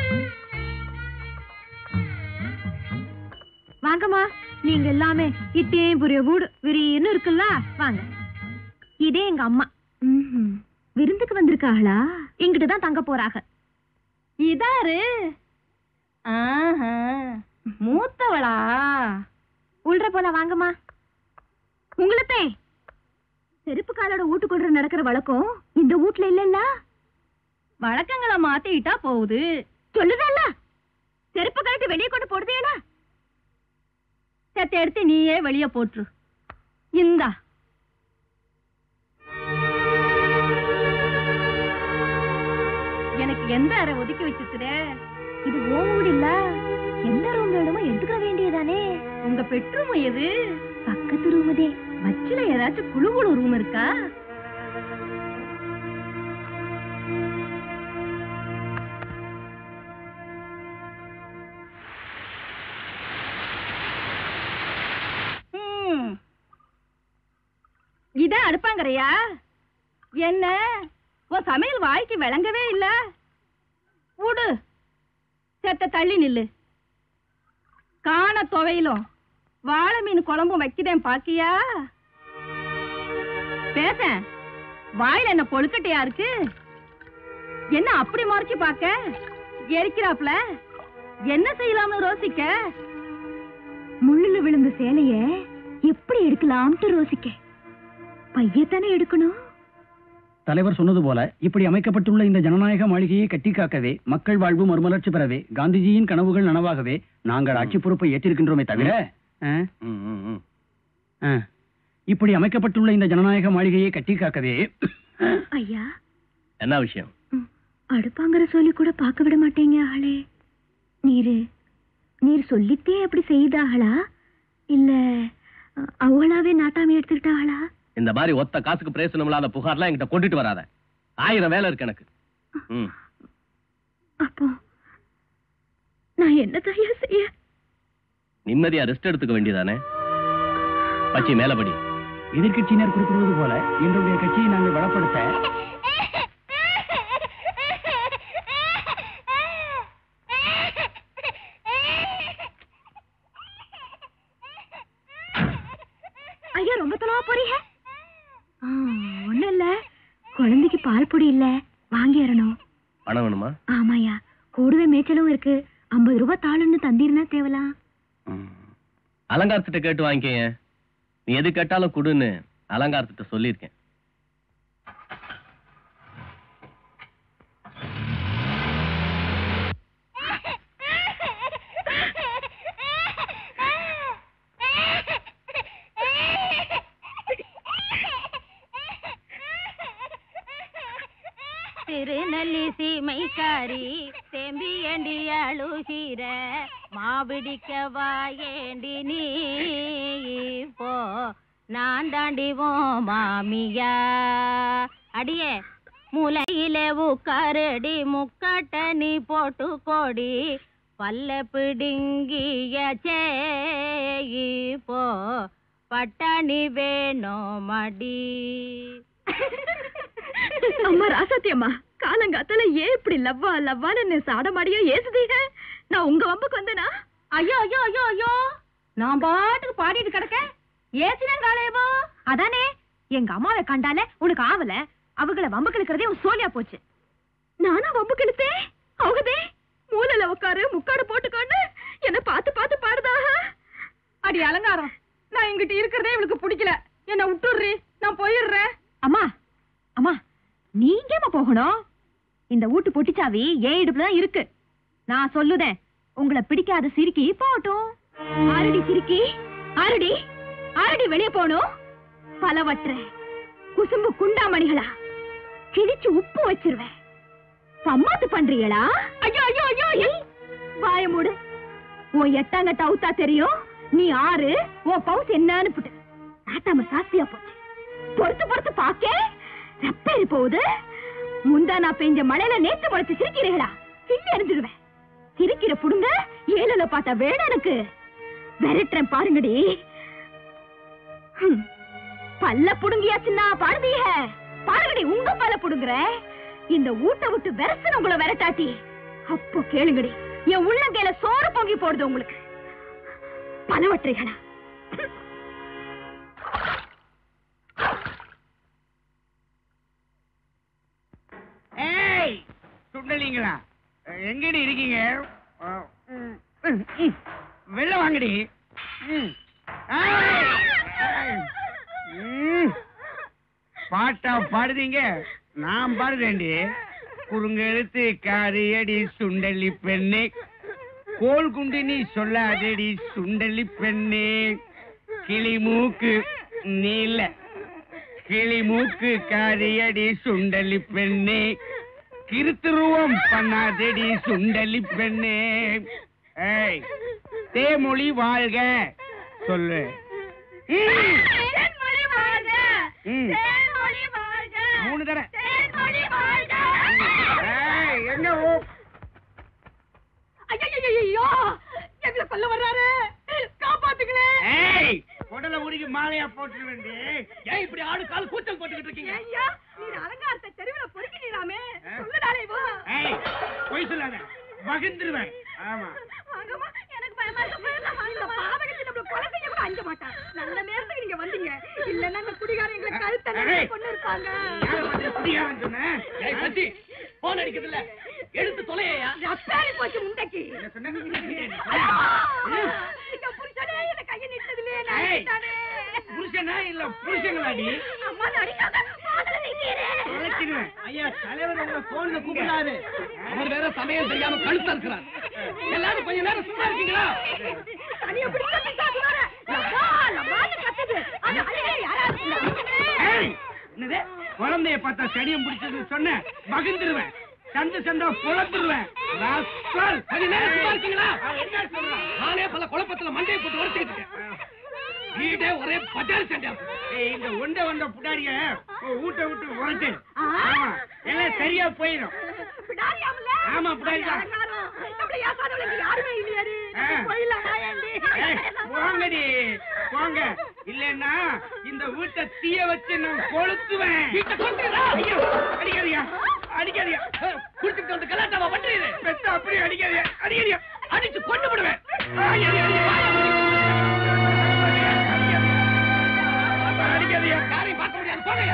வாங்கம்மா நீங்க எல்லாமே இத்தே புரிய வீடு விரின்னு இருக்குல்ல வாங்க இதே எங்க அம்மா ம்ஹும். விருந்துக்கு வந்திருக்காங்களா இங்கிட்டு தான் தங்க போறாங்க இதாரு ஆஹா. மூத்தவளா உள்ற போல வாங்கம்மா உங்களுத்தே செருப்பு காலோட வீட்டுக்குள்ள நடக்கிற வழக்கம் இந்த வீட்ல இல்லல்ல வழக்கங்களை மாத்திட்டா போகுது சொல்லுதல்ல செருப்பு கழட்டி வெளியே கொண்டு போடுதேடா செத்த எடுத்து நீயே வெளியே போட்டுரு இந்தா எனக்கு எந்த அறை ஒதுக்கி வச்சிருக்குற இது ஓ வீடு இல்ல எந்த ரூம் வேணுமோ எடுத்துக்க வேண்டியதானே உங்க பெட்ரூம் எது பக்கத்து ரூமுதே மச்சில ஏதாச்சும் குழு குழு ரூம் இருக்கா ம். இதான் அடுப்பாங்கறையா என்ன உன் சமையல் வாய்க்கு விளங்கவே இல்ல விடு செத்த தள்ளி நில்லு காண துவையிலும் வாழை மீன் குழம்பும் வைக்கிறேன் பாக்கியா பேச வாயில என்ன கொழுக்கட்டையா இருக்கு என்ன அப்படி மறைச்சு பாக்க எரிக்கிறாப்ல என்ன செய்யலாம்னு ரோசிக்க முள்ளுல விழுந்த சேலைய எப்படி எடுக்கலாம்ட்டு ரோசிக்க பையத்தானே எடுக்கணும் தலைவர் சொன்னது போல இப்படி அமைக்கப்பட்டுள்ள இந்த ஜனநாயக மாளிகையை கட்டி காக்கவே மக்கள் வாழ்வு மறுமலர்ச்சி பெறவே காந்திஜியின் கனவுகள் நனவாகவே நாங்கள் ஆட்சி பொறுப்பை ஏற்றிருக்கின்றோமே தவிர ஆ? ஆ. இப்படி அமைக்கப்பட்டுள்ள இந்த ஜனநாயக மாளிகையை கட்டி காக்கவே ஐயா என்ன விஷயம் அடுப்பாங்கிற சொல்லி கூட பார்க்க விட மாட்டீங்க ஆளே நீரு நீர் சொல்லித்தே அப்படி செய்தாங்களா இல்ல அ- அவங்களாவே நாட்டாம எடுத்துக்கிட்டாங்களா இந்த மாதிரி ஒத்த காசுக்கு பிரயோசனம் இல்லாத புகார்லாம் என்கிட்ட கொண்டுட்டு வராத ஆயிரம் வேலை இருக்கு எனக்கு ம். அப்போ நான் என்ன தயா செய்ய நிம்மதியா ரெஸ்ட் எடுத்துக்க வேண்டியதானே பச்சி மேலபடி எதிர்க்கட்சியினர் குறிப்பிடுவது போல எங்களுடைய கட்சியை நாங்கள் பலப்படுத்த ஐயா ரொம்ப தொலைவா போறீங்க ஒண்ணும் இல்ல குழந்தைக்கு பால் பொடி இல்ல வாங்கிடணும் பணம் வேணுமா ஆமாயா கூடவே மேய்ச்சலும் இருக்கு ஐம்பது ரூபாய் தாளுன்னு தந்தீர்னா தேவலாம் அலங்காரத்திட்ட கேட்டு வாங்கிக்கங்க நீ எது கேட்டாலும் கொடுன்னு அலங்காரத்திட்ட சொல்லியிருக்கேன் திருநெல்லி சீமைக்காரி தேம்பி ஏண்டி அழுகிற மாபிடிக்க வாயேண்டி நீ போ நான் தாண்டி ஓ மாமியா அடியே முலையிலே உட்காரடி முக்காட்ட நீ போட்டு கோடி பல்ல பிடுங்கிய சேயி போ பட்டாணி வேணும் மடி அம்மா ராசாத்தி அம்மா காலங்காத்தால ஏன் இப்படி லவ்வா லவ்வான்னு சாட மாடியோ ஏசுதீங்க நான் உங்க வம்புக்கு வந்தனா ஐயோ ஐயோ ஐயோ ஐயோ நான் பாட்டுக்கு பாடிட்டு கிடக்க ஏசினங்காலேவோ அதானே எங்க அம்மாவை கண்டாலே உனக்கு ஆவல அவங்கள வம்பு கிழக்கிறதே உன் சோலியா போச்சு நானா வம்பு கிழத்தேன் அவகதே மூலையில உட்காரு முக்காடு போட்டுக்கொண்டு என்ன பார்த்து பார்த்து பாடுதாக அடி அலங்காரம் நான் இங்கிட்ட இருக்கிறதே இவளுக்கு பிடிக்கல என்ன விட்டுடுறி நான் போயிடுறேன் அம்மா அம்மா நீங்க ஏம்மா போகணும் இந்த வீட்டு பொட்டிச்சாவி ஏன் இடுப்புல தான் இருக்கு நான் சொல்லுதேன் உங்களை பிடிக்காத சிரிக்கி போகட்டும் ஆரடி சிரிக்கி ஆரடி ஆரடி வெளியே போகணும் பலவற்ற குசும்பு குண்டாமணிகளா கிழிச்சு உப்பு வச்சிருவேன் சம்மாத்து பண்றீங்களா ஐயோ ஐயோ ஐயோ ஐயோ. வாய மூடு உன் எட்டாங்கட்ட அவுத்தா தெரியும் நீ ஆறு உன் பவுஸ் என்னன்னு புட்டு நாட்டாம சாஸ்தியா போச்சு பொறுத்து பொறுத்து பாக்க ரப்பேறி போகுது முந்தா நான் பெஞ்ச மழையில நேத்து முளைச்சு சிரிக்கிறீங்களா கிள்ளி எறிஞ்சிடுவேன் சிரிக்கிற புடுங்க ஏழல பார்த்தா வேணும் எனக்கு விரட்டுறேன் பாருங்கடி ஹம். பல்ல புடுங்கியாச்சுன்னா பாருதீக பாருங்கடி உங்க பல்ல புடுங்குற இந்த ஊட்ட விட்டு விரசன உங்களை விரட்டாட்டி அப்போ கேளுங்கடி என் உள்ளங்கையில சோறு பொங்கி போடுது உங்களுக்கு பலவற்றைகளா ஏய் சுண்டலிங்களா எங்கடி இருக்கீங்க அஹ், ம், ம், ம். வெளில வாங்கடி ம். ஏய், ஏய். ம். பாட்டா பாடுதீங்க நான் பாடுறேன்டி குறுங்க எழுத்து காரியடி சுண்டலி பெண்ணே கோல் குண்டு நீ சொல்லாதடி சுண்டலி பெண்ணே கிளி மூக்கு நீ இல்ல கிளி மூக்கு காரியடி சுண்டலி பெண்ணே கிருத்துருவம் பண்ணாதடி சுண்டலி பெண்ணே ஏய் தேமொழி வாழ்க சொல்லு ம். ம். மூணு தடவை ஏய், எங்க ஓ ஐயோ எங்களை கொல்ல வர்றாரு காப்பாத்துங்களே ஏய் உடல உருகி மாலையா போட்டு வேண்டி ஏன் இப்படி ஆடு கால் கூச்சல் போட்டுக்கிட்டு இருக்கீங்க ஐயா நீ அலங்காரத்தை தெருவுல பொறுக்கிறீராமே சொல்லுடாலே வா ஏய் பொய் சொல்லாத மகிழ்ந்துருவேன் ஆமா வாங்கம்மா எனக்கு பயமா இருக்கு போயிடலாம் இந்த பாதகத்தை நம்மள கொலை செய்ய கூட அஞ்ச மாட்டான் நல்ல நேரத்துக்கு நீங்க வந்தீங்க இல்லன்னா அந்த குடிகாரன் எங்களை கழுத்த ஏய். கொண்டு இருப்பாங்க யாரை பார்த்து குடிகாரன் சொன்ன? ஏய், பச்சி, போன் அடிக்குதுல்ல எடுத்து தொலையா ரப்பாரி போச்சு முண்டைக்கு என் புருஷனே என்ன கையை நிட்டதில்லையே நான் ஏய். அடிச்சிட்டானே. புருஷனா இல்ல புருஷங்களாடி அம்மா நடிக்காத பாதல நிக்கிறேன் தொலைச்சிடுவேன் ஐயா தலைவர் உங்களை போன்ல கூப்பிடாரு அவர் வேற சமயம் தெரியாம கழுத்தா இருக்கிறார் எல்லாரும் கொஞ்ச நேரம் சும்மா இருக்கீங்களா தனியா பிடிச்சா பிசாசுதானே. லப்பா, லப்பான்னு கத்துது. அது அழுகை யாராவது ஏய், என்னது குழந்தைய பார்த்தா செடியும் பிடிச்சதுன்னு சொன்ன மகிழ்ந்துருவேன் சந்து சந்தா புலந்துருவேன் ராஸ்கல். கொஞ்ச நேரம் சும்மா இருக்கீங்களா என்ன சொல்றான் நானே பல குழப்பத்துல மண்டையை போட்டு உடச்சிக்கிட்டு இருக்கேன் வீடே ஒரே பஜார் சண்டை ஏய், இந்த ஒண்ட வந்த புடாரிய ஊட்ட விட்டு உரைச்சு ஆமா எல்லாம் சரியா போயிடும் பிடாரியாமல? ஆமா, பிடாரி தான். அலங்காரம். நம்மள ஏசாதவளுக்கு யாருமே இல்லையாடி. ஆ. போயிடலாம், வாயேண்டி. ஏய், போங்கடி போங்க இல்லன்னா இந்த வீட்டை தீய வச்சு நான் கொளுத்துவேன் வீட்டை கொளுத்துறா? ஐயோ, அடிக்காதீங்க அடிக்காதீங்க குடிச்சிட்டு வந்து கலாட்டாவா பண்றீங்க பெத்த அப்படியே அடிக்காதீங்க அடிக்காதீங்க அடிச்சு கொண்டு விடுவேன் அடிக்காதீங்க யாரையும் பார்க்க முடியாது போகையா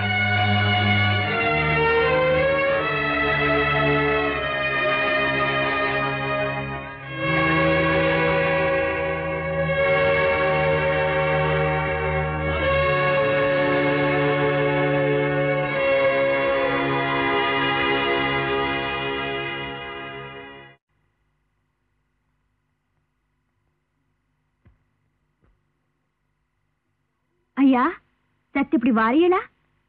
ஐயா சத்து இப்படி வாரியலா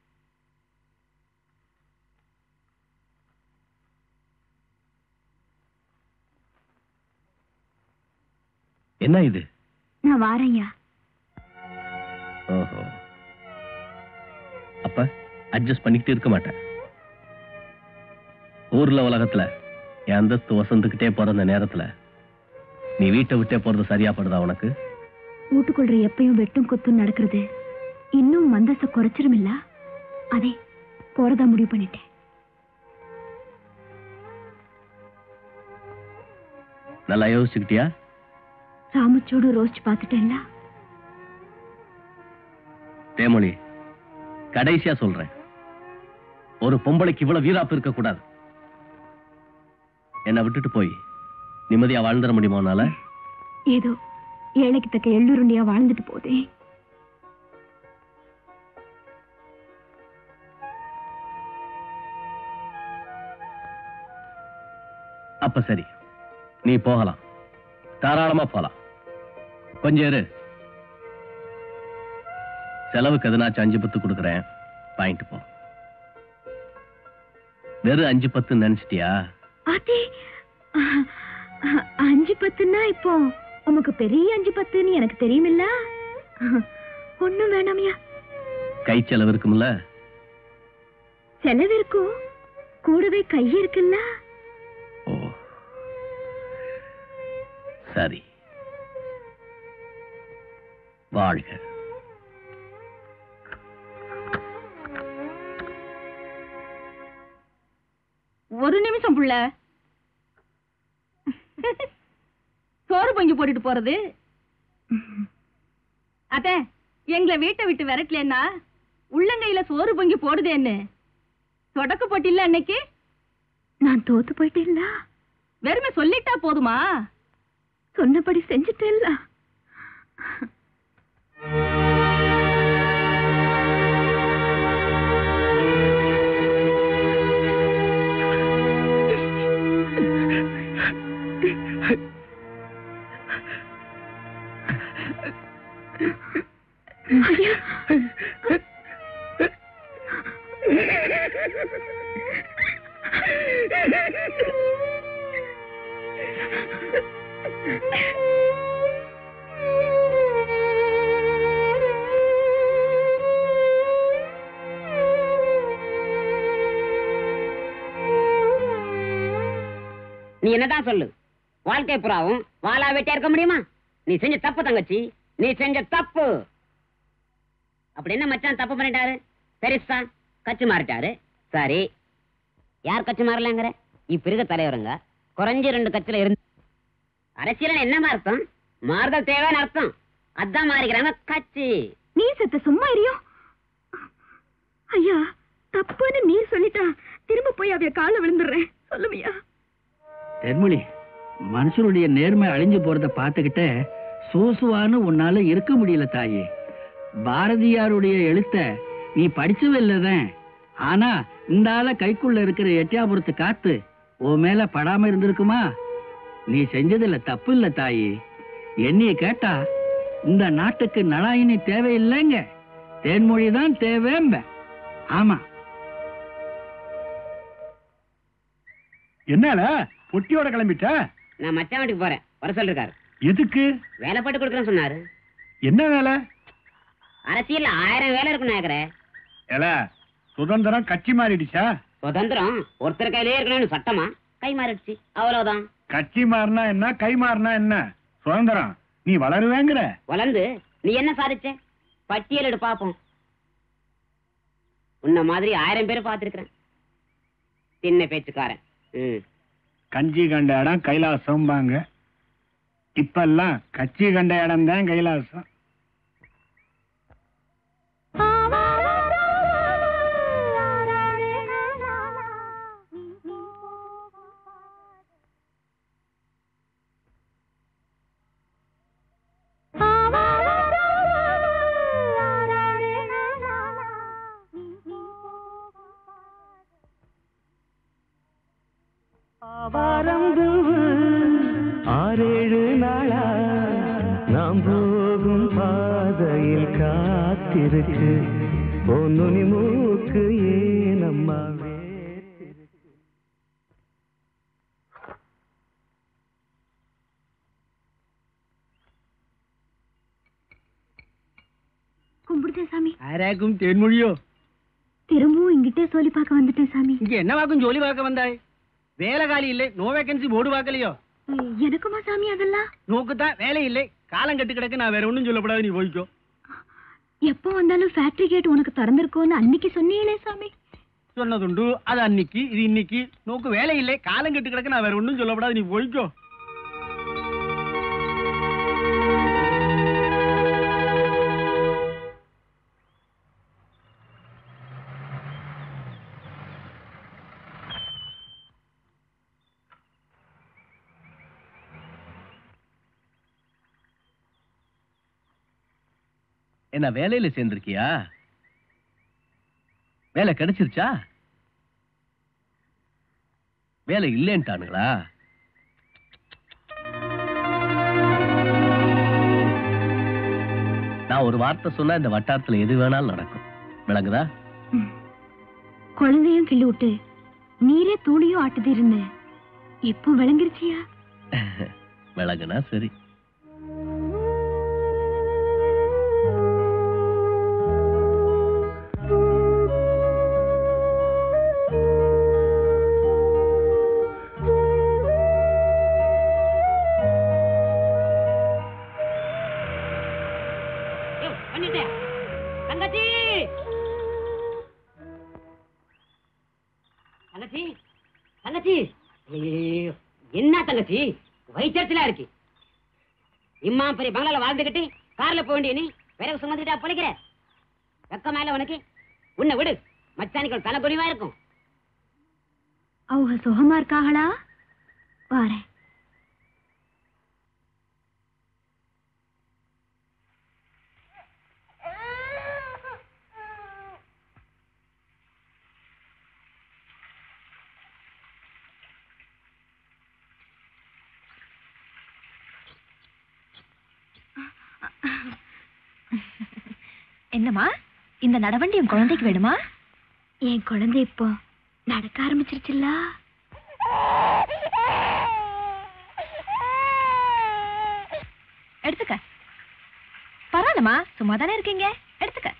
என்ன இது நான் வாரையா ஓஹோ அப்ப அட்ஜஸ்ட் பண்ணிக்கிட்டு இருக்க மாட்டேன் ஊர்ல உலகத்துல என் அந்தஸ்து வசந்துக்கிட்டே போற அந்த நேரத்துல நீ வீட்டை விட்டே போறது சரியா படுதா உனக்கு வீட்டுக்குள்ள எப்பயும் வெட்டும் குத்தும் நடக்கிறது இன்னும் மந்தச குறைச்சிருமில்ல அதே போறதா முடிவு பண்ணிட்டேன் நல்லா யோசிச்சுக்கிட்டியா ராமச்சோடு ரோஸ்ட் பார்த்துட்டேன்ல தேமொழி கடைசியா சொல்றேன் ஒரு பொம்பளைக்கு இவ்வளவு வீராப்பு இருக்க கூடாது என்னை விட்டுட்டு போய் நிம்மதியா வாழ்ந்துட முடியுமா உன்னால ஏதோ ஏழைக்கு தக்க எள்ளுருண்டியா வாழ்ந்துட்டு போதே அப்ப சரி நீ போகலாம் தாராளமா போலாம் கொஞ்சம் இரு செலவுக்கு எதனாச்சும் அஞ்சு பத்து கொடுக்குறேன் வாங்கிட்டு போ வெறும் அஞ்சு பத்து நினைச்சிட்டியா அதே அஹ், அஹ், அஞ்சு பத்துன்னா இப்போ உமக்கு பெரிய அஞ்சு பத்துன்னு எனக்கு தெரியுமில்ல அஹ், ஒண்ணும் வேணாமியா கை செலவு இருக்கும்ல செலவு இருக்கும் கூடவே கை இருக்குல்ல ஓ சரி வாழ்க ஒரு நிமிஷம் புள்ள சோறு பொங்கி போட்டுட்டு போறது அத்த எங்களை வீட்டை விட்டு விரட்டலன்னா உள்ளங்கையில சோறு பொங்கி போடுதேன்னு தொடக்க போட்டில்ல அன்னைக்கு நான் தோத்து போயிட்டேன்ல வெறுமை சொல்லிட்டா போதுமா சொன்னபடி செஞ்சுட்டேன்ல நீ என்னதான் சொல்லு வாழ்க்கை புறாவும் வாளா வெட்டியா இருக்க முடியுமா நீ செஞ்ச தப்பு தங்கச்சி நீ செஞ்ச தப்பு அப்படி என்ன மச்சான் தப்பு பண்ணிட்டாரு பெருசா கச்சு மாறிட்டாரு சரி யார் கச்சு மாறலங்கிற இப்ப இருக்க தலைவருங்க குறைஞ்ச ரெண்டு கட்சியில இருந்து அரசியல் என்னமா அர்த்தம் மாறுதல் தேவைன்னு அர்த்தம் அதான் மாறிக்கிறாங்க கட்சி நீ செத்த சும்மா இரியும் ஐயா தப்புன்னு நீ சொல்லிட்டா திரும்ப போய் அவைய கால விழுந்துடுறேன் சொல்லுவியா தென்மொழி மனுஷனுடைய நேர்மை அழிஞ்சு போறத பார்த்துக்கிட்ட சோசுவான்னு உன்னால இருக்க முடியல தாயே பாரதியாருடைய எழுத்த நீ படிச்சவே இல்லதான் ஆனா இந்த ஆள கைக்குள்ள இருக்கிற எட்டியாபுரத்து காத்து உன் மேல படாம இருந்திருக்குமா நீ செஞ்சதுல தப்பு இல்ல தாயி என்னைய கேட்டா இந்த நாட்டுக்கு நலாயினி தேவையில்லைங்க தேன்மொழி தான் தேவைம்ப ஆமா என்னால பொட்டியோட கிளம்பிட்ட நான் மச்சான் வீட்டுக்கு போறேன் வர சொல்லிருக்காரு எதுக்கு வேலை போட்டு கொடுக்குறேன்னு சொன்னாரு என்ன வேலை அரசியல் ஆயிரம் வேலை இருக்கும் நாயக்கரே ஏல சுதந்திரம் கட்சி மாறிடுச்சா சுதந்திரம் ஒருத்தர் கையிலே இருக்கணும்னு சட்டமா கை மாறிடுச்சு அவ்வளவுதான் கட்சி மாறினா என்ன கை மாறினா என்ன சுதந்திரம் நீ வளருவேங்கிற வளர்ந்து நீ என்ன சாதிச்ச பட்டியல் எடு பாப்போம் உன்ன மாதிரி ஆயிரம் பேர் பார்த்திருக்கிறேன் சின்ன பேச்சுக்காரன் ம் கஞ்சி கண்ட இடம் கைலாசம்பாங்க இப்பெல்லாம் கட்சி கண்ட இடம் தான் கைலாசம் ஆறேழு நாளா நாம் போகும் பாதையில் காத்து காத்திருக்கு பொன்னுனி மூக்கு ஏனம்மா கும்பிடுதேன் சாமி ஆராக்கும் தேன்மொழியோ திரும்பவும் இங்கிட்டே சொல்லி பார்க்க வந்துட்டேன் சாமி இங்க என்னவாக்கும் ஜோலி பார்க்க வந்தாய் வேலை காலி இல்லை நோ வேகன்சி போர்டு பார்க்கலையோ எனக்குமா சாமி அதெல்லாம் நோக்குதான் வேலை இல்லை காலம் கட்டு கிடக்கு நான் வேற ஒண்ணும் சொல்லப்படாது நீ போய்க்கோ எப்போ வந்தாலும் ஃபேக்டரி கேட் உனக்கு திறந்திருக்கோன்னு அன்னைக்கு சொன்னீங்களே சாமி சொன்னதுண்டு அது அன்னைக்கு இது இன்னைக்கு நோக்கு வேலை இல்லை காலம் கட்டு கிடக்கு நான் வேற ஒண்ணும் சொல்லப்படாது நீ போய்க்கோ என்ன வேலையில சேர்ந்திருக்கியா வேலை கிடைச்சிருச்சா வேலை இல்லைன்ட்டானுங்களா நான் ஒரு வார்த்தை சொன்னா இந்த வட்டாரத்துல எது வேணாலும் நடக்கும் விளங்குதா குழந்தையும் கிள்ளி விட்டு நீரே தூளியும் ஆட்டுது இருந்தேன் இப்போ விளங்கிருச்சியா விளங்குனா சரி பண்ணிட்டேன் தங்கச்சி தங்கச்சி தங்கச்சி ஐயையோ, என்ன தங்கச்சி வயிற்றுலா இருக்கு இம்மா பெரிய பங்களால வாழ்ந்துகிட்டு கார்ல போக வேண்டிய நீ விறகு சுமந்துட்டா பிழைக்கிற வெக்க மேல உனக்கு உன்னை விடு மச்சானிக்கு தலை குனிவா இருக்கும் அவங்க சுகமா இருக்காங்களா வாரேன் என்னம்மா இந்த நடவண்டி என் குழந்தைக்கு வேணுமா என் குழந்தை இப்போ நடக்க ஆரம்பிச்சிருச்சுல்ல எடுத்துக்க பரவாயில்லம்மா சும்மா தானே இருக்கீங்க எடுத்துக்க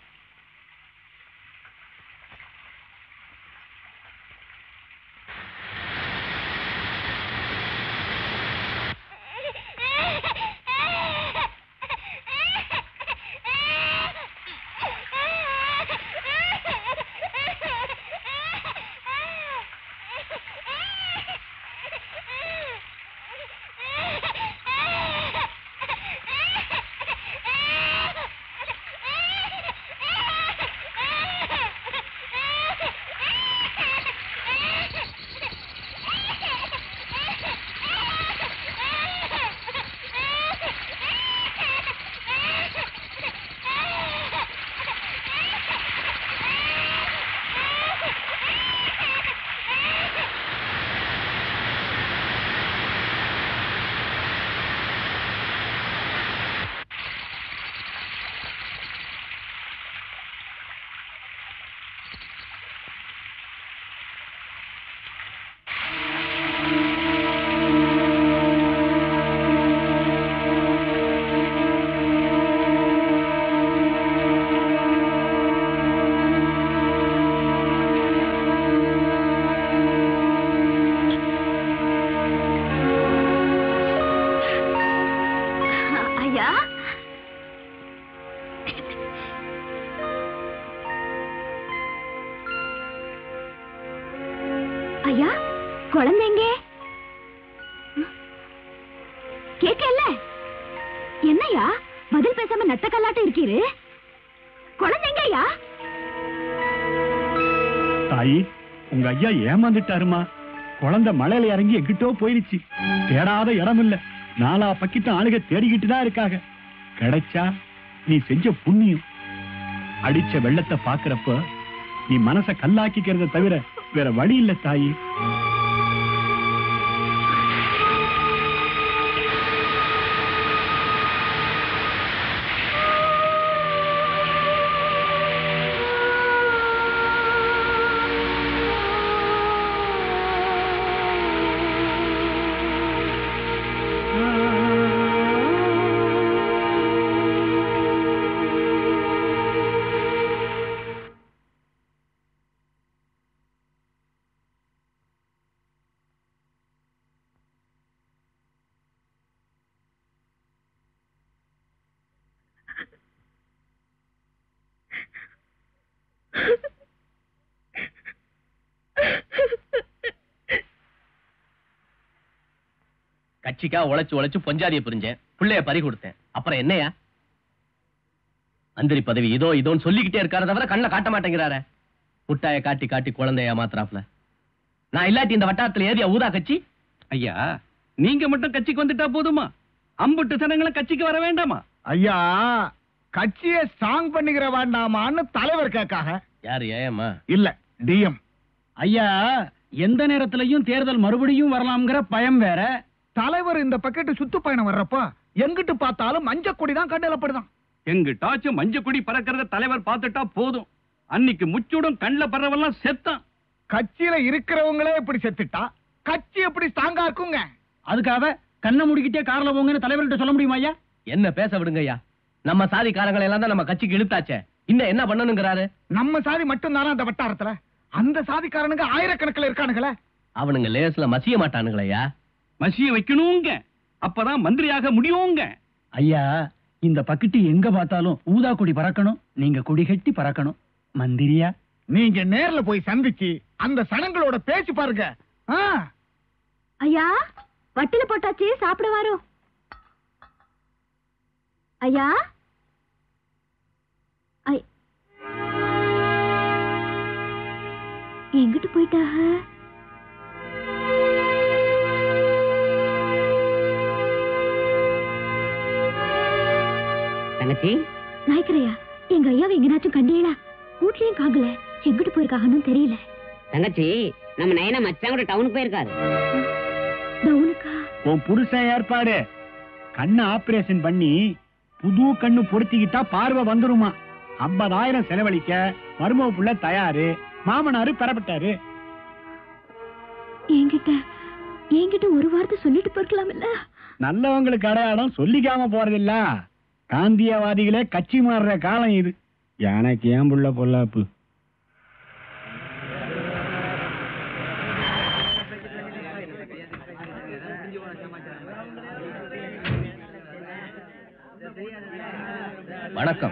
ஐயா ஐயா குழந்தைங்க கேட்கல என்னய்யா பதில் பேசாம நட்ட கல்லாட்டம் இருக்கீரு குழந்தைங்க ஐயா தாயி உங்க ஐயா ஏமாந்துட்டாருமா குழந்தை மலையில இறங்கி எங்கிட்டோ போயிடுச்சு தேடாத இடம் இல்ல நாலா பக்கிட்டும் ஆளுக தேடிக்கிட்டு தான் இருக்காங்க கிடைச்சா நீ செஞ்ச புண்ணியம் அடிச்ச வெள்ளத்தை பாக்குறப்ப நீ மனச கல்லாக்கிக்கிறத தவிர வேற வழி இல்ல தாயி கட்சிக்கா உழைச்சு உழைச்சு பொஞ்சாதிய புரிஞ்சேன் பிள்ளைய பறி கொடுத்தேன் அப்புறம் என்னையா மந்திரி பதவி இதோ இதோன்னு சொல்லிக்கிட்டே இருக்காரு தவிர கண்ணை காட்ட மாட்டேங்கிறாரே முட்டாய காட்டி காட்டி குழந்தைய மாத்திராப்ல நான் இல்லாட்டி இந்த வட்டாரத்துல ஏதியா ஊதா கட்சி ஐயா நீங்க மட்டும் கட்சிக்கு வந்துட்டா போதுமா அம்புட்டு சனங்களும் கட்சிக்கு வர வேண்டாமா ஐயா கட்சியை ஸ்ட்ராங் பண்ணிக்கிற வேண்டாமான்னு தலைவர் கேட்காக யாரு ஏமா இல்ல டிஎம் ஐயா எந்த நேரத்திலையும் தேர்தல் மறுபடியும் வரலாம்ங்கிற பயம் வேற தலைவர் இந்த பக்கெட்டு சுத்துப்பயணம் வர்றப்ப எங்கிட்டு பார்த்தாலும் மஞ்ச கொடி தான் கண்டலப்படுதான் எங்கிட்டாச்சும் மஞ்சள் கொடி பறக்கிறத தலைவர் பார்த்துட்டா போதும் அன்னைக்கு முச்சூடும் கண்ணுல பறவெல்லாம் செத்தான் கட்சியில இருக்கிறவங்களே இப்படி செத்துட்டா கட்சி எப்படி ஸ்ட்ராங்கா இருக்குங்க அதுக்காக கண்ணை முடிக்கிட்டே கார்ல போங்கன்னு தலைவர்கிட்ட சொல்ல முடியுமா ஐயா என்ன பேச விடுங்க ஐயா நம்ம சாதி காரங்களை எல்லாம் தான் நம்ம கட்சிக்கு இழுத்தாச்சே இன்னும் என்ன பண்ணணுங்கிறாரு நம்ம சாதி மட்டும் தானே அந்த வட்டாரத்துல அந்த சாதிக்காரனுங்க ஆயிரக்கணக்கில் இருக்கானுங்களே அவனுங்க லேஸ்ல மசிய மாட்டானுங்களையா மசிய வைக்கணுங்க அப்பதான் மந்திரியாக முடியுங்க ஐயா இந்த பக்கெட்டு எங்க பார்த்தாலும் ஊதா கொடி பறக்கணும் நீங்க கொடி கட்டி பறக்கணும் மந்திரியா நீங்க நேர்ல போய் சந்திச்சு அந்த சனங்களோட பேச்சு பாருங்க ஆ, ஐயா வட்டில போட்டாச்சு சாப்பிட வரோம் ஐயா ஐ- எங்கிட்டு போயிட்டாக தங்கச்சி நாய்க்கரையா எங்க ஐயாவை எங்கனாச்சும் கண்டியலா வீட்லயும் காங்கல எங்கிட்டு போயிருக்காங்கன்னு தெரியல தங்கச்சி நம்ம நயனா மச்சான் கூட டவுனுக்கு போயிருக்காரு டவுனுக்கா உன் புருஷன் ஏற்பாடு கண்ணு ஆபரேஷன் பண்ணி புது கண்ணு பொருத்திக்கிட்டா பார்வை வந்துருமா ஐம்பதாயிரம் செலவழிக்க மருமக புள்ள தயாரு மாமனாரு பெறப்பட்டாரு என்கிட்ட என்கிட்ட ஒரு வார்த்தை சொல்லிட்டு போயிருக்கலாம் இல்ல நல்லவங்களுக்கு அடையாளம் சொல்லிக்காம போறதில்ல காந்தியவாதிகளே கட்சி மாறுற காலம் இது எனக்கு ஏன் புள்ள பொல்லாப்பு வணக்கம்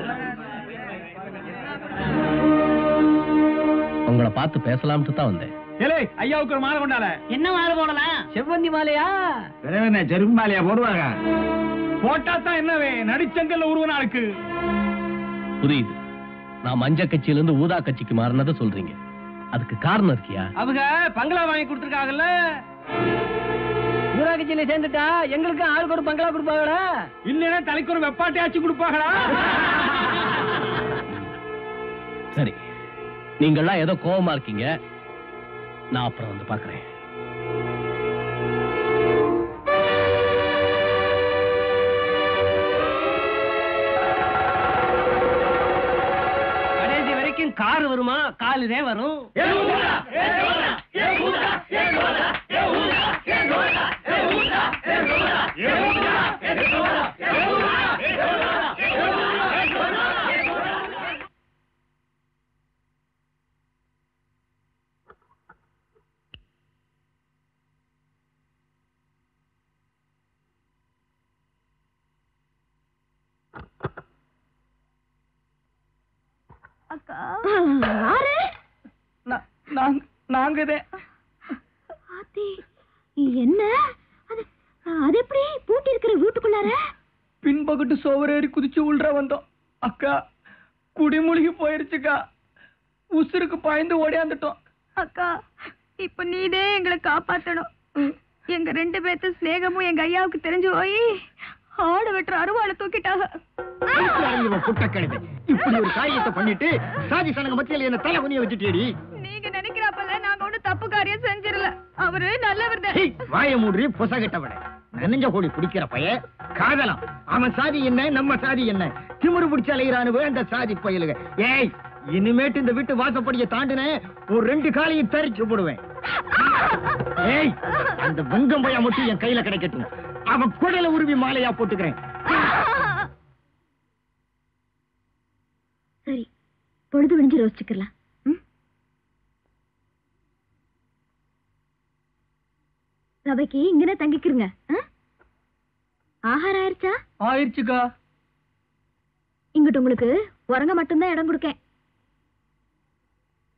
உங்களை பார்த்து பேசலாம்னு தான் வந்தேன் ஏலே ஐயாவுக்கு ஒரு மாலை கொண்டால என்ன மாலை போடலாம் செவ்வந்தி மாலையா என்ன செருப்பு மாலையா போடுவாங்க போட்டா தான் என்னவே நடிச்சங்கல்ல உருவ நாளுக்கு புரியுது நான் மஞ்ச கட்சியில இருந்து ஊதா கட்சிக்கு மாறினதை சொல்றீங்க அதுக்கு காரணம் இருக்கியா அவங்க பங்களா வாங்கி கொடுத்துருக்காங்கல்ல ஊராட்சியில சேர்ந்துட்டா எங்களுக்கு ஆளுக்கு ஒரு பங்களா கொடுப்பாங்களா இல்லைன்னா தலைக்கு ஒரு வெப்பாட்டி ஆச்சு கொடுப்பாங்களா சரி நீங்கள்லாம் ஏதோ கோவமா இருக்கீங்க நான் அப்புறம் வந்து பாக்குறேன் கடைசி வரைக்கும் கார் வருமா காலுதே வரும் அக்கா யாரு நாங்க ஆத்தி என்ன அது அது எப்படி பூட்டி இருக்கிற வீட்டுக்குள்ளார பின்பகுட்டு சோவரேறி குதிச்சு உள்ற வந்தோம் அக்கா குடிமூழ்கி போயிருச்சுக்கா உசுருக்கு பாய்ந்து ஓடியாந்துட்டோம் அக்கா இப்ப நீதே எங்களை காப்பாத்தணும் எங்க ரெண்டு பேர்த்து சிநேகமும் எங்க ஐயாவுக்கு தெரிஞ்சு போய் ஆடு வெட்டுற அருவாளை தூக்கிட்டாங்க புட்டக்கழுது இப்படி ஒரு காரியத்தை பண்ணிட்டு சாதி சனங்க மத்தியில என்ன தலை குனிய வச்சுட்டேடி நீங்க நினைக்கிறப்பல நாங்க ஒண்ணு தப்பு காரியம் செஞ்சிடல அவரு நல்லவர் தான் வாய மூடி புசகிட்டவன நனைஞ்ச கோழி பிடிக்கிற பைய காதலாம் அவன் சாதி என்ன நம்ம சாதி என்ன திமிரு பிடிச்ச அலைகிறானுவ அந்த சாதி பயலுக ஏய் இனிமேட்டு இந்த வீட்டு வாசப்படிய தாண்டின ஒரு ரெண்டு காலையும் தரிச்சு போடுவேன் ஏய் அந்த வெங்கம் பைய மட்டும் என் கையில கிடைக்கட்டும் அவன் குடல உருவி மாலையா போட்டுக்கிறேன் சரி பொழுது விடிஞ்சு யோசிச்சுக்கலாம் ம்? சபைக்கு இங்கனே தங்கிக்கிறங்க ஆ? ஆகாரம் ஆயிருச்சா ஆயிடுச்சுக்கா இங்கிட்டு உங்களுக்கு உறங்க மட்டும்தான் இடம் கொடுக்கேன்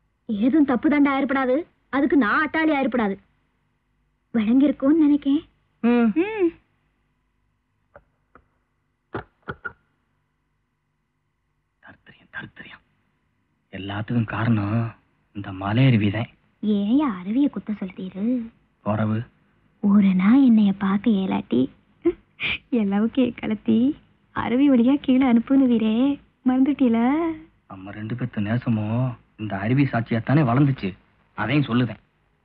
ஏதும் தப்பு தண்டை ஆயிரப்படாது அதுக்கு நான் அட்டாளி ஆயிரப்படாது விளங்கிருக்கும்னு நினைக்கேன் ம் தருத்திரியம் எல்லாத்துக்கும் காரணம் இந்த மலையருவி தான் ஏன் அருவிய குத்த சொல்றீரு உறவு ஊரனா என்னைய பார்க்க ஏலாட்டி எல்லாவுக்கே கலத்தி அருவி வழியா கீழே அனுப்புனுவீரே மறந்துட்டீல நம்ம ரெண்டு பேர்த்த நேசமும் இந்த அருவி சாட்சியாத்தானே வளர்ந்துச்சு அதையும் சொல்லுதேன்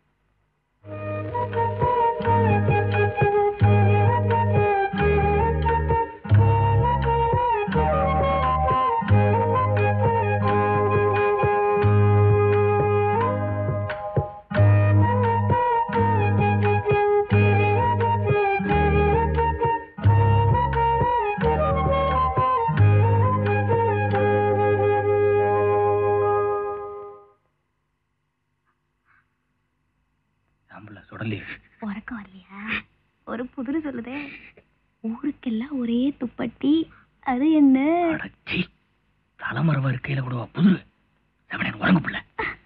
நம்மள சுடலி உறக்கம் வரலையா ஒரு புதிரு சொல்லுதே ஊருக்கெல்லாம் ஒரே துப்பட்டி அது என்ன தலைமறைவா இருக்கையில கூடவா புதுரு செவனேன் உறங்க பிள்ளை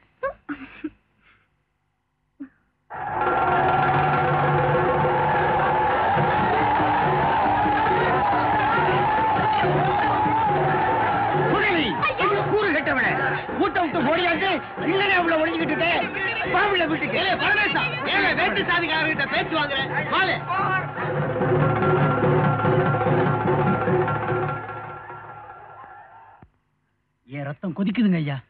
கூறு கட்டவன கூட்டம் விட்டு போடியாச்சு இல்லனே அவள ஒளிஞ்சுக்கிட்டு பாவில வீட்டுக்கு பரமேசா ஏழை வேட்டு சாதிக்காரர்கிட்ட பேச்சு வாங்குறேன் வாழ என் ரத்தம் கொதிக்குதுங்க ஐயா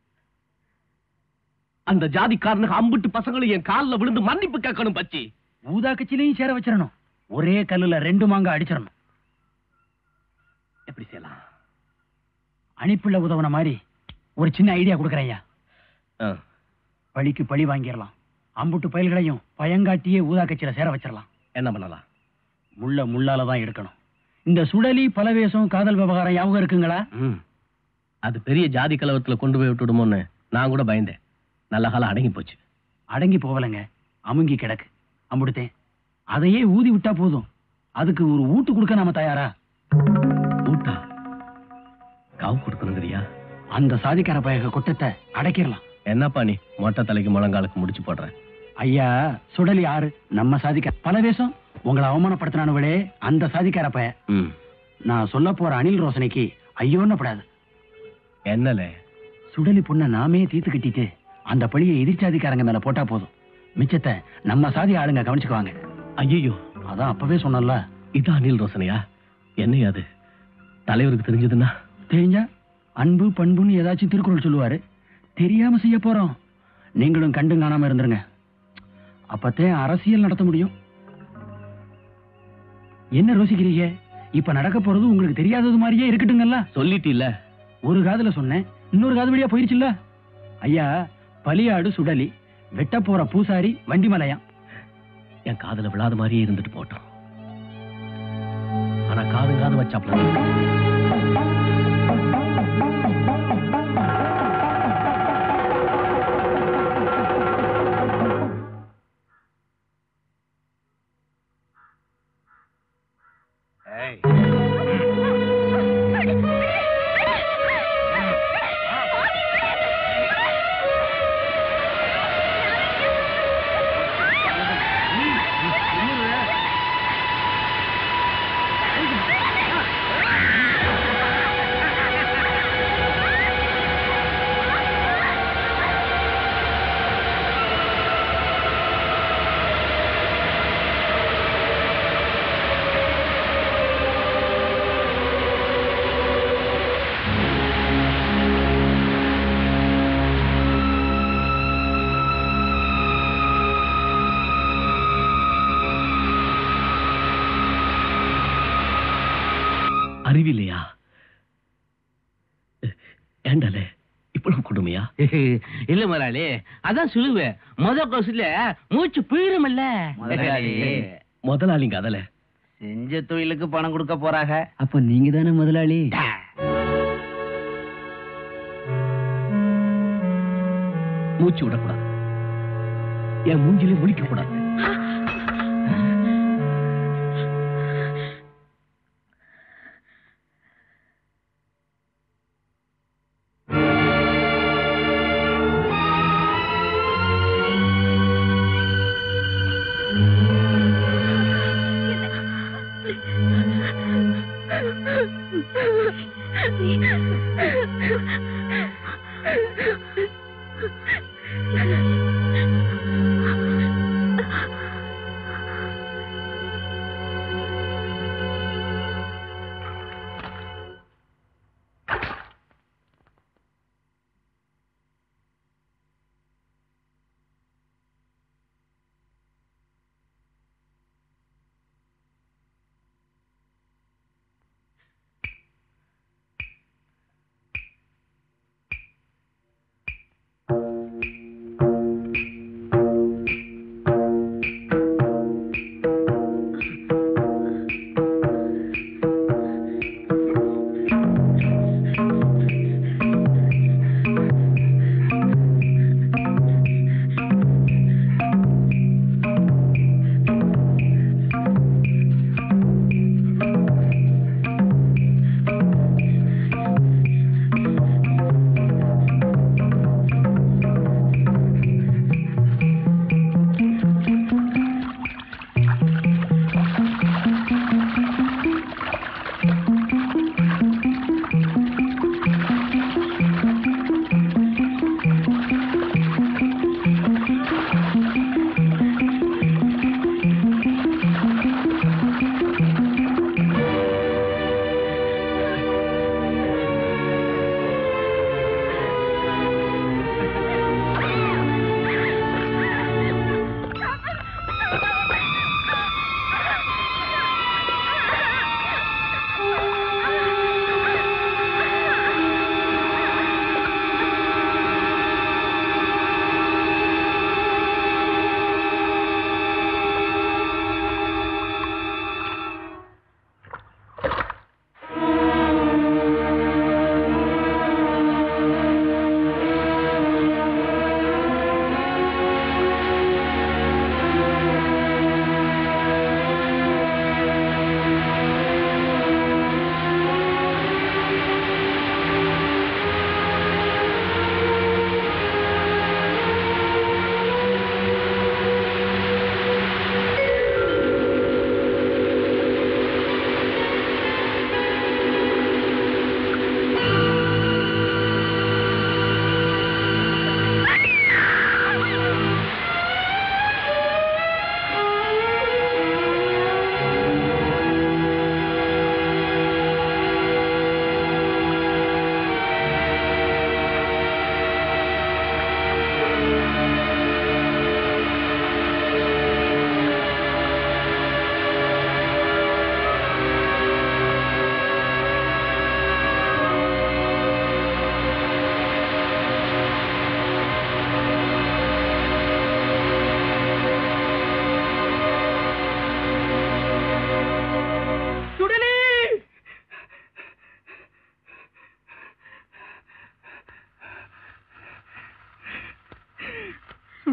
அந்த ஜாதிக்காரனுக்கு அம்பிட்டு பசங்களும் என் கால்ல விழுந்து மன்னிப்பு கேட்கணும் பச்சி ஊதா கட்சியிலையும் சேர வச்சிடணும் ஒரே கல்லுல ரெண்டு மாங்க அடிச்சிடணும் எப்படி செய்யலாம் அணிப்புள்ள உதவுன மாதிரி ஒரு சின்ன ஐடியா கொடுக்குறேன் ஐயா ஆ. பழிக்கு பழி வாங்கிடலாம் அம்புட்டு பயல்களையும் பயங்காட்டியே ஊதா கட்சியில சேர வச்சிடலாம் என்ன பண்ணலாம் முள்ள முள்ளால தான் எடுக்கணும் இந்த சுடலி பலவேசம் காதல் விவகாரம் ஞாபகம் இருக்குங்களா ம். அது பெரிய ஜாதி கலவரத்துல கொண்டு போய் விட்டுடுமோன்னு நான் கூட பயந்தேன் நல்ல காலம் அடங்கி போச்சு அடங்கி போகலைங்க அமுங்கி கிடக்கு அம்புடுத்தேன் அதையே ஊதி விட்டா போதும் அதுக்கு ஒரு ஊட்டு கொடுக்க நாம தயாரா ஊட்டா காவு கொடுக்கணுங்கிறியா அந்த சாதிக்கார பயக கொட்டத்தை அடைக்கிடலாம் என்னப்பா நீ மொட்டை தலைக்கு முழங்காலுக்கு முடிச்சு போடுறேன் ஐயா சுடலி ஆறு நம்ம சாதிக்க பல வேஷம் உங்களை அவமானப்படுத்தினானுவளே அந்த சாதிக்கார பய ம் நான் சொல்ல போற அனில் ரோசனைக்கு ஐயோன்னப்படாது என்னலே சுடலி பொண்ணை நாமே தீர்த்து கட்டிட்டு அந்த பழியை எதிர்ச்சாதிக்காரங்க மேல போட்டா போதும் மிச்சத்தை நம்ம சாதி ஆளுங்க கவனிச்சுக்குவாங்க ஐயோ அதான் அப்பவே சொன்னல இது அனில் ரோசனையா என்னையா அது தலைவருக்கு தெரிஞ்சதுன்னா தெரிஞ்சா அன்பு பண்புன்னு ஏதாச்சும் திருக்குறள் சொல்லுவாரு தெரியாம செய்ய போறோம் நீங்களும் கண்டும் காணாம இருந்துருங்க அப்பத்தே அரசியல் நடத்த முடியும் என்ன ரோசிக்கிறீங்க இப்ப நடக்க போறது உங்களுக்கு தெரியாதது மாதிரியே இருக்கட்டுங்கல்ல சொல்லிட்டில்ல ஒரு காதுல சொன்னேன் இன்னொரு காது வழியா போயிருச்சுல்ல ஐயா பலியாடு சுடலி வெட்ட போற பூசாரி வண்டி மலையாம் என் காதுல விழாத மாதிரியே இருந்துட்டு போட்டோம் ஆனா காது காது வச்சாப்ல அறிவில்லையா ஏண்டலே இவ்வளவு கொடுமையா இல்ல முதலாளி அதான் சொல்லுவேன் முத கோசத்துல மூச்சு போயிருமில்ல முதலாளி. முதலாளிங்க அதல செஞ்ச தொழிலுக்கு பணம் கொடுக்க போறாங்க அப்ப நீங்க தானே முதலாளி மூச்சு விடக்கூடாது என் மூஞ்சிலே முழிக்க கூடாது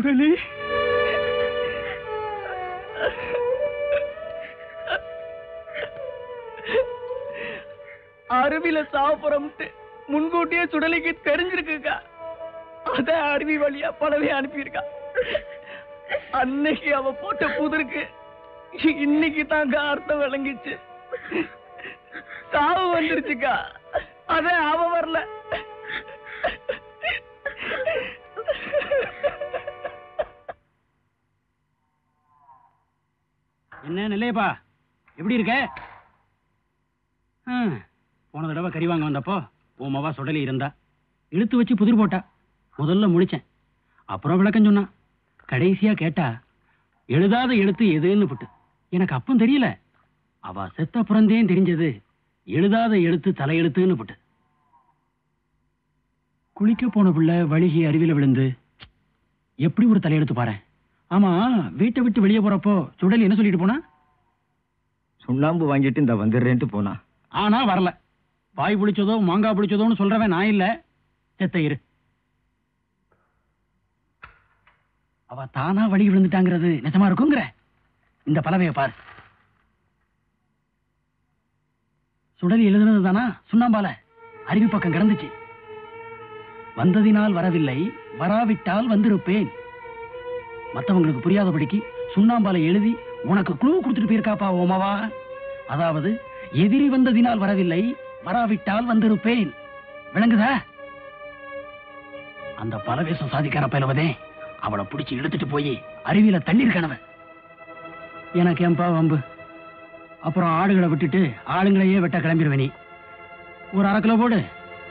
சுடலி அருவில சாப்பிடறோம்ட்டு முன்கூட்டியே சுடலிக்கு தெரிஞ்சிருக்குங்க அத அருவி வழியா பழவே அனுப்பியிருக்கா அன்னைக்கு அவ போட்ட புதிருக்கு இன்னைக்கு தாங்க அர்த்தம் விளங்கிச்சு சாவு வந்துருச்சுக்கா அத அவ வரல என்ன நிலையப்பா எப்படி இருக்க ஆ, போன தடவை கறி வாங்க வந்தப்போ உன் மவா சுடலி இருந்தா இழுத்து வச்சு புதிர் போட்டா முதல்ல முழிச்சேன் அப்புறம் விளக்கம் சொன்னான் கடைசியா கேட்டா எழுதாத எழுத்து எதுன்னு புட்டு எனக்கு அப்பம் தெரியல அவ செத்த புறந்தேன் தெரிஞ்சது எழுதாத எழுத்து தலையெழுத்துன்னு புட்டு குளிக்க போன பிள்ளை வழுகி அருவியில விழுந்து எப்படி ஒரு தலையெழுத்து பாரு ஆமா வீட்டை விட்டு வெளியே போறப்போ சுடலி என்ன சொல்லிட்டு போனா சுண்ணாம்பு வாங்கிட்டு இந்த வந்துடுறேன்ட்டு போனா ஆனா வரல பாய் பிடிச்சதோ மாங்காய் பிடிச்சதோன்னு சொல்றவன் நான் இல்ல செத்த இரு அவ தானா வழி விழுந்துட்டாங்கிறது நிஜமா இருக்குங்கிற இந்த பலவைய பார் சுடலி எழுதுனது தானா சுண்ணாம்பால அருவி பக்கம் கிடந்துச்சு வந்ததினால் வரவில்லை வராவிட்டால் வந்திருப்பேன் மத்தவங்களுக்கு புரியாதபடிக்கு சுண்ணாம்பால எழுதி உனக்கு க்ளூ கொடுத்துட்டு போயிருக்காப்பா ஓமாவா அதாவது எதிரி வந்ததினால் வரவில்லை வராவிட்டால் வந்திருப்பேன் விளங்குதா அந்த பலவேசம் சாதிக்கார பயிலுவதே அவளை பிடிச்சு இழுத்துட்டு போய் அருவியில தண்ணீர் எனக்கு ஏன்பா வம்பு அப்புறம் ஆடுகளை விட்டுட்டு ஆளுங்களையே வெட்ட கிளம்பிடுவே நீ ஒரு அரை கிலோ போடு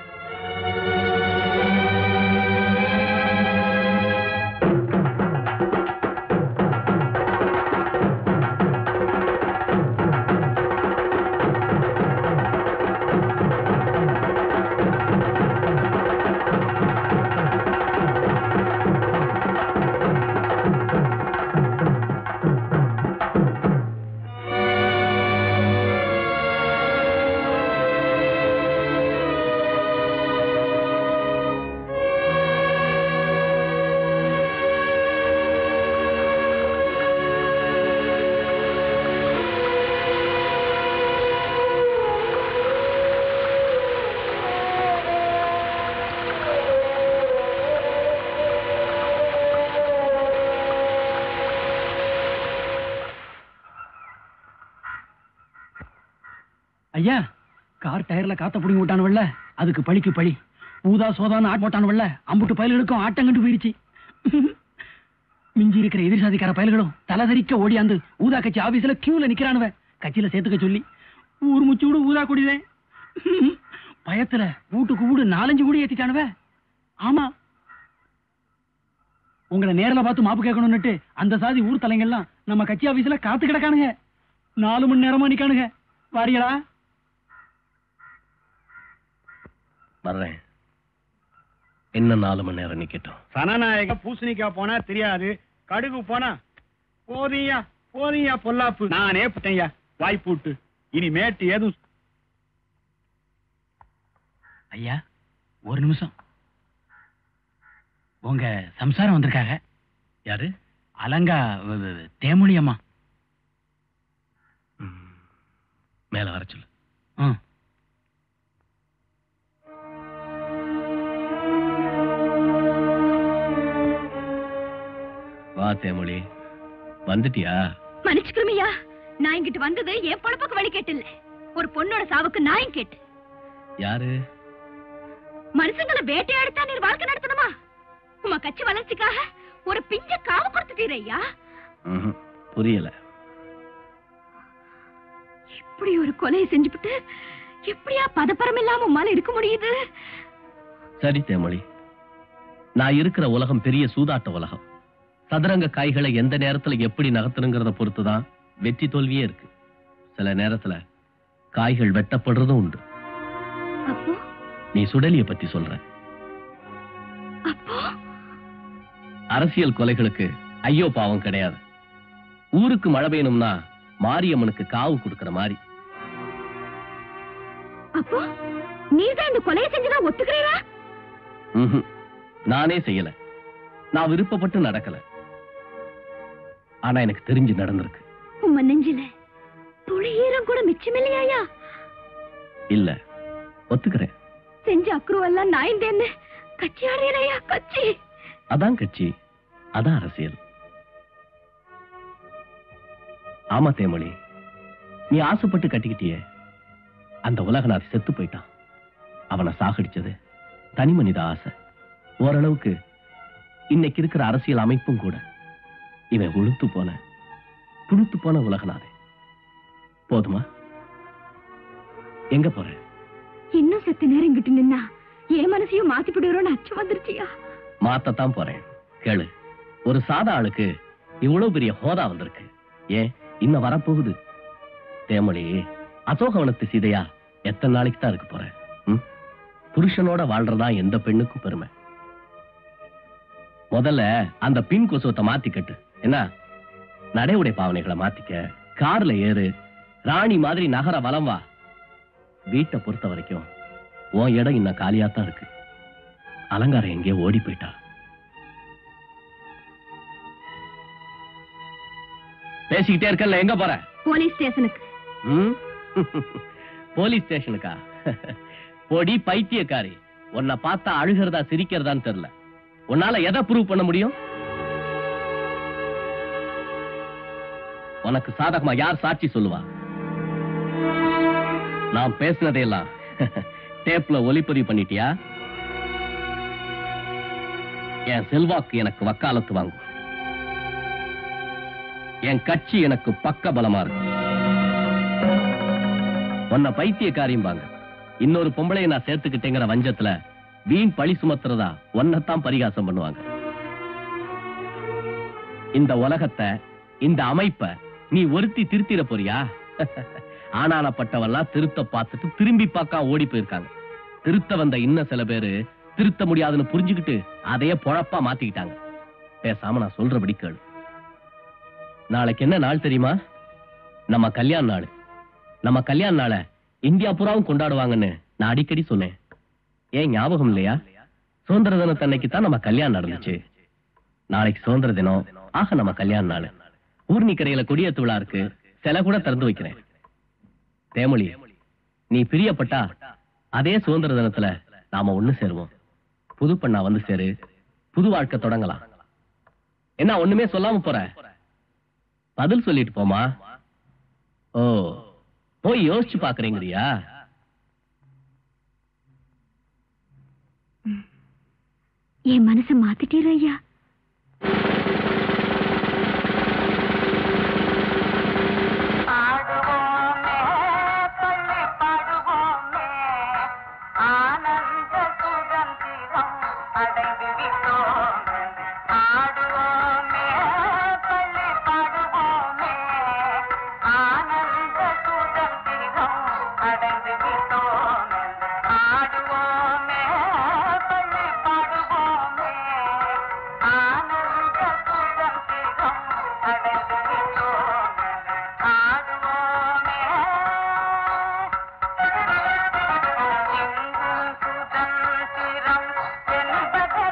ஐயா கார் டயர்ல காத்த புடிங்கி விட்டானுவல்ல அதுக்கு பழிக்கு பழி ஊதா சோதான்னு ஆட் போட்டானுவல்ல அம்புட்டு பயல்களுக்கும் ஆட்டம் கண்டு போயிடுச்சு மிஞ்சி இருக்கிற எதிர் சாதிக்கார பயல்களும் தலதறிக்க ஓடியாந்து ஊதா கட்சி ஆபீஸ்ல கியூல நிக்கிறானுவ கட்சியில சேர்த்துக்க சொல்லி ஊர் முச்சூடு ஊதா குடிதேன் பயத்துல வீட்டுக்கு வீடு நாலஞ்சு கூடி ஏத்திட்டானுவ ஆமா உங்களை நேர்ல பார்த்து மாப்பு கேட்கணும்னுட்டு அந்த சாதி ஊர் தலைங்கெல்லாம் நம்ம கட்சி ஆபீஸ்ல காத்து கிடக்கானுங்க நாலு மணி நேரமா நிக்கானுங்க வாரியலா வர்றேன் என்ன நாலு மணி நேரம் நிக்கட்டும் சனநாயக பூசணிக்காய் போனா தெரியாது கடுகு போனா போதியா போதியா பொல்லாப்பு நானே புட்டையா வாய்ப்பூட்டு இனி மேட்டு ஏதும் ஐயா ஒரு நிமிஷம் உங்க சம்சாரம் வந்திருக்காங்க யாரு அலங்கா வ- வ- தேமொழி அம்மா மேல வர சொல்லு ஆ வா தேமொழி வந்துட்டியா மன்னிச்சுக்கிறமையா நான் இங்கிட்டு வந்தது என் பொழப்புக்கு வழி கேட்டு இல்ல ஒரு பொண்ணோட சாவுக்கு நாயும் கேட்டு யாரு மனுஷங்களை வேட்டையாடித்தான் நீர் வாழ்க்கை நடத்தணுமா உமா கட்சி வளர்ச்சிக்காக ஒரு பிஞ்ச காவு கொடுத்துட்டீர் ஐயா ம்ஹும். புரியல இப்படி ஒரு கொலையை செஞ்சுபிட்டு எப்படியா பதப்பரம் இல்லாம உமால இருக்க முடியுது சரி தேமொழி நான் இருக்கிற உலகம் பெரிய சூதாட்ட உலகம் சதுரங்க காய்களை எந்த நேரத்துல எப்படி நகர்த்தணுங்கிறத பொறுத்துதான் வெற்றி தோல்வியே இருக்கு சில நேரத்துல காய்கள் வெட்டப்படுறதும் உண்டு அப்போ நீ சுடலிய பத்தி சொல்ற அப்போ அரசியல் கொலைகளுக்கு ஐயோ பாவம் கிடையாது ஊருக்கு மழை பெய்யணும்னா மாரியம்மனுக்கு காவு கொடுக்கிற மாதிரி அப்போ நீர்தான் இந்த கொலையை செஞ்சுதான் ஒத்துக்கிறீரா ம்ஹும். நானே செய்யல நான் விருப்பப்பட்டு நடக்கல ஆனா எனக்கு தெரிஞ்சு நடந்திருக்கு உம்ம நெஞ்சில துளி ஈரம் கூட மிச்சமில்லையா இல்ல ஒத்துக்கிறேன் செஞ்ச அக்ரூவெல்லாம் நாய்ந்தேன்னு கட்சி ஆடுறேனையா கட்சி அதான் கட்சி அதான் அரசியல் ஆமா தேமொழி நீ ஆசைப்பட்டு கட்டிக்கிட்டியே அந்த உலகநாதி செத்து போயிட்டான் அவனை சாகடிச்சது தனி மனித ஆசை ஓரளவுக்கு இன்னைக்கு இருக்கிற அரசியல் அமைப்பும் கூட இவன் உளுத்து போன புழுத்து போன உலகநாதே போதுமா எங்க போற இன்னும் செத்த நேரம் இங்கிட்டு நின்னா என் மனசையும் மாத்தி போடுறோன்னு அச்சம் வந்துருச்சியா மாத்தத்தான் போறேன் கேளு ஒரு சாதா ஆளுக்கு இவ்வளவு பெரிய ஹோதா வந்திருக்கு ஏன் இன்னும் வரப்போகுது தேமொழி அசோகவனத்து சீதையா எத்தனை நாளைக்கு தான் இருக்க போற ம்? புருஷனோட வாழ்றதா எந்த பெண்ணுக்கும் பெருமை முதல்ல அந்த பின் கொசுவத்தை மாத்திக்கட்டு என்ன நடை உடை பாவனைகளை மாத்திக்க கார்ல ஏறு ராணி மாதிரி நகர வலம் வா வீட்டை பொறுத்த வரைக்கும் உன் இடம் இன்னும் காலியாத்தான் இருக்கு அலங்காரம் எங்கேயோ ஓடி போயிட்டா பேசிக்கிட்டே இருக்கல எங்க போற போலீஸ் ஸ்டேஷனுக்கு ம்? போலீஸ் ஸ்டேஷனுக்கா பொடி பைத்தியக்காரி உன்னை பார்த்தா அழுகிறதா சிரிக்கிறதான்னு தெரியல உன்னால எதை ப்ரூவ் பண்ண முடியும் உனக்கு சாதகமா யார் சாட்சி சொல்லுவா நான் பேசினதையெல்லாம் டேப்ல ஒளிப்பதிவு பண்ணிட்டியா என் செல்வாக்கு எனக்கு வக்காலத்து வாங்கும் என் கட்சி எனக்கு பக்க பலமா இருக்கு உன்னை பைத்தியக்காரியும் வாங்க இன்னொரு பொம்பளையை நான் சேர்த்துக்கிட்டேங்கிற வஞ்சத்துல வீண் பழி சுமத்துறதா ஒன்னத்தான் பரிகாசம் பண்ணுவாங்க இந்த உலகத்தை இந்த அமைப்ப நீ ஒருத்தி திருத்திட போறியா ஆனானப்பட்டவெல்லாம் திருத்த பார்த்துட்டு திரும்பி பார்க்க ஓடி போயிருக்காங்க திருத்த வந்த இன்னும் சில பேரு திருத்த முடியாதுன்னு புரிஞ்சுக்கிட்டு அதையே பொழப்பா மாத்திக்கிட்டாங்க பேசாம நான் சொல்றபடி கேளு நாளைக்கு என்ன நாள் தெரியுமா நம்ம கல்யாண நாள் நம்ம கல்யாண நாளை இந்தியா பூராவும் கொண்டாடுவாங்கன்னு நான் அடிக்கடி சொன்னேன் ஏன் ஞாபகம் இல்லையா சுதந்திர தினத்தன்னைக்கு தான் நம்ம கல்யாணம் நடந்துச்சு நாளைக்கு சுதந்திர தினம் ஆக நம்ம கல்யாண நாள் ஊர்னி கரையில கொடியேத்து விழா இருக்கு சில கூட திறந்து வைக்கிறேன் தேமொழி நீ பிரியப்பட்டா அதே சுதந்திர தினத்துல நாம ஒண்ணு சேருவோம் புது பெண்ணா வந்து சேரு புது வாழ்க்கை தொடங்கலாம் என்ன ஒண்ணுமே சொல்லாம போற பதில் சொல்லிட்டு போமா ஓ போய் யோசிச்சு பாக்குறீங்கறியா என் மனசை மாத்திட்டீர் ஐயா ஆனந்த சுதந்திரம் அடைந்து விட்டோம் ஆடுவோமே பள்ளி பாடுவோமே ஆனந்த சுதந்திரம் அடைந்து விட்டோம் ஆடுவோமே பள்ளி பாடுவோமே ஆனந்த சுதந்திரம் அடைந்து விட்டோம் ஆடுவோமே சுதந்திரம் என்பது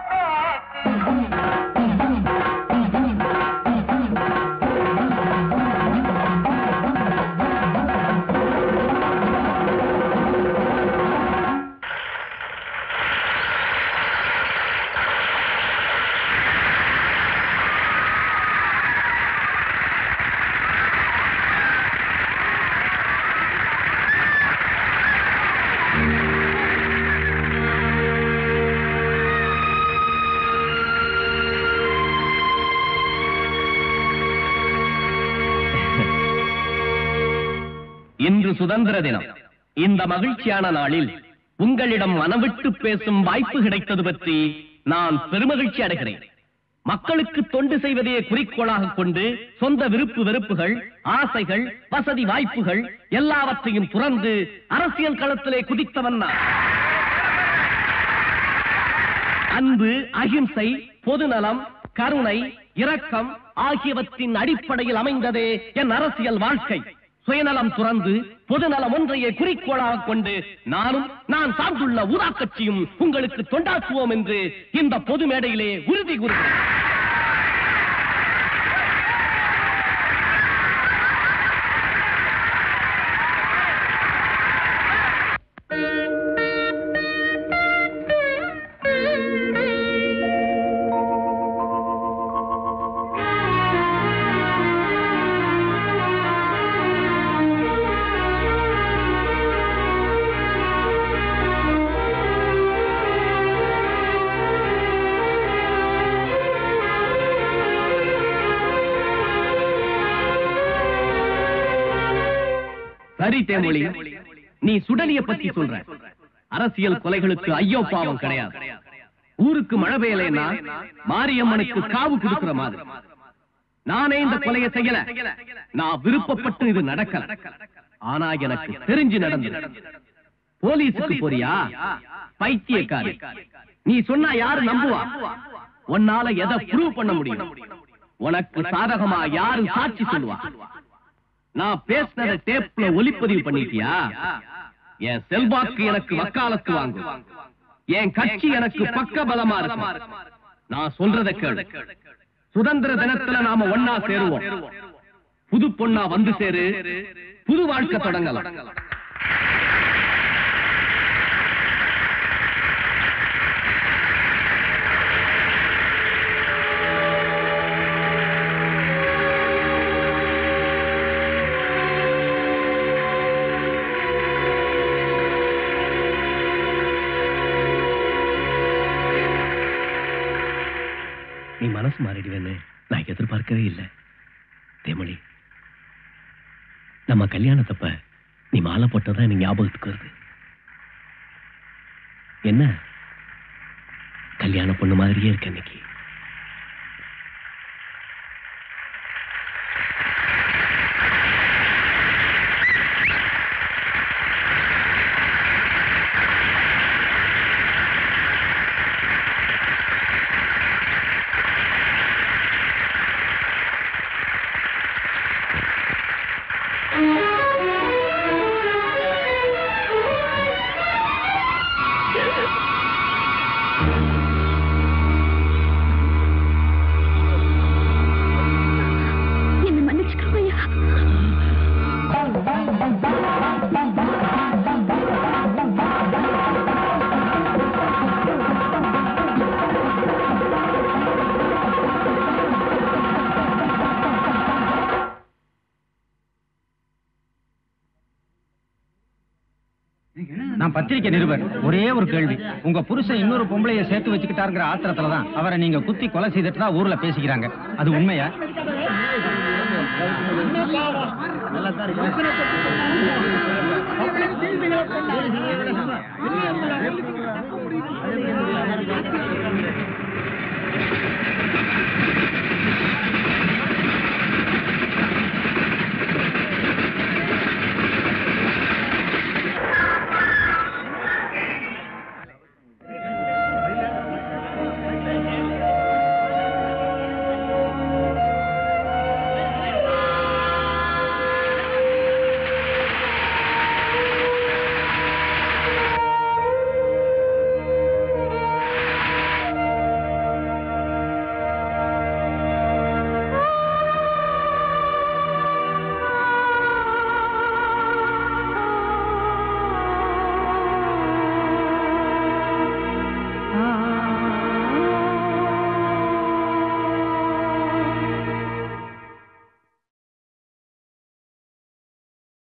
இன்று சுதந்திர தினம் இந்த மகிழ்ச்சியான நாளில் உங்களிடம் மனவிட்டு பேசும் வாய்ப்பு கிடைத்தது பற்றி நான் பெருமகிழ்ச்சி அடைகிறேன் மக்களுக்கு தொண்டு செய்வதையே குறிக்கோளாக கொண்டு சொந்த விருப்பு வெறுப்புகள் ஆசைகள் வசதி வாய்ப்புகள் எல்லாவற்றையும் துறந்து அரசியல் களத்திலே குதித்தவன் நான் அன்பு அகிம்சை பொதுநலம் கருணை இரக்கம் ஆகியவற்றின் அடிப்படையில் அமைந்ததே என் அரசியல் வாழ்க்கை சுயநலம் துறந்து பொதுநலம் ஒன்றையே குறிக்கோளாக கொண்டு நானும் நான் சார்ந்துள்ள ஊதா கட்சியும் உங்களுக்கு தொண்டாற்றுவோம் என்று இந்த பொது மேடையிலே உறுதி கூறுகிறேன் சரி தேமொழி நீ சுடலிய பத்தி சொல்ற அரசியல் கொலைகளுக்கு ஐயோ பாவம் கிடையாது ஊருக்கு மழை பெய்யலைன்னா மாரியம்மனுக்கு காவு கொடுக்கிற மாதிரி நானே இந்த கொலையை செய்யல நான் விருப்பப்பட்டு இது நடக்கல ஆனா எனக்கு தெரிஞ்சு நடந்தது போலீஸுக்கு போறியா பைத்தியக்காரி நீ சொன்னா யாரு நம்புவா உன்னால எதை ப்ரூவ் பண்ண முடியும் உனக்கு சாதகமா யாரு சாட்சி சொல்லுவா நான் பேசினத டேப்ல ஒளிப்பதிவு பண்ணிட்டியா என் செல்வாக்கு எனக்கு வக்காலத்து வாங்கும் என் கட்சி எனக்கு பக்க பலமா இருக்கும் நான் சொல்றத கேளு சுதந்திர தினத்துல நாம ஒன்னா சேருவோம் புது பொண்ணா வந்து சேரு புது வாழ்க்கை தொடங்கலாம் நீ மனசு மாறிடுவேன்னு நான் எதிர்பார்க்கவே இல்லை தேமொழி நம்ம கல்யாணத்தப்ப நீ மாலை போட்டதா எனக்கு ஞாபகத்துக்கு வருது என்ன கல்யாண பொண்ணு மாதிரியே இருக்க இன்னைக்கு என்ன மன்னிச்சுக்கோ ஐயா நான் பத்திரிக்கை நிருபர் ஒரே ஒரு கேள்வி உங்க புருஷன் இன்னொரு பொம்பளைய சேர்த்து வச்சுக்கிட்டாருங்கிற ஆத்திரத்துல தான் அவரை நீங்க குத்தி கொலை செய்துட்டு தான் ஊர்ல பேசிக்கிறாங்க அது உண்மையா நல்லா